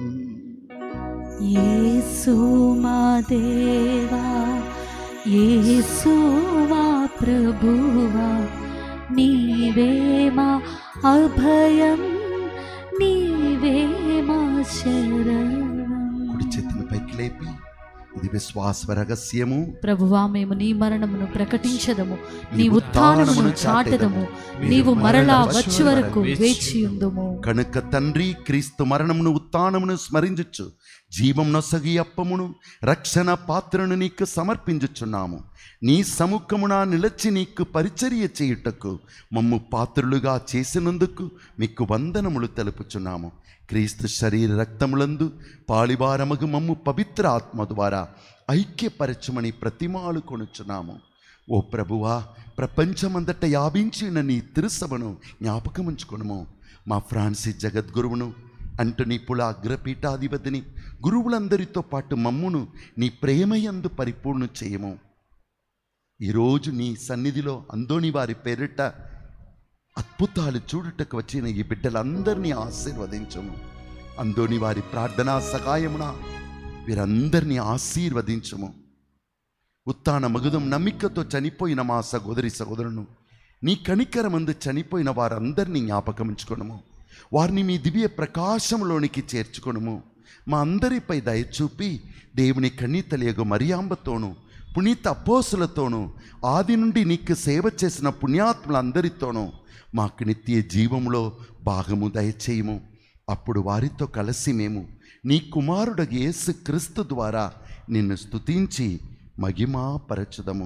యేసు మా దేవా యేసు మా ప్రభువా నీవే మా అభయం నీవే మా శరణం కుడి చేతిని పైకి లేపి ఇది విశ్వాస రహస్యము ప్రభువా మేము నీ మరణమును ప్రకటించదము నీ ఉత్థానమును చాటదము నీవు మరలా వచ్చి వరకు వేచియుందుము కనుక తండ్రి క్రీస్తు మరణమును ఉత్థానమును స్మరించచ్చు జీవం నొసగి అప్పమును రక్షణ పాత్రను నీకు సమర్పించుచున్నాము నీ సముఖమున నిలచి నీకు పరిచర్య చేయుటకు మమ్ము పాత్రులుగా చేసినందుకు మీకు వందనములు తెలుపుచున్నాము క్రీస్తు శరీర రక్తములందు పాలివారమగు మమ్ము పవిత్ర ఆత్మ ద్వారా ఐక్యపరచమని ప్రతిమాలు కొనుచున్నాము ఓ ప్రభువా ప్రపంచమంతట యాభించిన నీ తిరుసభను జ్ఞాపకముంచుకొనుము మా ఫ్రాన్సిస్ జగద్గురువును అంటనీ పుల అగ్రపీఠాధిపతిని గురువులందరితో పాటు మమ్మును నీ ప్రేమయందు పరిపూర్ణ చేయము ఈరోజు నీ సన్నిధిలో అందోని వారి పేరిట అద్భుతాలు చూడుటకు వచ్చిన ఈ బిడ్డలందరినీ ఆశీర్వదించము అందోని వారి ప్రార్థనా సహాయమున వీరందరినీ ఆశీర్వదించము ఉత్తాన మగుదం నమ్మికతో చనిపోయిన మా సహోదరి సహోదరును నీ కనికరమందు చనిపోయిన వారందరినీ జ్ఞాపకమించుకొనము వారిని మీ దివ్య ప్రకాశంలోనికి చేర్చుకొనుము మా అందరిపై దయచూపి దేవుని కన్నీతలియగు మరియాంబతోనూ పునీత అపోసులతోనూ ఆది నుండి నీకు సేవ చేసిన పుణ్యాత్ములందరితోనూ మాకు నిత్య జీవములో భాగము దయచేయము అప్పుడు వారితో కలిసి మేము నీ కుమారుడు యేసు క్రీస్తు ద్వారా నిన్ను స్తుతించి మహిమా పరచుదము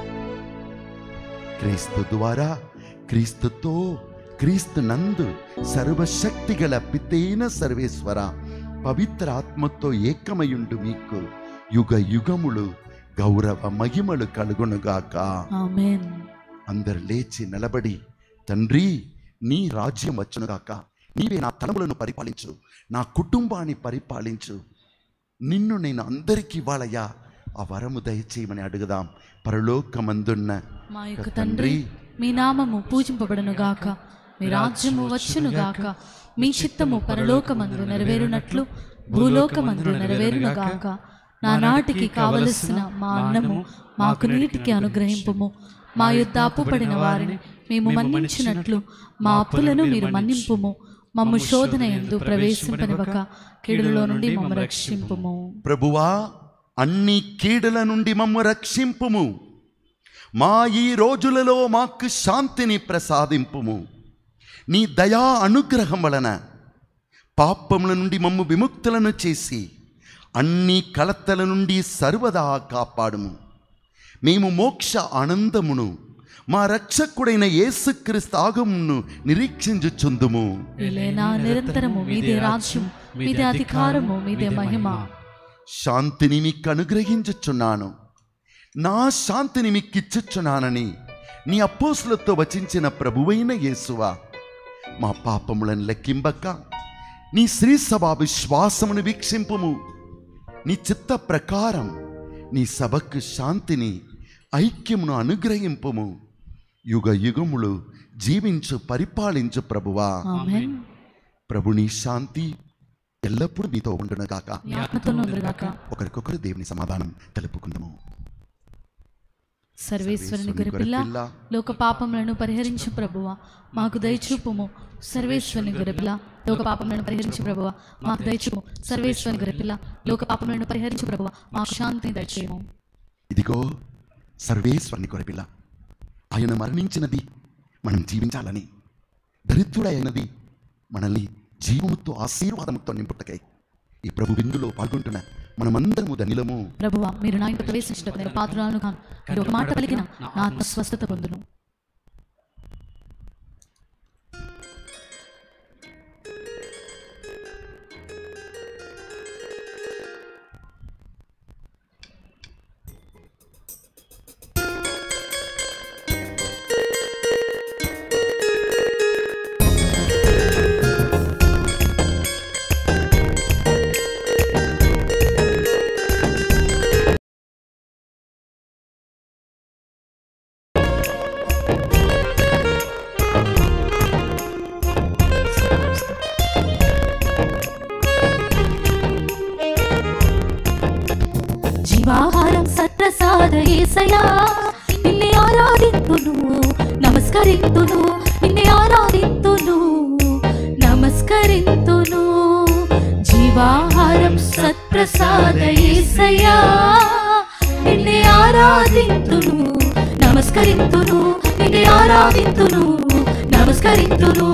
క్రీస్తు ద్వారా క్రీస్తుతో క్రీస్తు నందు సర్వశక్తి గల పితైన సర్వేశ్వర పవిత్ర ఆత్మతో ఏకమయుండు మీకు యుగ యుగములు గౌరవ మహిమలు కలుగునుగాక ఆమేన్ అందరు లేచి నిలబడి తండ్రి నీ రాజ్యం వచ్చునుగాక నీవే నా తలములను పరిపాలించు నా కుటుంబాన్ని పరిపాలించు నిన్ను నేను అందరికీ ఇవ్వాలయ్యా ఆ వరము దయచేయమని అడుగుదాం పరలోకమందున్న మా యొక్క తండ్రి మీ నామము పూజింపబడును గాక మీ రాజ్యము వచ్చును గాక మీ చిత్తము పరలోకమందు నెరవేరునట్లు భూలోకమందు నెరవేరును గాక నానాటికి కావలసిన మా అన్నము మాకు నీటికి అనుగ్రహింపుము మా యుద్ధ అప్పుపడిన వారిని మేము మన్నించినట్లు మా అప్పులను మీరు మన్నింపుము మమ్ము శోధన ఎందు ప్రవేశింపనివ్వక కీడులో నుండి మమ్ము రక్షింపుము ప్రభువా అన్ని కీడుల నుండి మమ్ము రక్షింపుము మా ఈ రోజులలో మాకు శాంతిని ప్రసాదింపుము నీ దయా అనుగ్రహం వలన పాపముల నుండి మమ్ము విముక్తులను చేసి అన్ని కలతల నుండి సర్వదా కాపాడుము మేము మోక్ష ఆనందమును మా రక్షకుడైన యేసుక్రీస్తు ఆగమును నిరీక్షించుచుందుము ఇలేనా నిరంతరము మీదే రాజ్యం మీదే అధికారము మీదే మహిమ శాంతిని మీకు అనుగ్రహించుచున్నాను నా శాంతిని మీకు ఇచ్చుచున్నానని నీ అపోసులతో వచించిన ప్రభువైన యేసువా మా పాపములను లెక్కింబక నీ శ్రీ సభా విశ్వాసమును వీక్షింపుము నీ చిత్త ప్రకారం నీ సభకు శాంతిని ఐక్యమును అనుగ్రహింపుము యుగ యుగములు జీవించు పరిపాలించు ప్రభువా ఆమేన్ ప్రభు నీ శాంతి ఎల్లప్పుడూ మీతో ఉండునుగాక మీ ఆత్మతో నుండుగాక ఒకరికొకరు దేవుని సమాధానం తెలుపుకుందాము సర్వేశ్వరుని గొర్రెపిల్ల లోక పాపములను పరిహరించు ప్రభువ మాకు దయచూపుము సర్వేశ్వరుని గొర్రెపిల్ల లోక పాపములను పరిహరించు ప్రభువ మాకు దయచూపు సర్వేశ్వరుని గొర్రెపిల్ల లోక పాపములను పరిహరించు ప్రభువ మాకు శాంతిని దయచేయము ఇదిగో సర్వేశ్వరుని కొరపిల్ల ఆయన మరణించినది మనం జీవించాలని దరిద్రుడైనది మనల్ని జీవముతో ఆశీర్వాదముతో నింపుటకై ఈ ప్రభు విందులో పాల్గొంటున్న మనమందరము ధనిలము ప్రభువా మీరు నా ఇంట ప్రవేశించటకు నేను పాత్రలను కాను మీరు ఒక మాట పలికిన నా ఆత్మ స్వస్థత పొందును జీవాహారం సత్ప్రసాద ఏసయా నిన్నే ఆరాధింతును నమస్కరింతును నిన్నే ఆరాధింతును నమస్కరింతును జీవాహారం సత్ప్రసాద ఏసయా నిన్నే ఆరాధింతును నమస్కరింతును నిన్నే ఆరాధింతును నమస్కరింతును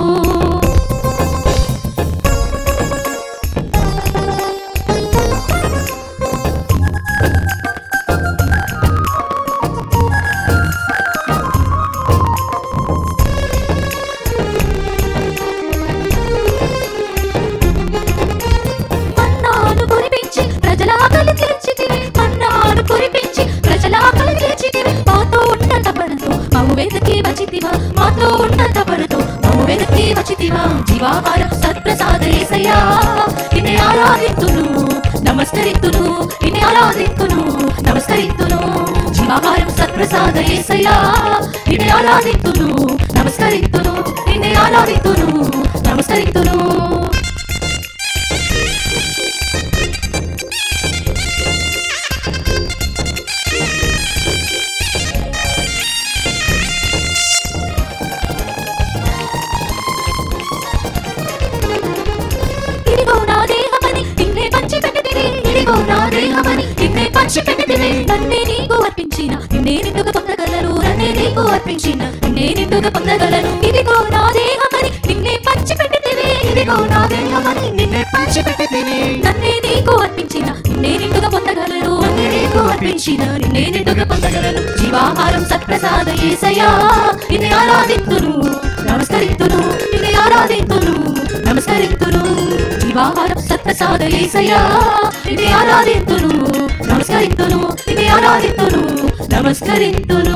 మన్నాను కురిపించి ప్రజల ఆకలి తీర్చితివి మన్నాను కురిపించి ప్రజల ఆకలి తీర్చితివి మాతో ఉన్నత పరుతో మము వెదకి వచ్చితివా మాతో ఉన్నత పరుతో మము వెదకి వచ్చితివా జీవాహారం సత్ప్రసాద యేసయ్యా నిన్నే ఆరాధింతును నమస్కరితును నిన్నే ఆరాధింతును నమస్కరితును జీవాహారం సత్ప్రసాద యేసయ్యా నిన్నే ఆరాధింతును నమస్కరితును నిన్నే ఆరాధింతును నమస్కరితును ఇదిగో నా దేహమని నిన్నే పంచి పెట్టితివి ఇదిగో నా దేహమని నిన్నే పంచి పెట్టితివి నన్నే నీకు అర్పించిన నిన్నే నిండుగా పొందగలను నన్నే నీకు అర్పించిన నిన్నే నిండుగా పొందగలను ఇదిగో నా దేహమని నిన్నే పంచి పెట్టితివి ఇదిగో నా దేహమని నిన్నే పంచి పెట్టితివి నన్నే నీకు అర్పించిన నిన్నే నిండుగా పొందగలను నన్నే నీకు అర్పించిన నిన్నే నిండుగా పొందగలను జీవాహారం సత్ప్రసాద యేసయ్యా నిన్నే ఆరాధింతును నమస్కరితును నిన్నే ఆరాధింతును నమస్కరితును జీవాహారం సత్ప్రసాద యేసయ్యా నిన్నే ఆరాధింతును నమస్కరితును నిన్నే ఆరాధింతును నమస్కరితును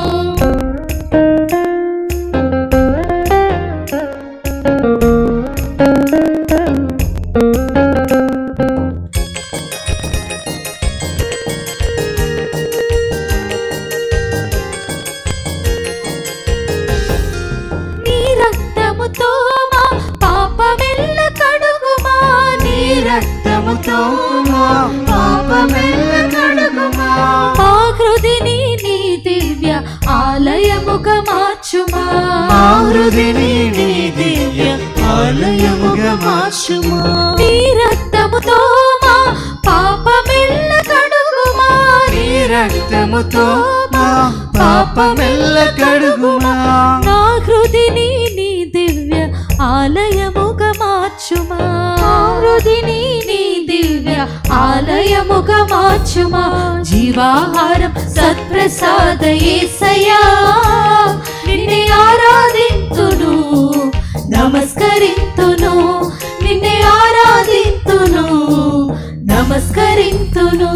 నీ రక్తముతో మా పాపమెల్ల కడుగుమా నీ రక్తముతో మా పాపమెల్ల కడుగుమా మా హృదిని నీ దివ్య ఆలయముగా మార్చుమా మా హృదిని నీ దివ్య ఆలయముగా మార్చుమా నీ రక్తముతో మా పాపమెల్ల కడుగుమా నీ రక్తముతో మా పాపమెల్ల కడుగుమా నా హృదిని నీ దివ్య ఆలయముగా మార్చుమా నా హృదిని నీ దివ్య ఆలయముగా మార్చుమా జీవాహారం సత్ప్రసాద యేసయ్యా నిన్నే ఆరాధింతును నమస్కరింతును నిన్నే ఆరాధింతును నమస్కరింతును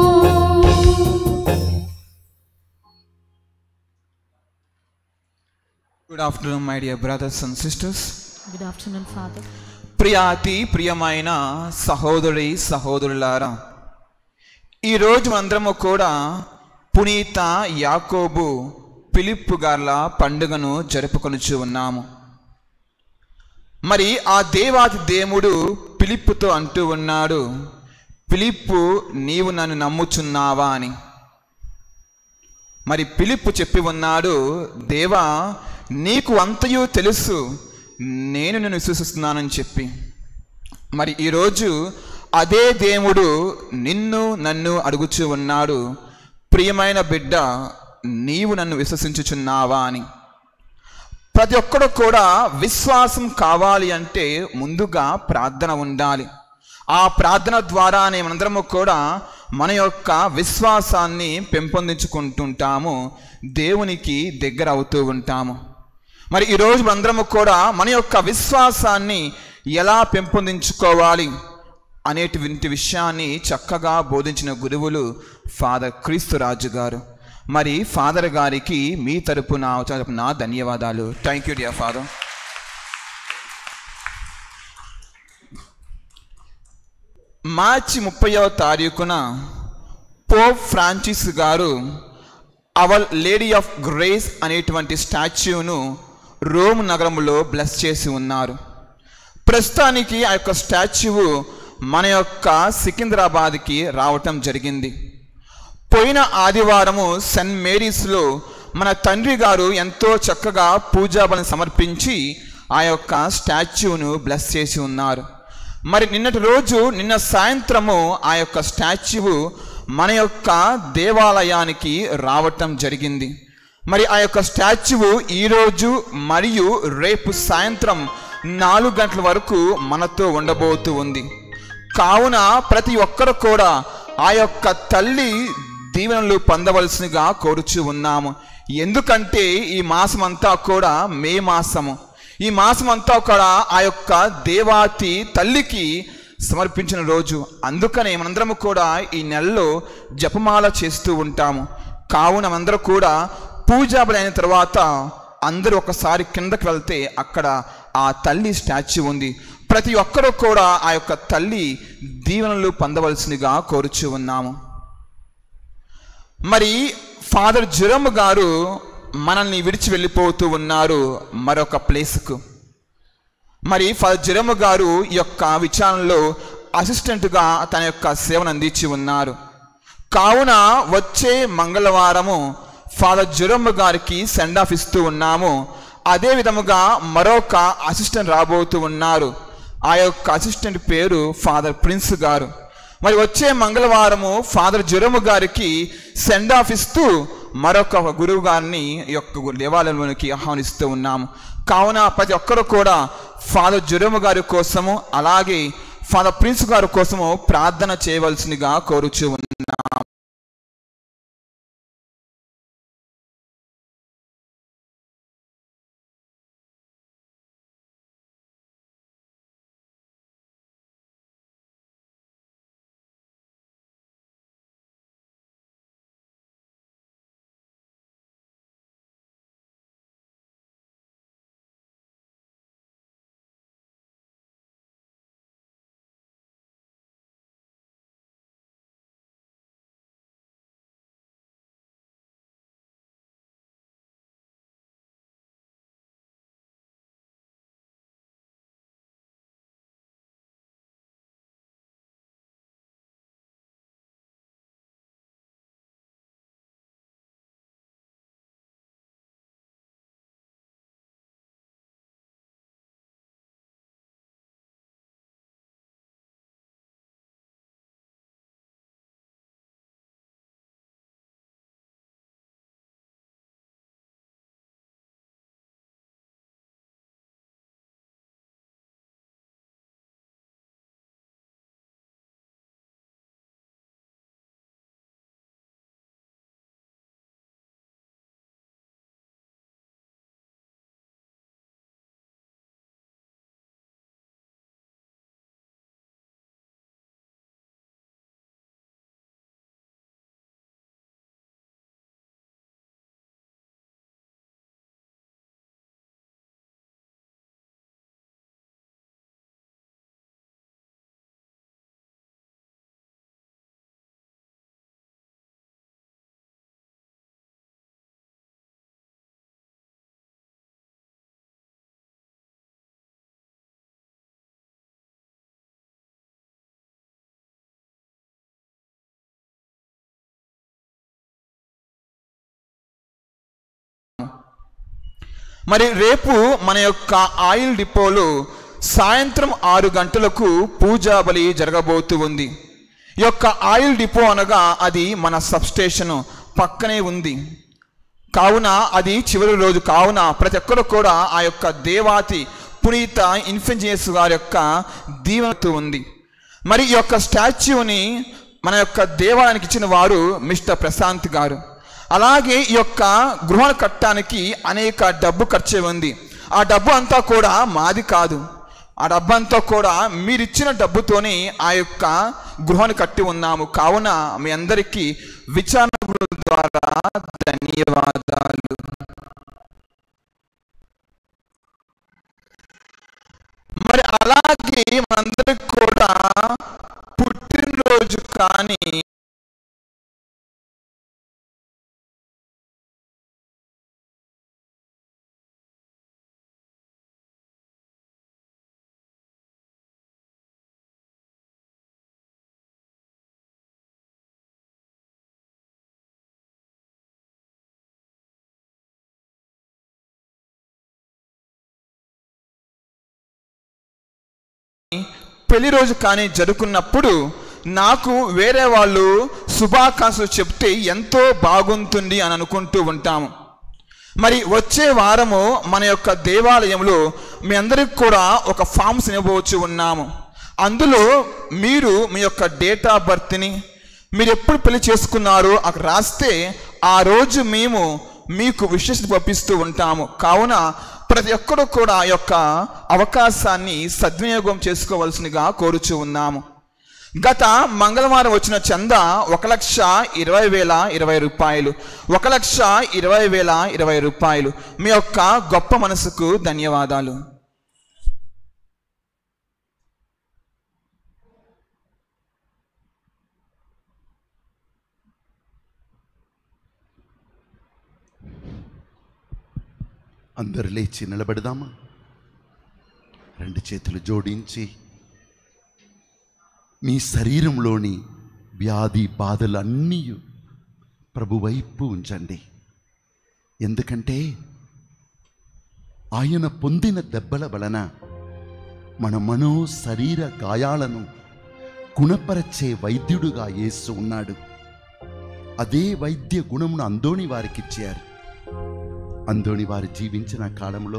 good afternoon my dear brothers and sisters good afternoon father ప్రియాతి ప్రియమైన సహోదరి సహోదరులారా ఈరోజు అందరము కూడా పునీత యాకోబు పిలిప్పు గార్ల పండుగను జరుపుకొనుచు ఉన్నాము మరి ఆ దేవాది దేవుడు పిలిప్పుతో అంటూ ఉన్నాడు పిలిప్పు నీవు నన్ను నమ్ముచున్నావా అని మరి పిలిప్పు చెప్పి ఉన్నాడు దేవా నీకు అంతయు తెలుసు నేను నిన్ను విశ్వసిస్తున్నానని చెప్పి మరి ఈరోజు అదే దేవుడు నిన్ను నన్ను అడుగుచూ ఉన్నాడు ప్రియమైన బిడ్డ నీవు నన్ను విశ్వసించుచున్నావా అని ప్రతి ఒక్కడు కూడా విశ్వాసం కావాలి అంటే ముందుగా ప్రార్థన ఉండాలి ఆ ప్రార్థన ద్వారానే మనందరము కూడా మన యొక్క విశ్వాసాన్ని పెంపొందించుకుంటుంటాము దేవునికి దగ్గర అవుతూ ఉంటాము మరి ఈరోజు మనందరము కూడా మన యొక్క విశ్వాసాన్ని ఎలా పెంపొందించుకోవాలి అనేటువంటి విషయాన్ని చక్కగా బోధించిన గురువులు ఫాదర్ క్రీస్తు రాజు గారు మరి ఫాదర్ గారికి మీ తరపున తరపున ధన్యవాదాలు థ్యాంక్ యూ డియర్ ఫాదర్ మార్చి ముప్పైవ తారీఖున పోప్ ఫ్రాన్సిస్ గారు అవర్ లేడీ ఆఫ్ గ్రేస్ అనేటువంటి స్టాచ్యూను రోమ్ నగరంలో బ్లెస్ చేసి ఉన్నారు ప్రస్తుతానికి ఆ యొక్క స్టాచ్యూ మన యొక్క సికింద్రాబాద్కి రావటం జరిగింది పోయిన ఆదివారము సెయింట్ మేరీస్లో మన తండ్రి గారు ఎంతో చక్కగా పూజాబలను సమర్పించి ఆ యొక్క స్టాచ్యూను బ్లెస్ చేసి ఉన్నారు మరి నిన్నటి రోజు నిన్న సాయంత్రము ఆ యొక్క స్టాచ్యూ మన యొక్క దేవాలయానికి రావటం జరిగింది మరి ఆ యొక్క స్టాచ్యూ ఈరోజు మరియు రేపు సాయంత్రం నాలుగు గంటల వరకు మనతో ఉండబోతూ ఉంది కావున ప్రతి ఒక్కరు కూడా ఆ యొక్క తల్లి దీవెనలు పొందవలసినగా కోరుచు ఉన్నాము ఎందుకంటే ఈ మాసం అంతా కూడా మే మాసము ఈ మాసం అంతా కూడా ఆ యొక్క దేవాతి తల్లికి సమర్పించిన రోజు అందుకనే మనందరము కూడా ఈ నెలలో జపమాల చేస్తూ ఉంటాము కావున మనందరూ కూడా పూజాబలి అయిన తర్వాత అందరూ ఒకసారి కిందకి వెళ్తే అక్కడ ఆ తల్లి స్టాచ్యూ ఉంది ప్రతి ఒక్కరూ కూడా ఆ యొక్క తల్లి దీవెనలు పొందవలసినగా కోరుచు ఉన్నాము మరి ఫాదర్ జురమ్ గారు మనల్ని విడిచి వెళ్ళిపోతూ ఉన్నారు మరొక ప్లేస్కు మరి ఫాదర్ జురమ్ గారు ఈ యొక్క విచారణలో అసిస్టెంట్గా తన యొక్క సేవను అందించి ఉన్నారు కావున వచ్చే మంగళవారము ఫాదర్ జురమ్ గారికి సెండ్ ఆఫ్ ఇస్తూ ఉన్నాము అదే విధముగా మరొక అసిస్టెంట్ రాబోతూ ఉన్నారు ఆ యొక్క అసిస్టెంట్ పేరు ఫాదర్ ప్రిన్స్ గారు మరి వచ్చే మంగళవారము ఫాదర్ జురము గారికి సెండ్ ఆఫ్ ఇస్తూ మరొక గురువు గారిని ఈ యొక్క దేవాలయంలోనికి ఆహ్వానిస్తూ ఉన్నాము కావున ప్రతి ఒక్కరు కూడా ఫాదర్ జురము గారి కోసము అలాగే ఫాదర్ ప్రిన్స్ గారి కోసము ప్రార్థన చేయవలసిందిగా కోరుచు ఉన్నాము మరి రేపు మన యొక్క ఆయిల్ డిపోలో సాయంత్రం ఆరు గంటలకు పూజా బలి జరగబోతూ ఉంది ఈ యొక్క ఆయిల్ డిపో అనగా అది మన సబ్స్టేషన్ పక్కనే ఉంది కావున అది చివరి రోజు కావున ప్రతి ఒక్కరు కూడా ఆ యొక్క దేవాతి పునీత ఇన్ఫెన్జియస్ గారి యొక్క దీవెనతో ఉంది మరి ఈ యొక్క స్టాచ్యూని మన యొక్క దేవాలయానికి ఇచ్చిన వారు మిస్టర్ ప్రశాంత్ గారు అలాగే ఈ యొక్క గృహాన్ని కట్టడానికి అనేక డబ్బు ఖర్చు ఉంది ఆ డబ్బు అంతా కూడా మాది కాదు ఆ డబ్బు అంతా కూడా మీరిచ్చిన డబ్బుతోనే ఆ యొక్క గృహాన్ని కట్టి ఉన్నాము కావున మీ అందరికీ విచారణ గృహం ద్వారా ధన్యవాదాలు మరి అలాగే మనందరికి కూడా పుట్టినరోజు కానీ పెళ్లి రోజు కానీ జరుపుకున్నప్పుడు నాకు వేరే వాళ్ళు శుభాకాంక్షలు చెప్తే ఎంతో బాగుంటుంది అని అనుకుంటూ ఉంటాము మరి వచ్చే వారము మన యొక్క దేవాలయంలో మీ అందరికి కూడా ఒక ఫామ్స్ ఇవ్వవచ్చు ఉన్నాము అందులో మీరు మీ యొక్క డేట్ ఆఫ్ బర్త్ని మీరు ఎప్పుడు పెళ్లి చేసుకున్నారో అక్కడ రాస్తే ఆ రోజు మేము మీకు విశేషత పంపిస్తూ ఉంటాము కావున ప్రతి ఒక్కరు కూడా ఆ యొక్క అవకాశాన్ని సద్వినియోగం చేసుకోవాల్సిందిగా కోరుచూ ఉన్నాము గత మంగళవారం వచ్చిన చందా ఒక లక్ష ఇరవై వేల ఇరవై రూపాయలు ఒక లక్ష ఇరవై వేల ఇరవై రూపాయలు మీ యొక్క గొప్ప మనసుకు ధన్యవాదాలు అందరు లేచి నిలబెడదామా రెండు చేతులు జోడించి మీ శరీరంలోని వ్యాధి బాధలు అన్నీ ప్రభు వైపు ఉంచండి ఎందుకంటే ఆయన పొందిన దెబ్బల వలన మన మనో శరీర గాయాలను గుణపరచే వైద్యుడుగా యేసు ఉన్నాడు అదే వైద్య గుణమును అందోని వారికిచ్చారు అందోని వారు జీవించిన కాలంలో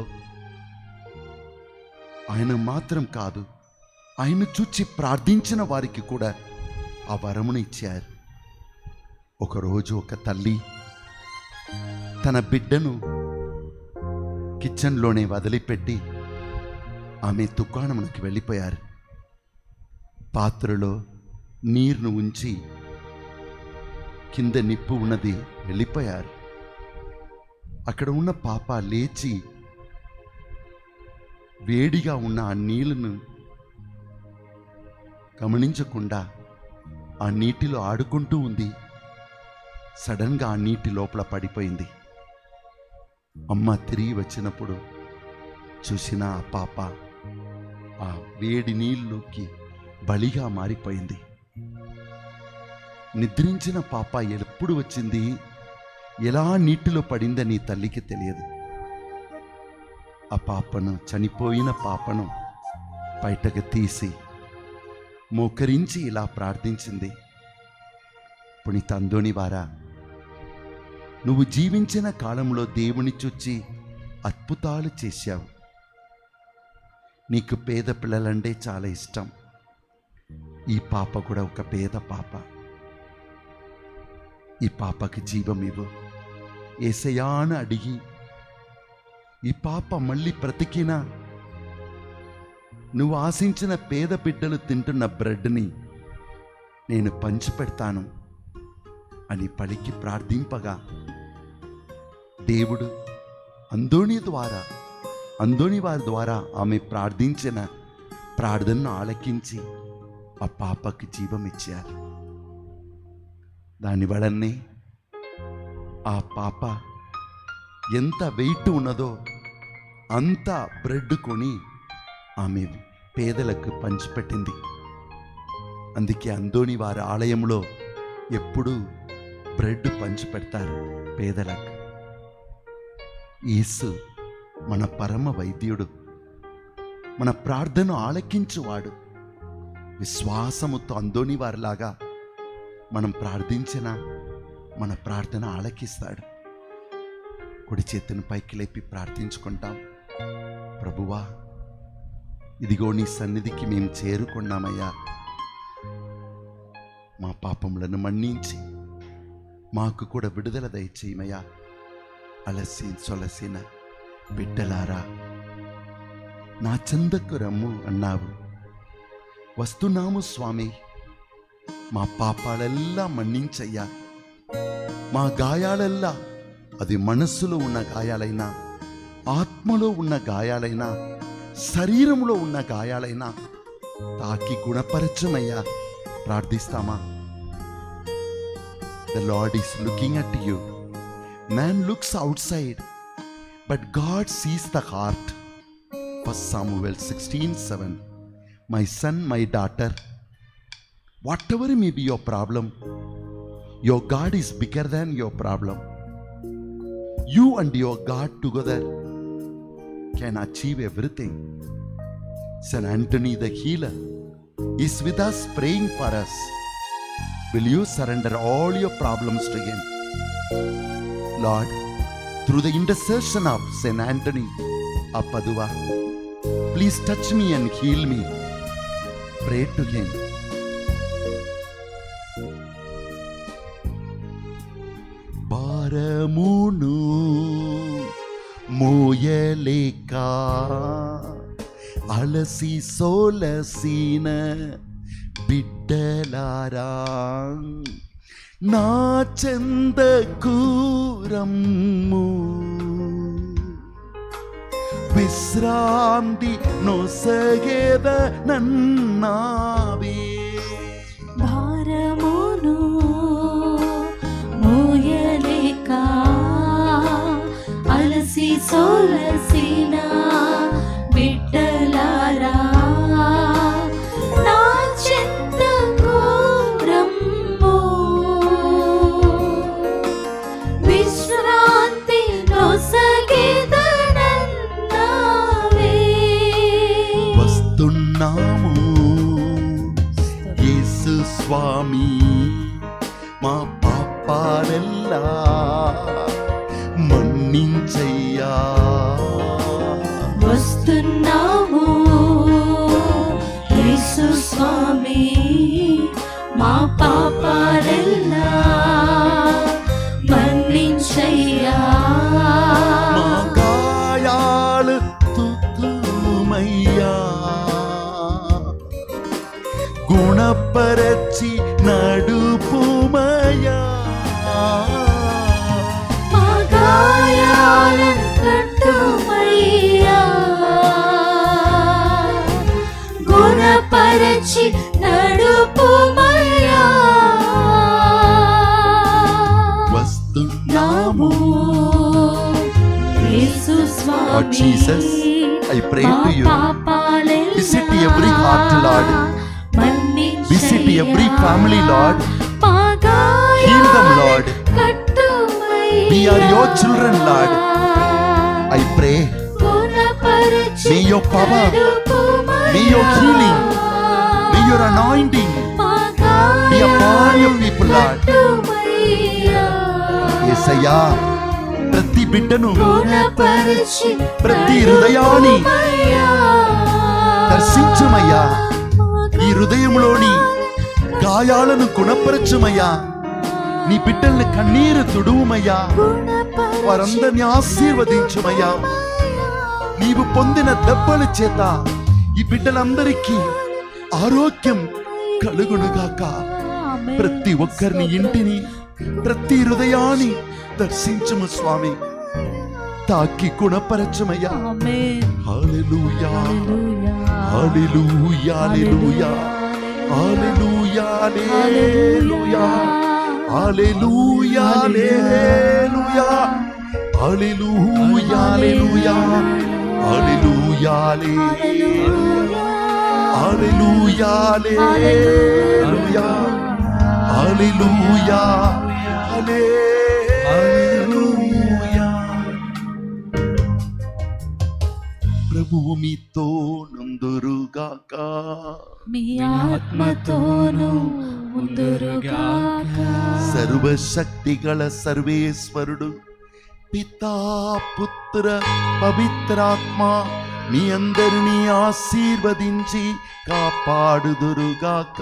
ఆయన మాత్రం కాదు ఆయన చూచి ప్రార్థించిన వారికి కూడా ఆ వరమును ఇచ్చారు ఒకరోజు ఒక తల్లి తన బిడ్డను కిచెన్లోనే వదిలిపెట్టి ఆమె దుకాణమునికి వెళ్ళిపోయారు పాత్రలో నీరును ఉంచి కింద నిప్పు ఉన్నది వెళ్ళిపోయారు అక్కడ ఉన్న పాప లేచి వేడిగా ఉన్న ఆ నీళ్లను గమనించకుండా ఆ నీటిలో ఆడుకుంటూ ఉంది సడన్గా ఆ నీటి లోపల పడిపోయింది అమ్మ తిరిగి వచ్చినప్పుడు చూసిన ఆ పాప ఆ వేడి నీళ్ళలోకి బలిగా మారిపోయింది నిద్రించిన పాప ఎప్పుడు వచ్చింది ఎలా నీటిలో పడిందని తల్లికి తెలియదు ఆ పాపను చనిపోయిన పాపను బయటకు తీసి మోకరించి ఇలా ప్రార్థించింది పుణిత అందోని వారా నువ్వు జీవించిన కాలంలో దేవుని చూచి అద్భుతాలు చేశావు నీకు పేద పిల్లలంటే చాలా ఇష్టం ఈ పాప కూడా ఒక పేద పాప ఈ పాపకి జీవం ఇవ్వు ఏసయ్యా అని అడిగి ఈ పాప మళ్ళీ బ్రతికినా నువ్వు ఆశించిన పేద బిడ్డలు తింటున్న బ్రెడ్ని నేను పంచిపెడతాను అని పలికి ప్రార్థింపగా దేవుడు అందోని ద్వారా అందోని వారి ద్వారా ఆమె ప్రార్థించిన ప్రార్థనను ఆలకించి ఆ పాపకి జీవం ఇచ్చారు దాని వలనే ఆ పాప ఎంత వెయిట్ ఉన్నదో అంత బ్రెడ్ కొని ఆమె పేదలకు పంచిపెట్టింది అందుకే అందోని వారి ఆలయంలో ఎప్పుడూ బ్రెడ్ పంచిపెడతారు పేదలకు యేసు మన పరమ వైద్యుడు మన ప్రార్థన ఆలకించువాడు విశ్వాసముతో అందోని వారిలాగా మనం ప్రార్థించిన మన ప్రార్థన ఆలకిస్తాడు కుడి చేతిని పైకి లేపి ప్రార్థించుకుంటాం ప్రభువా ఇదిగో నీ సన్నిధికి మేము చేరుకున్నామయ్యా మా పాపములను మన్నించి మాకు కూడా విడుదల దయచేయమయ్యా అలసి సొలసిన బిడ్డలారా నా చందకు రమ్ము అన్నావు వస్తున్నాము స్వామి మా పాపాలెల్లా మన్నించయ్యా మా గాయాలెల్లా అది మనస్సులో ఉన్న గాయాలైనా ఆత్మలో ఉన్న గాయాలైనా శరీరంలో ఉన్న గాయాలైనా తాకి గుణపరచమయ్యా ప్రార్థిస్తామా the Lord is looking at you man looks outside but God sees the heart first Samuel sixteen seven my son my daughter whatever may be your problem your God is bigger than your problem you and your God together can achieve everything. St. Anthony the healer is with us praying for us. Will you surrender all your problems to him? Lord, through the intercession of St. Anthony of Padua, please touch me and heal me. Pray to him. భారమును మోయలేక అలసి సోలసిన బిడ్డలారా నా చెందకు రమ్ము విశ్రాంతి నొసగేద నన్నావే భారమును మోయలేక అలసి సోలసిన బిడ్డలారా నా చెంతకు రమ్ము విశ్రాంతి నొసగెదనన్నావే. వస్తున్నాము యేసు స్వామి మా పాపాలెల్లా మన్నించయ్యా వస్తున్నాము యేసు స్వామి మా పాపాలెల్లా మన్నించయ్యా మా గాయాలు తుతుమయ్యా గుణపరచి నడుపుమయ్యా మా గాయాలను కట్టుమయ్యా గుణపరచి నడుపుమయ్యా వస్తున్నాము యేసు Lord Jesus, I pray to you. Visit every heart, Lord. Visit every family, Lord. Heal them, Lord. We are your children, Lord. I pray, May your power, may your healing, may your anointing be upon your people, Lord. యేసయ్యా ప్రతి బిడ్డను ప్రతి హృదయాన్ని దర్శించుమయ్యా ఈ హృదయంలోని గాయాలను గుణపరచుమయ్యా నీ బిడ్డల్ని కన్నీరు తుడువుమయ్యా వారందరిని ఆశీర్వదించుమయ్యా నీవు పొందిన దెబ్బల చేత ఈ బిడ్డలందరికీ ఆరోగ్యం కలుగునుగాక ప్రతి ఒక్కరిని ఇంటిని ప్రతి హృదయాన్ని దర్శించుము స్వామి తాకి గుణపరచుమయ్యా హల్లెలూయా hallelujah hallelujah hallelujah hallelujah hallelujah hallelujah hallelujah hallelujah hallelujah hallelujah hallelujah hallelujah హల్లెలూయా ప్రభువు మీతో నందురుగాక మీ ఆత్మతోను ముందురుగాక సర్వశక్తిగల సర్వేశ్వరుడు పితా పుత్ర పవిత్రాత్మ మీ అందరినీ ఆశీర్వదించి కాపాడుదురుగాక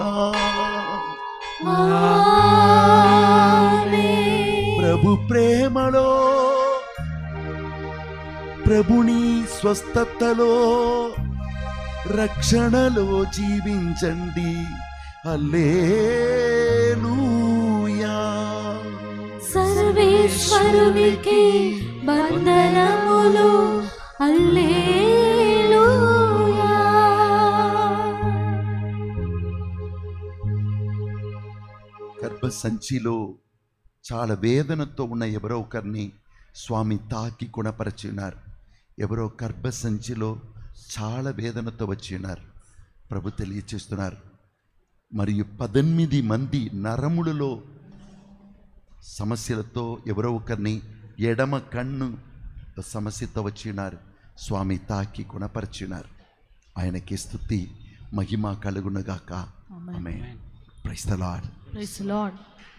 ప్రభు ప్రేమలో ప్రభుని స్వస్థతలో రక్షణలో జీవించండి అల్లేలూయా సర్వేశ్వరునికి వందనములు అల్లేలూయా గర్భసంచిలో చాలా వేదనతో ఉన్న ఎవరో ఒకరిని స్వామి తాకి గుణపరచి ఉన్నారు ఎవరో గర్భసంచిలో చాలా వేదనతో వచ్చి ఉన్నారు ప్రభు తెలియచేస్తున్నారు మరియు పద్దెనిమిది మంది నరములలో సమస్యలతో ఎవరో ఒకరిని ఎడమ కన్ను సమస్యతో వచ్చి ఉన్నారు స్వామి తాకి గుణపరిచి ఉన్నారు ఆయనకి స్థుతి మహిమ కలుగునగాక ఆమె ప్రైస్తలాడ్ ప్రైస్ లార్డ్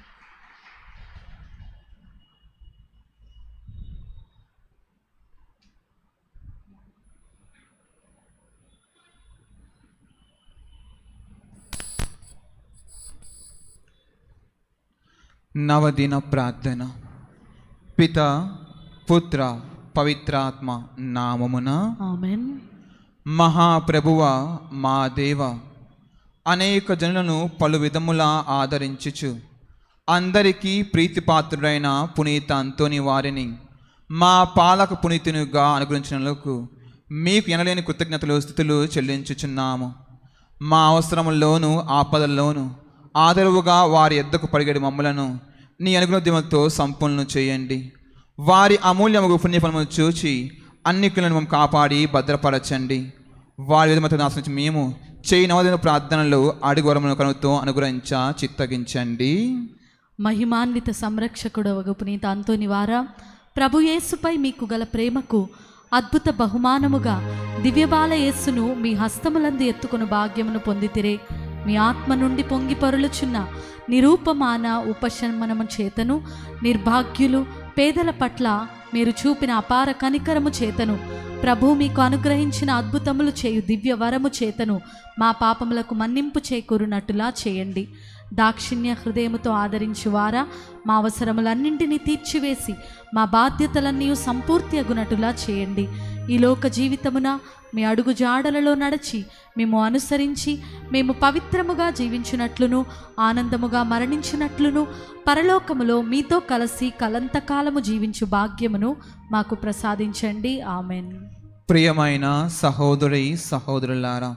నవదిన ప్రార్థన పిత పుత్ర పవిత్రాత్మ నామమున ఆమెన్ మహాప్రభువ మా దేవ అనేక జనులను పలు విధములా ఆదరించుచు అందరికీ ప్రీతిపాత్రుడైన పునీత అంతోని వారిని మా పాలక పునీతునిగా అనుగ్రహించినందుకు మీకు ఎనలేని కృతజ్ఞతలు స్థితులు చెల్లించుచున్నాము మా అవసరముల్లోనూ ఆపదల్లోనూ ఆదరువుగా వారి ఎద్దకు పరిగెడి మమ్మలను నీ అనుగ్రహంతో సంపూర్ణం చేయండి వారి అమూల్యముగు పుణ్యఫలమును చూచి అన్ని కులను మేము కాపాడి భద్రపరచండి వారి విధమత నాశనించి మేము చేయి నవదిన ప్రార్థనలు అడుగు వరమును కనుతో అనుగ్రహించ చిత్తగించండి మహిమాన్విత సంరక్షకుడు పునీత అంతోని వారా ప్రభు యేసుపై మీకు గల ప్రేమకు అద్భుత బహుమానముగా దివ్యబాల యేస్సును మీ హస్తములందు ఎత్తుకుని భాగ్యమును పొందితిరే మీ ఆత్మ నుండి పొంగి పొరులుచున్న నిరూపమాన ఉపశమనము చేతను నిర్భాగ్యులు పేదల పట్ల మీరు చూపిన అపార కనికరము చేతను ప్రభు మీకు అనుగ్రహించిన అద్భుతములు చేయు దివ్య వరము చేతను మా పాపములకు మన్నింపు చేకూరునట్టులా చేయండి దాక్షిణ్య హృదయముతో ఆదరించువారా మా అవసరములన్నింటినీ తీర్చివేసి మా బాధ్యతలన్నీ సంపూర్తి అగునట్టులా చేయండి ఈ లోక జీవితమున మీ అడుగు జాడలలో నడచి మేము అనుసరించి మేము పవిత్రముగా జీవించినట్లును ఆనందముగా మరణించినట్లును పరలోకములో మీతో కలిసి కలంతకాలము జీవించు భాగ్యమును మాకు ప్రసాదించండి ఆమెన్ ప్రియమైన సహోదరి సహోదరులారా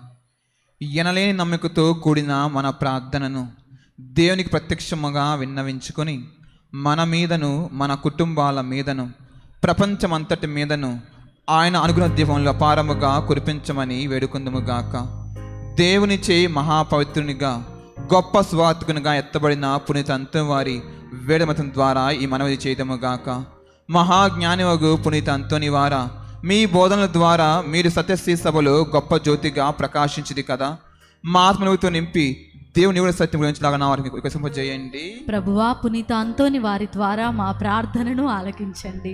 ఎనలేని నమ్మకతో కూడిన మన ప్రార్థనను దేవునికి ప్రత్యక్షముగా విన్నవించుకొని మన మీదను మన కుటుంబాల మీదను ప్రపంచమంతటి మీదను ఆయన అనుగ్రహ దీపంలో అపారముగా కురిపించమని వేడుకుందుముగాక దేవునిచే మహాపవిత్రునిగా గొప్ప స్వార్థకునిగా ఎత్తబడిన పునీత అంతవారి వేడమతం ద్వారా ఈ మనవి చేయదముగాక మహాజ్ఞానివగు పునీత అంతోని వారా మీ బోధనల ద్వారా మీరు సత్యశ్రీ సభలో గొప్ప జ్యోతిగా ప్రకాశించింది కదా మా ఆత్మనుతో నింపి దేవుని కూడా సత్యం గురించి లాగా వారికి వికసింపజేయండి ప్రభువా పునీత అంతోని వారి ద్వారా మా ప్రార్థనను ఆలకించండి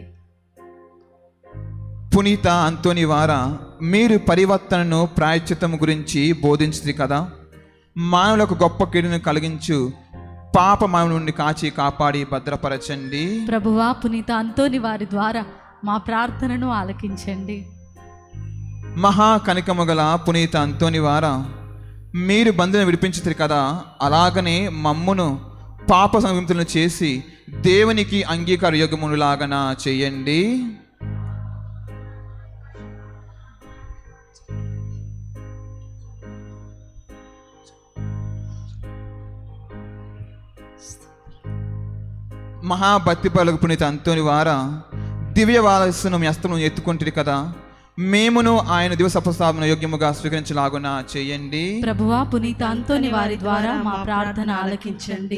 పునీత అంతోని వారా మీరు పరివర్తనను ప్రాయశ్చిత్తం గురించి బోధించింది కదా మానవులకు గొప్ప కీడును కలిగించు పాప మానవు నుండి కాచి కాపాడి భద్రపరచండి ప్రభువా పునీత అంతోని వారి ద్వారా మా ప్రార్థనను ఆలకించండి మహా కనికము గల పునీత అంతోని వారా మీరు బంధుని విడిపించుతారు కదా అలాగనే మమ్మును పాప సంవిముతులను చేసి దేవునికి అంగీకార యోగములాగన చేయండి మహాభక్తి పలుకు పునీత అంతోని వారా దివ్య వారసును మీ హస్తమును ఎత్తుకుంటుంది కదా మేమును ఆయన దివస ప్రస్తావన యోగ్యముగా స్వీకరించలాగున చేయండి ప్రభువా పునీత అంతోని వారి ద్వారా మా ప్రార్థన ఆలకించండి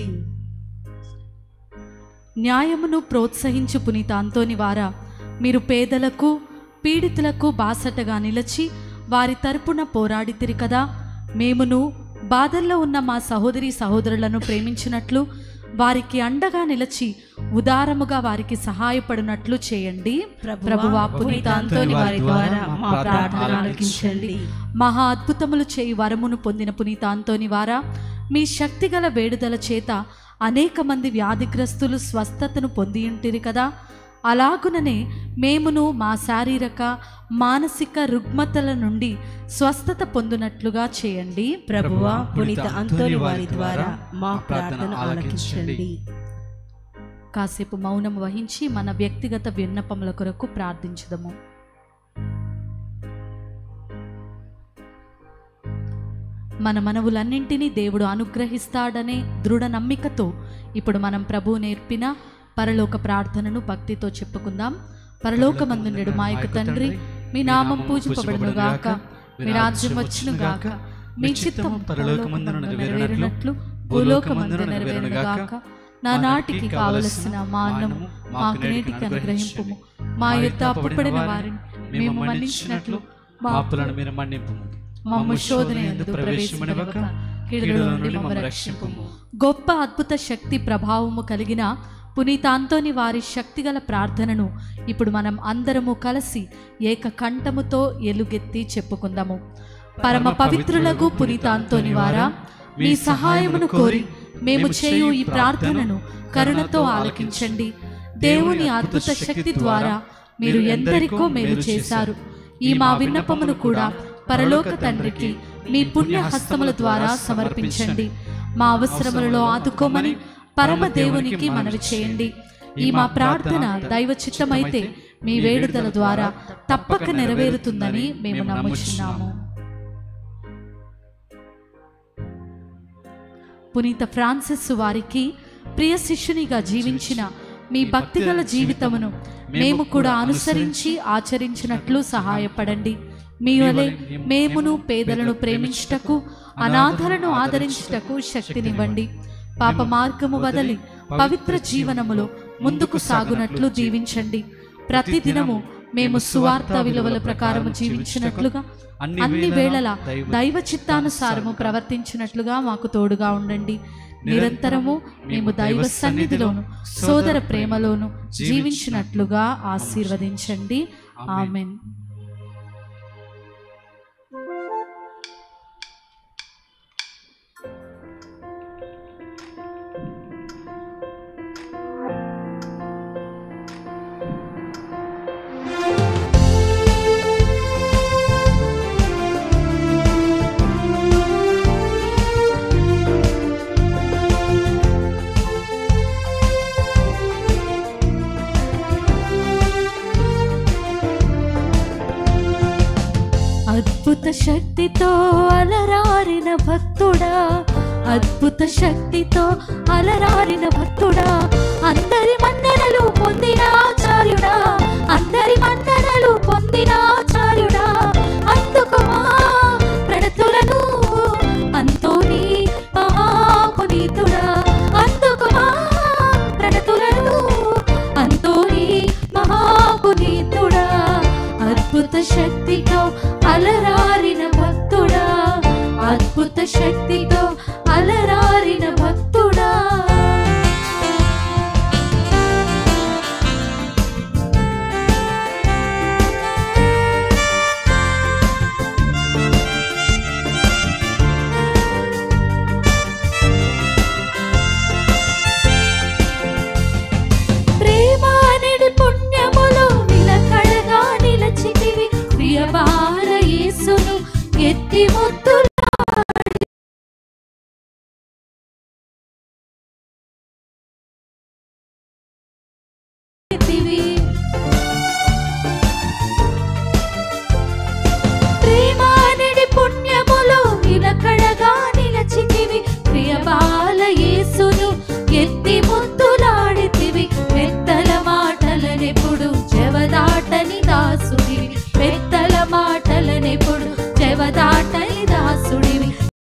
న్యాయమును ప్రోత్సహించు పునీత అంతోని వారా మీరు పేదలకు పీడితులకు బాసటగా నిలిచి వారి తరపున పోరాడితిరి కదా మేమును బాధల్లో ఉన్న మా సహోదరి సహోదరులను ప్రేమించినట్లు వారికి అండగా నిలిచి ఉదారముగా వారికి సహాయపడినట్లు చేయండి ప్రభువా పునీత అంతోని వారి ద్వారా మా ప్రార్థన ఆలకించండి మహా అద్భుతములు చేయి వరమును పొందిన పునీత అంతోని వారా మీ శక్తిగల వేడుదల చేత అనేక మంది వ్యాధిగ్రస్తులు స్వస్థతను పొంది ఉంటిరి కదా అలాగుననే మేమును మా శారీరక మానసిక రుగ్మతల నుండి స్వస్థత పొందినట్లుగా చేయండి ప్రభువా పునీత అంతోని వారి ద్వారా మా ప్రార్థన ఆలకించండి కాసేపు మౌనం వహించి మన వ్యక్తిగత విన్నపముల కొరకు ప్రార్థించుదము మన మనవులన్నింటినీ దేవుడు అనుగ్రహిస్తాడనే దృఢ నమ్మికతో ఇప్పుడు మనం ప్రభు నేర్పిన పరలోక ప్రార్థనను భక్తితో చెప్పుకుందాం పరలోకమందుండెడు మా యొక్క తండ్రి మీ నామం పూజింపబడును గాక మీ రాజ్యం వచ్చును గాక మీ చిత్తం పరలోకమందున నెరవేరినట్లు భూలోకమందున నెరవేరును గాక నా నాటికి కావలసిన మా అన్నము మాకు నేటికి అనుగ్రహింపుము మా యొక్క అప్పుపడిన వారిని మేము మన్నించినట్లు మా అప్పులను మీరు మన్నింపు మమ్ము శోధన యందు ప్రవేశమనివ్వక కీడుల నుండి మమ్ము రక్షింపుము గొప్ప అద్భుత శక్తి ప్రభావము కలిగిన పునీత అంతోని వారి శక్తిగల ప్రార్థనను ఇప్పుడు మనం అందరము కలిసి ఏక కంఠముతో ఎలుగెత్తి చెప్పుకుందాము పరమ పవిత్రులకు పునీత అంతోని వారా మీ సహాయమును కోరి మేము చేయు ఈ ప్రార్థనను కరుణతో ఆలకించండి దేవుని అద్భుత శక్తి ద్వారా మీరు ఎందరికో మేలు చేశారు ఈ మా విన్నపమును కూడా పరలోక తండ్రికి మీ పుణ్య హస్తముల ద్వారా సమర్పించండి మా అవసరములలో ఆదుకోమని పరమ దేవునికి మనవి చేయండి ఈ మా ప్రార్థన దైవ చిత్తమైతే మీ వేడుదల ద్వారా తప్పక నెరవేరుతుందని మేము నమ్ముచున్నాము పునీత ఫ్రాన్సిస్ వారికి ప్రియ శిష్యునిగా జీవించిన మీ భక్తిగల జీవితమును మేము కూడా అనుసరించి ఆచరించినట్లు సహాయపడండి మీ వలె మేమును పేదలను ప్రేమించుటకు అనాథలను ఆదరించుటకు శక్తినివ్వండి పాప మార్గము వదలి పవిత్ర జీవనములో ముందుకు సాగునట్లు దీవించండి ప్రతిదినము మేము సువార్త విలువల ప్రకారము జీవించినట్లుగా అన్ని వేళలా దైవ చిత్తానుసారము ప్రవర్తించినట్లుగా మాకు తోడుగా ఉండండి నిరంతరము మేము దైవ సన్నిధిలోను సోదర ప్రేమలోను జీవించినట్లుగా ఆశీర్వదించండి ఆమెన్ అద్భుత శక్తితో అలరారిన భక్తుడా అద్భుత శక్తితో అలరారిన భక్తుడా అందరి మన్ననలు పొందిన ఆచార్యుడా అందరి మన్ననలు పొందిన ఆచార్యుడా అందుకుమా ప్రణతులను అంతోని మహాపునీతుడా అందుకుమా ప్రణతులను అంతోని మహాపునీతుడా అద్భుత శక్తితో అలరారిన భక్తుడా అద్భుత శక్తితో అలరారిన భక్తుడా ప్రేమానిడి పుణ్యములు నిలకడగా నిలచితివి ప్రియబాల యేసును ఎత్తి ముద్దులాడితివి ప్రేమానిడి పుణ్యములు నిలకడగా నిలచితివి ప్రియబాల యేసును ఎత్తి ముద్దులాడితివి పెద్దల మాటలనెప్పుడు జవదాటని దాసుడివి పెద్దల మాటలనెప్పుడు జవదా